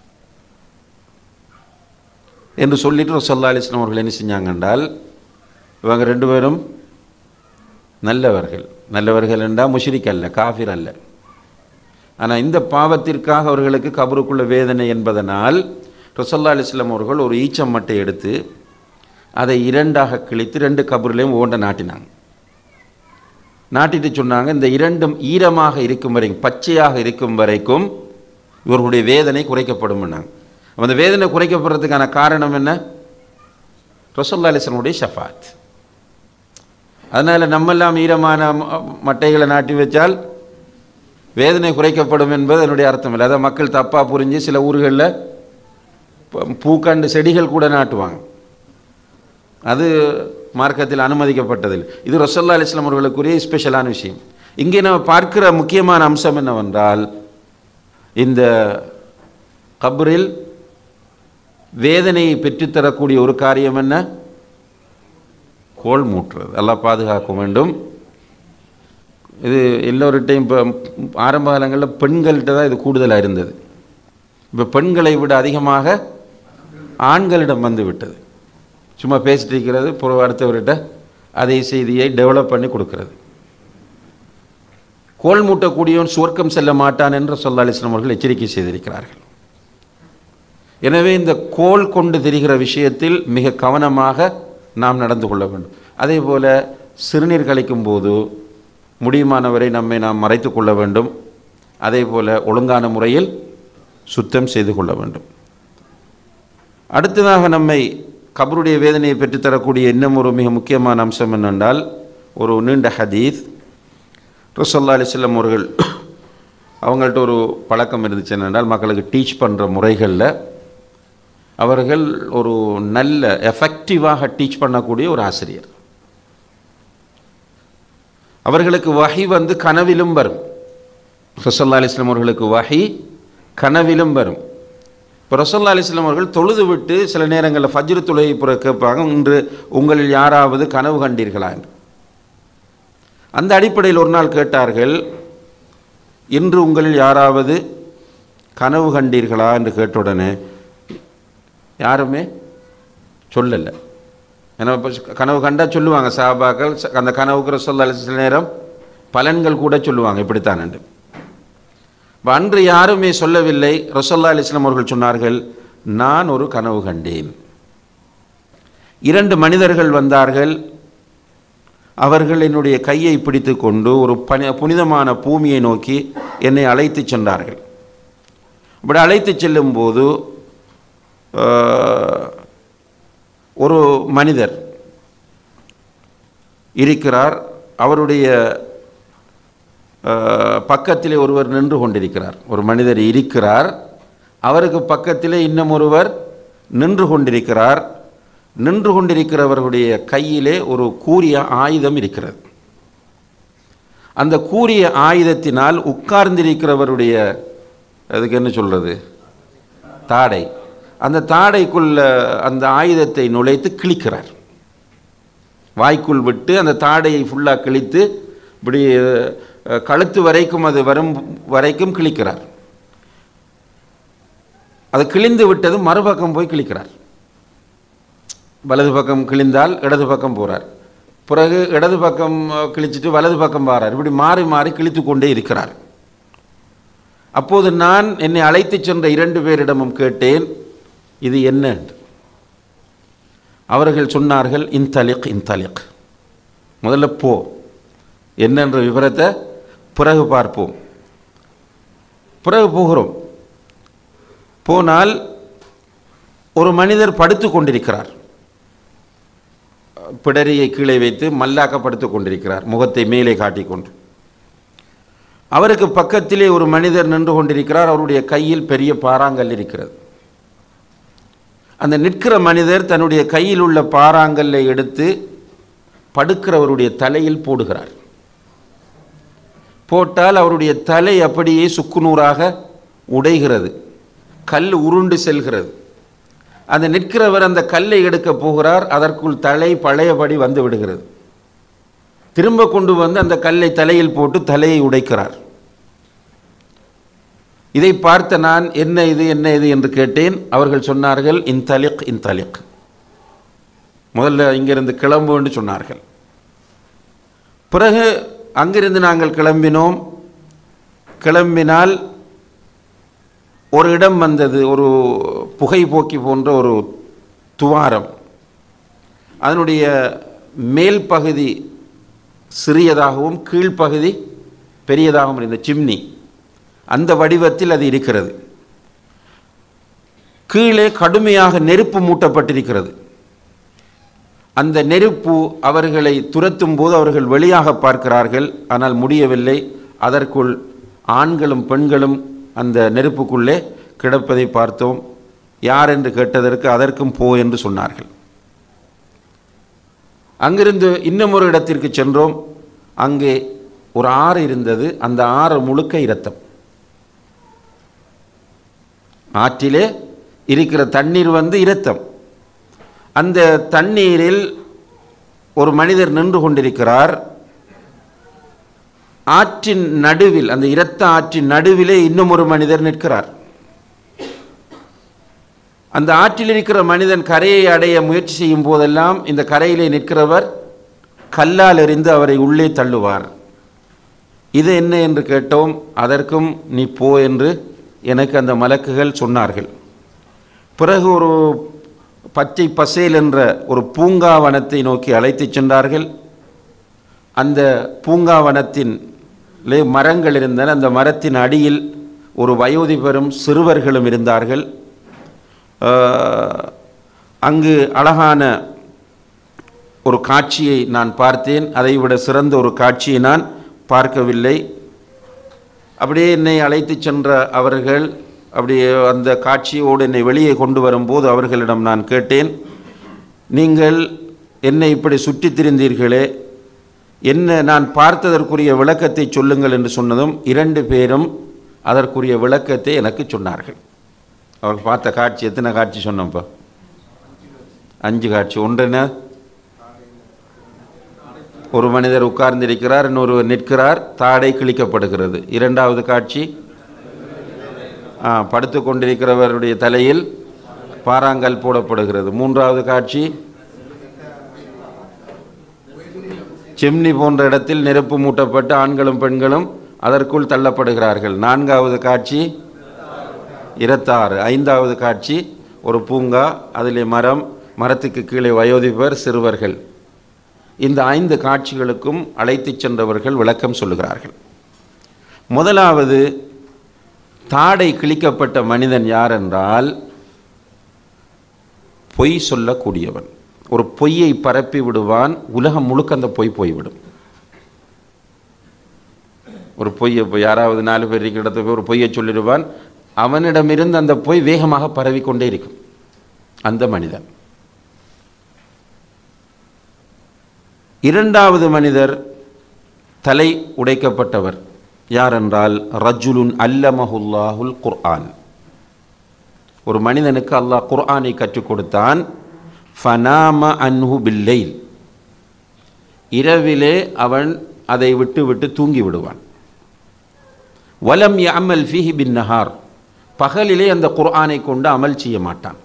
என்று சொல்லிட்டு ரசல்லா அலிஸ்லாம் அவர்கள் என்ன செஞ்சாங்க என்றால் இவங்க ரெண்டு பேரும் நல்லவர்கள் நல்லவர்கள் என்றால் முஷ்ரிக் அல்ல காஃபிர் அல்ல ஆனால் இந்த பாவத்திற்காக அவர்களுக்கு கபருக்குள்ள வேதனை என்பதனால் ரசல்லா அலிஸ்லாம் அவர்கள் ஒரு ஈச்சம் மட்டை எடுத்து அதை இரண்டாக கிழித்து ரெண்டு கபூர்லேயும் ஓண்ட நாட்டினாங்க நாட்டிட்டு சொன்னாங்க இந்த இரண்டும் ஈரமாக இருக்கும் வரைக்கும் பச்சையாக இருக்கும் வரைக்கும் இவர்களுடைய வேதனை குறைக்கப்படும் அந்த வேதனை குறைக்கப்படுறதுக்கான காரணம் என்ன ரசல்லா அலிஸ்லமுடைய ஷஃபாத் அதனால் நம்மெல்லாம் ஈரமான மட்டைகளை நாட்டி வச்சால் வேதனை குறைக்கப்படும் என்பது என்னுடைய அர்த்தம் இல்லை அதை மக்கள் தப்பாக புரிஞ்சு சில ஊர்களில் பூக்கண்டு செடிகள் கூட நாட்டுவாங்க அது மார்க்கத்தில் அனுமதிக்கப்பட்டதில் இது ரசல்லா அலிஸ்லாம் அவர்களுக்குரிய ஸ்பெஷலான விஷயம் இங்கே நம்ம பார்க்கிற முக்கியமான அம்சம் என்னவென்றால் இந்த கபரில் வேதனையை பெற்றுத்தரக்கூடிய ஒரு காரியம் என்ன கோல் மூட்டுறது எல்லாம் பாதுகாக்க வேண்டும் இது எல்லோருட்டையும் இப்போ ஆரம்ப காலங்களில் பெண்கள்கிட்ட தான் இது கூடுதலாக இருந்தது இப்போ பெண்களை விட அதிகமாக ஆண்களிடம் வந்து விட்டது சும்மா பேசிட்டு இருக்கிறது புற அடுத்தவர்கிட்ட அதே செய்தியை டெவலப் பண்ணி கொடுக்கிறது கோல் மூட்டக்கூடியவன் சுவர்க்கம் செல்ல மாட்டான் என்று சொல்லா அலிஸ்லாம் அவர்கள் எச்சரிக்கை செய்திருக்கிறார்கள் எனவே இந்த கோல் கொண்டு திரிகிற விஷயத்தில் மிக கவனமாக நாம் நடந்து கொள்ள வேண்டும் அதே போல் சிறுநீர் கழிக்கும் போது முடியுமானவரை நம்மை நாம் மறைத்து கொள்ள வேண்டும் அதே போல் ஒழுங்கான முறையில் சுத்தம் செய்து கொள்ள வேண்டும் அடுத்ததாக நம்மை கபருடைய வேதனையை பெற்றுத்தரக்கூடிய இன்னும் ஒரு மிக முக்கியமான அம்சம் என்னென்றால் ஒரு நீண்ட ஹதீஸ் ரசல்லா அலிஸ்லம் அவர்கள் அவங்கள்ட்ட ஒரு பழக்கம் இருந்துச்சு என்னென்றால் மக்களுக்கு டீச் பண்ணுற முறைகளில் அவர்கள் ஒரு நல்ல எஃபெக்டிவாக டீச் பண்ணக்கூடிய ஒரு ஆசிரியர் அவர்களுக்கு வஹி வந்து கனவிலும் வரும் ரசல்லா அலிஸ்லாம் அவர்களுக்கு வஹி கனவிலும் வரும் இப்போ ரசல்லா அலிஸ்லாம் அவர்கள் தொழுது விட்டு சில நேரங்களில் ஃபஜ்ரு தொழுகை புற கேட்பாங்க இன்று உங்களில் யாராவது கனவு கண்டீர்களா என்று அந்த அடிப்படையில் ஒரு நாள் கேட்டார்கள் இன்று உங்களில் யாராவது கனவு கண்டீர்களா என்று கேட்ட உடனே யாருமே சொல்லலை ஏன்னா இப்போ கனவு கண்டால் சொல்லுவாங்க சாபாக்கள் அந்த கனவுக்கு ரசல்லா சில நேரம் பலன்கள் கூட சொல்லுவாங்க இப்படித்தான் என்று இப்போ அன்று யாருமே சொல்லவில்லை ரசல்லா அலிஸ்லாம் அவர்கள் சொன்னார்கள் நான் ஒரு கனவு கண்டேன் இரண்டு மனிதர்கள் வந்தார்கள் அவர்கள் என்னுடைய கையை பிடித்து கொண்டு ஒரு பனி புனிதமான பூமியை நோக்கி என்னை அழைத்து சென்றார்கள் இப்படி அழைத்து செல்லும்போது ஒரு மனிதர் இருக்கிறார் அவருடைய பக்கத்திலே ஒருவர் நின்று கொண்டிருக்கிறார் ஒரு மனிதர் இருக்கிறார் அவருக்கு பக்கத்திலே இன்னும் ஒருவர் நின்று கொண்டிருக்கிறார் நின்று கொண்டிருக்கிறவர்களுடைய கையிலே ஒரு கூரிய ஆயுதம் இருக்கிறது அந்த கூரிய ஆயுதத்தினால் உட்கார்ந்திருக்கிறவருடைய அதுக்கு என்ன சொல்கிறது தாடை அந்த தாடைக்குள்ள அந்த ஆயுதத்தை நுழைத்து கிழிக்கிறார் வாய்க்குள் விட்டு அந்த தாடையை ஃபுல்லாக கிழித்து இப்படி கழுத்து வரைக்கும் அது வரும் வரைக்கும் கிழிக்கிறார் அது கிழிந்து விட்டது மறுபக்கம் போய் கிழிக்கிறார் வலது பக்கம் கிழிந்தால் இடது பக்கம் போகிறார் பிறகு இடது பக்கம் கிழிச்சிட்டு வலது பக்கம் பாறார் இப்படி மாறி மாறி கிழித்து கொண்டே இருக்கிறார் அப்போது நான் என்னை அழைத்து சென்ற இரண்டு பேரிடமும் கேட்டேன் இது என்ன அவர்கள் சொன்னார்கள் இன்தலிக் இன்தலிக் முதல்ல போ என்னென்ற விவரத்தை பிறகு பார்ப்போம் பிறகு போகிறோம் போனால் ஒரு மனிதர் படுத்து கொண்டிருக்கிறார் பிடரியை கீழே வைத்து மல்லாக்க படுத்து கொண்டிருக்கிறார் முகத்தை மேலே காட்டிக்கொண்டு அவருக்கு பக்கத்திலே ஒரு மனிதர் நின்று கொண்டிருக்கிறார் அவருடைய கையில் பெரிய பாறாங்கல் இருக்கிறது அந்த நிற்கிற மனிதர் தன்னுடைய கையில் உள்ள பாறாங்கல்லை எடுத்து படுக்கிறவருடைய தலையில் போடுகிறார் போட்டால் அவருடைய தலை அப்படியே சுக்குநூறாக உடைகிறது கல் உருண்டு செல்கிறது அந்த நிற்கிறவர் அந்த கல்லை எடுக்க போகிறார் அதற்குள் தலை பழையபடி வந்து விடுகிறது திரும்ப கொண்டு வந்து அந்த கல்லை தலையில் போட்டு தலையை உடைக்கிறார் இதை பார்த்த நான் என்ன இது என்ன இது என்று கேட்டேன் அவர்கள் சொன்னார்கள் இன்தலிக் இன்தலிக் முதல்ல இங்கிருந்து கிளம்பு என்று சொன்னார்கள் பிறகு அங்கிருந்து நாங்கள் கிளம்பினோம் கிளம்பினால் ஒரு இடம் வந்தது ஒரு புகை போக்கி போன்ற ஒரு துவாரம் அதனுடைய மேல் பகுதி சிறியதாகவும் கீழ்ப்பகுதி பெரியதாகவும் இருந்த சிம்னி அந்த வடிவத்தில் அது இருக்கிறது கீழே கடுமையாக நெருப்பு மூட்டப்பட்டிருக்கிறது அந்த நெருப்பு அவர்களை துரத்தும் போது அவர்கள் வெளியாக பார்க்கிறார்கள் ஆனால் முடியவில்லை அதற்குள் ஆண்களும் பெண்களும் அந்த நெருப்புக்குள்ளே கிடப்பதை பார்த்தோம் யார் என்று கேட்டதற்கு அதற்கும் போ என்று சொன்னார்கள் அங்கிருந்து இன்னும் ஒரு இடத்திற்கு சென்றோம் அங்கே ஒரு ஆறு இருந்தது அந்த ஆறு முழுக்க இரத்தம் ஆற்றிலே இருக்கிற தண்ணீர் வந்து இரத்தம் அந்த தண்ணீரில் ஒரு மனிதர் நின்று கொண்டிருக்கிறார் ஆற்றின் நடுவில் அந்த இரத்த ஆற்றின் நடுவிலே இன்னும் ஒரு மனிதர் நிற்கிறார் அந்த ஆற்றில் இருக்கிற மனிதன் கரையை அடைய முயற்சி செய்யும் போதெல்லாம் இந்த கரையிலே நிற்கிறவர் கல்லால் எறிந்து அவரை உள்ளே தள்ளுவார் இது என்ன என்று கேட்டோம் அதற்கும் நீ போ என்று எனக்கு அந்த மலக்குகள் சொன்னார்கள் பிறகு ஒரு பச்சை பசேல் என்ற ஒரு பூங்காவனத்தை நோக்கி அழைத்துச் சென்றார்கள் அந்த பூங்காவனத்தின் லே மரங்கள் இருந்தன அந்த மரத்தின் அடியில் ஒரு வயோதிபரும் சிறுவர்களும் இருந்தார்கள் ஆஹ், அங்கு அழகான ஒரு காட்சியை நான் பார்த்தேன் அதைவிட சிறந்த ஒரு காட்சியை நான் பார்க்கவில்லை அப்படியே என்னை அழைத்துச் சென்ற அவர்கள் அப்படியே அந்த காட்சியோடு என்னை வெளியே கொண்டு வரும்போது அவர்களிடம் நான் கேட்டேன் நீங்கள் என்னை இப்படி சுற்றித் திரிந்தீர்களே என்ன நான் பார்த்ததற்குரிய விளக்கத்தை சொல்லுங்கள் என்று சொன்னதும் இரண்டு பேரும் அதற்குரிய விளக்கத்தை எனக்கு சொன்னார்கள் அவர்கள் பார்த்த காட்சி எத்தனை காட்சி சொன்னோம்ப்பா அஞ்சு காட்சி ஒன்று என்ன ஒரு மனிதர் உட்கார்ந்திருக்கிறார் இன்னொருவர் நிற்கிறார் தாடை கிழிக்கப்படுகிறது இரண்டாவது காட்சி ஆ, படுத்து கொண்டிருக்கிறவருடைய தலையில் பாறாங்கல் போடப்படுகிறது மூன்றாவது காட்சி சிம்னி போன்ற இடத்தில் நெருப்பு மூட்டப்பட்டு ஆண்களும் பெண்களும் அதற்குள் தள்ளப்படுகிறார்கள் நான்காவது காட்சி இருபத்தாறு ஐந்தாவது காட்சி ஒரு பூங்கா அதிலே மரம் மரத்துக்கு கீழே வயோதிபர் சிறுவர்கள் இந்த ஐந்து காட்சிகளுக்கும் அழைத்துச் சென்றவர்கள் விளக்கம் சொல்லுகிறார்கள் முதலாவது தாடை கிழிக்கப்பட்ட மனிதன் யார் என்றால் பொய் சொல்லக்கூடியவன் ஒரு பொய்யை பரப்பி விடுவான் உலகம் முழுக்க அந்த பொய் போய்விடும் ஒரு பொய்யை இப்போ யாராவது நாலு பேர் இருக்கிற இடத்துல போய் ஒரு பொய்யை சொல்லிடுவான் அவனிடமிருந்து அந்த பொய் வேகமாக பரவிக்கொண்டே இருக்கும் அந்த மனிதன் இரண்டாவது மனிதர் தலை உடைக்கப்பட்டவர் யார் என்றால் ரஜுலுன் அல்லமஹுல்லாஹுல் குர்ஆன் ஒரு மனிதனுக்கு அல்லாஹ் குர்ஆனை கற்றுக் கொடுத்தான் ஃபனாம அன்ஹு பில்லைல் இரவிலே அவன் அதை விட்டு விட்டு தூங்கி விடுவான் வலம் யமல் ஃபீஹி பின் நஹார் பகலிலே அந்த குர்ஆனை கொண்டு அமல் செய்ய மாட்டான்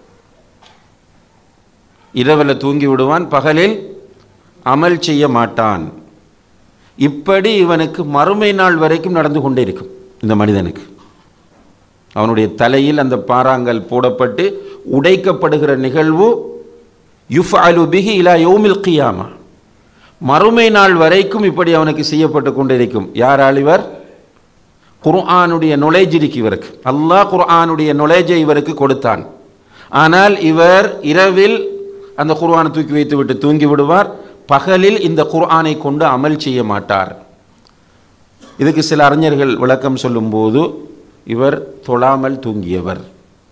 இரவில் தூங்கி விடுவான் பகலில் அமல் செய்ய மாட்டான் இப்படி இவனுக்கு மறுமை நாள் வரைக்கும் நடந்து கொண்டே இருக்கும் இந்த மனிதனுக்கு அவனுடைய தலையில் அந்த பாறாங்கல் போடப்பட்டு உடைக்கப்படுகிற நிகழ்வு யுஃப் அலு பிஹி இலா யோமில் கியாமா மறுமை நாள் வரைக்கும் இப்படி அவனுக்கு செய்யப்பட்டு கொண்டிருக்கும் யாரால் இவர் குர்ஆனுடைய நுழைஜ் இருக்கு இவருக்கு அல்லாஹ் குர்ஆனுடைய நுழைஜை இவருக்கு கொடுத்தான் ஆனால் இவர் இரவில் அந்த குர்ஆனை தூக்கி வைத்து விட்டு தூங்கி விடுவார் பகலில் இந்த குர்ஆனை கொண்டு அமல் செய்ய மாட்டார் இதுக்கு சில அறிஞர்கள் விளக்கம் சொல்லும்போது இவர் தொழாமல் தூங்கியவர்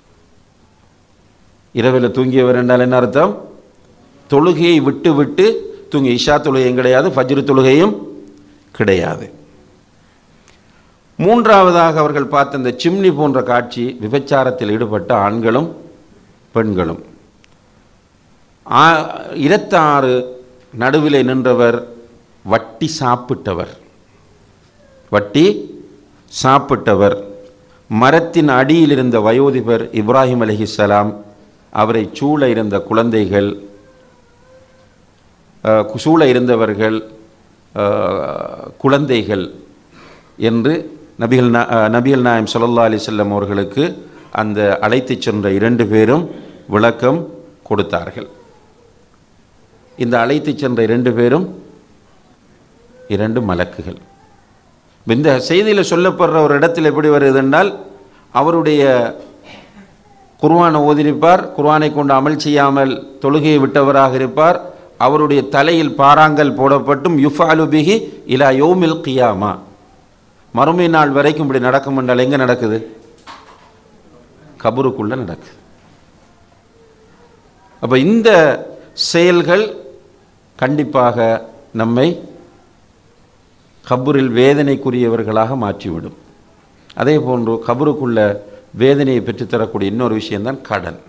இரவில் தூங்கியவர் என்றால் என்ன அர்த்தம் தொழுகையை விட்டு விட்டு தூங்கி இஷா தொழுகையும் கிடையாது ஃபஜ்ரு தொழுகையும் கிடையாது மூன்றாவதாக அவர்கள் பார்த்த இந்த சிம்னி போன்ற காட்சி விபச்சாரத்தில் ஈடுபட்ட ஆண்களும் பெண்களும் ஆ- இருபத்தாறு நடுவிலே நின்றவர் வட்டி சாப்பிட்டவர் வட்டி சாப்பிட்டவர் மரத்தின் அடியில் இருந்த வயோதிபர் இப்ராஹிம் அலைஹிஸ்ஸலாம் அவரை சூழ இருந்த குழந்தைகள் அஹ், சூழ இருந்தவர்கள் அஹ், குழந்தைகள் என்று நபிகள் நா- அஹ், நபிகள் நாயம் ஸல்லல்லாஹு அலைஹி வஸல்லம் அவர்களுக்கு அந்த அழைத்துச் சென்ற இரண்டு பேரும் விளக்கம் கொடுத்தார்கள் இந்த அழைத்துச் சென்ற இரண்டு பேரும் இரண்டு மலக்குகள் இந்த செய்தியில் சொல்லப்படுற ஒரு இடத்தில் எப்படி வருது என்றால் அவருடைய குர்ஆனை ஓதிருப்பார் குர்ஆனை கொண்டு அமல் செய்யாமல் தொழுகையை விட்டவராக இருப்பார் அவருடைய தலையில் பாறாங்கல் போடப்பட்டும் யுஃபாலு பிஹி இலா யோமில் கியாமா மறுமை நாள் வரைக்கும் இப்படி நடக்கும் என்றால் எங்கே நடக்குது கபருக்குள்ள நடக்குது அப்போ இந்த செயல்கள் கண்டிப்பாக நம்மை கபூரில் வேதனைக்குரியவர்களாக மாற்றிவிடும் அதே போன்று கபருக்குள்ள வேதனையை பெற்றுத்தரக்கூடிய இன்னொரு விஷயம்தான் கடன்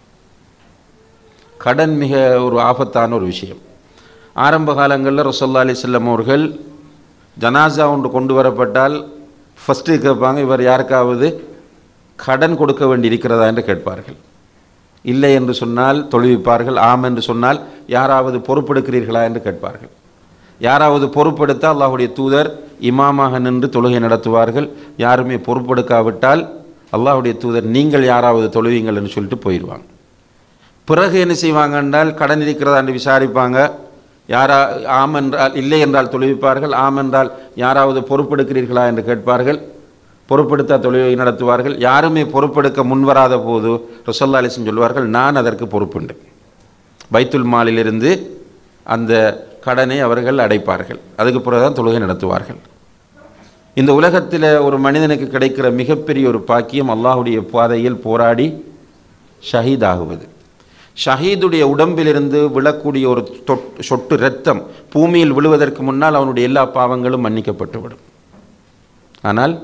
கடன் மிக ஒரு ஆபத்தான ஒரு விஷயம் ஆரம்ப காலங்களில் ரசோல்லா அலி செல்லம் அவர்கள் ஜனாசா ஒன்று கொண்டு வரப்பட்டால் ஃபஸ்ட்டு கேட்பாங்க இவர் யாருக்காவது கடன் கொடுக்க வேண்டி இருக்கிறதா என்று கேட்பார்கள் இல்லை என்று சொன்னால் தொழுவிப்பார்கள் ஆம் என்று சொன்னால் யாராவது பொறுப்பெடுக்கிறீர்களா என்று கேட்பார்கள் யாராவது பொறுப்பெடுத்தால் அல்லாஹுடைய தூதர் இமாமாக நின்று தொழுகை நடத்துவார்கள் யாருமே பொறுப்பெடுக்காவிட்டால் அல்லாஹுடைய தூதர் நீங்கள் யாராவது தொழுவீங்கள் என்று சொல்லிட்டு போயிடுவாங்க பிறகு என்ன செய்வாங்க என்றால் கடன் இருக்கிறதா என்று விசாரிப்பாங்க யாரா ஆம் என்றால் இல்லை என்றால் தொழுவிப்பார்கள் ஆம் என்றால் யாராவது பொறுப்பெடுக்கிறீர்களா என்று கேட்பார்கள் பொறுப்பெடுத்த தொழிலை நடத்துவார்கள் யாருமே பொறுப்பெடுக்க முன்வராத போது ரசல்லா அலிசன் சொல்வார்கள் நான் அதற்கு பொறுப்புண்டு பைத்துல் மாலிலிருந்து அந்த கடனை அவர்கள் அடைப்பார்கள் அதுக்கு பிறகு தான் தொழுகை நடத்துவார்கள் இந்த உலகத்தில் ஒரு மனிதனுக்கு கிடைக்கிற மிகப்பெரிய ஒரு பாக்கியம் அல்லாஹுடைய பாதையில் போராடி ஷஹீத் ஆகுவது ஷஹீதுடைய உடம்பிலிருந்து விழக்கூடிய ஒரு தொட் சொட்டு இரத்தம் பூமியில் விழுவதற்கு முன்னால் அவனுடைய எல்லா பாவங்களும் மன்னிக்கப்பட்டுவிடும் ஆனால்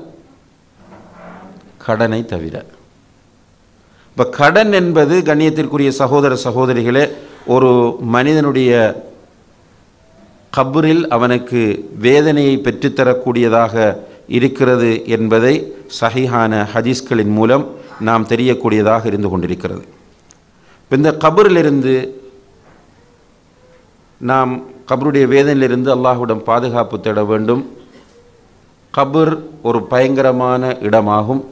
கடனை தவிர இப்போ கடன் என்பது கண்ணியத்திற்குரிய சகோதர சகோதரிகளே ஒரு மனிதனுடைய கபரில் அவனுக்கு வேதனையை பெற்றுத்தரக்கூடியதாக இருக்கிறது என்பதை சஹிஹான ஹதீஸ்களின் மூலம் நாம் தெரியக்கூடியதாக இருந்து கொண்டிருக்கிறது இப்போ இந்த கபரிலிருந்து நாம் கபருடைய வேதனையிலிருந்து அல்லாஹ்விடம் பாதுகாப்பு தேட வேண்டும் கபர் ஒரு பயங்கரமான இடமாகும்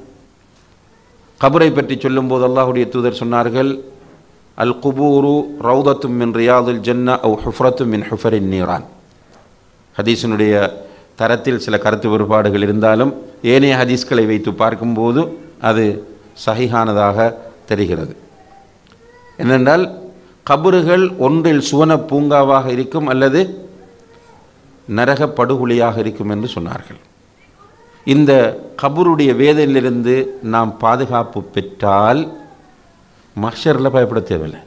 கபரை பற்றி சொல்லும்போது அல்லாஹுடைய தூதர் சொன்னார்கள் அல் குபூரு ரவுதத்தும் மின் ரியாதுல் ஜன்னா அவு ஹுஃப்ரத்தும் மின் ஹுஃபரின் நீரான் ஹதீஸினுடைய தரத்தில் சில கருத்து வேறுபாடுகள் இருந்தாலும் ஏனைய ஹதீஸ்களை வைத்து பார்க்கும்போது அது சகிஹானதாக தெரிகிறது என்னென்றால் கபறுகள் ஒன்றில் சுவன பூங்காவாக இருக்கும் அல்லது நரக படுகொலியாக இருக்கும் என்று சொன்னார்கள் இந்த கபருடைய வேதையிலிருந்து நாம் பாதுகாப்பு பெற்றால் மஷரில் பயப்பட தேவையில்லை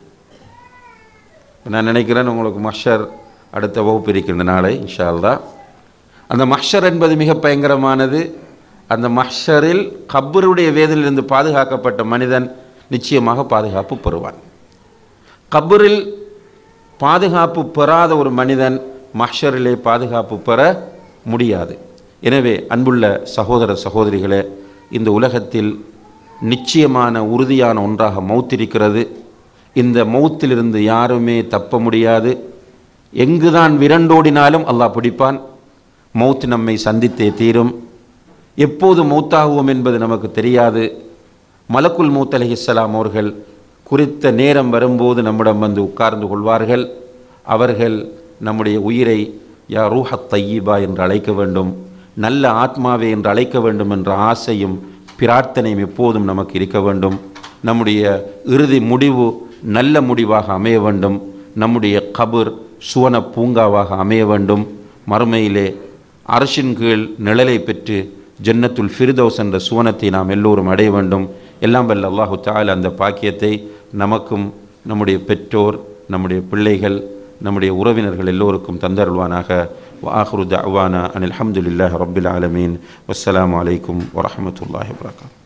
நான் நினைக்கிறேன் உங்களுக்கு மஷர் அடுத்த வகுப்பு இருக்கின்ற நாளை இன்ஷா அல்லா அந்த மஹ்ஷர் என்பது மிக பயங்கரமானது அந்த மஹ்ஷரில் கபருடைய வேதலிருந்து பாதுகாக்கப்பட்ட மனிதன் நிச்சயமாக பாதுகாப்பு பெறுவான் கபரில் பாதுகாப்பு பெறாத ஒரு மனிதன் மஹ்ஷரிலே பாதுகாப்பு பெற முடியாது எனவே அன்புள்ள சகோதர சகோதரிகளே இந்த உலகத்தில் நிச்சயமான உறுதியான ஒன்றாக மௌத்திருக்கிறது இந்த மௌத்திலிருந்து யாருமே தப்ப முடியாது எங்குதான் விரண்டோடினாலும் அல்லாஹ் பிடிப்பான் மௌத் நம்மை சந்தித்தே தீரும் எப்போது மௌத்தாகுவோம் என்பது நமக்கு தெரியாது மலக்குல் மௌத் அலிஹிஸ்லாம் அவர்கள் குறித்த நேரம் வரும்போது நம்மிடம் வந்து உட்கார்ந்து கொள்வார்கள் அவர்கள் நம்முடைய உயிரை யா ரூஹத் தையீபா என்று அழைக்க வேண்டும் நல்ல ஆத்மாவே என்று அழைக்க வேண்டும் என்ற ஆசையும் பிரார்த்தனையும் எப்போதும் நமக்கு இருக்க வேண்டும் நம்முடைய இறுதி முடிவு நல்ல முடிவாக அமைய வேண்டும் நம்முடைய கபர் சுவன பூங்காவாக அமைய வேண்டும் மறுமையிலே அரசின் கீழ் நிழலை பெற்று ஜன்னத்துல் ஃபிர்தௌஸ் என்ற சுவனத்தை நாம் எல்லோரும் அடைய வேண்டும் எல்லாம் வல்ல அல்லாஹு தால அந்த பாக்கியத்தை நமக்கும் நம்முடைய பெற்றோர் நம்முடைய பிள்ளைகள் நம்முடைய உறவினர்கள் எல்லோருக்கும் தந்தருள்வானாக வாஹ்ரு தவானா அனில் அஹமதுல்லாஹ் ரபில் ஆலமீன் வஸ்ஸலாமு அலைக்கும் வரஹமத்துல்லாஹி வபரகாத்து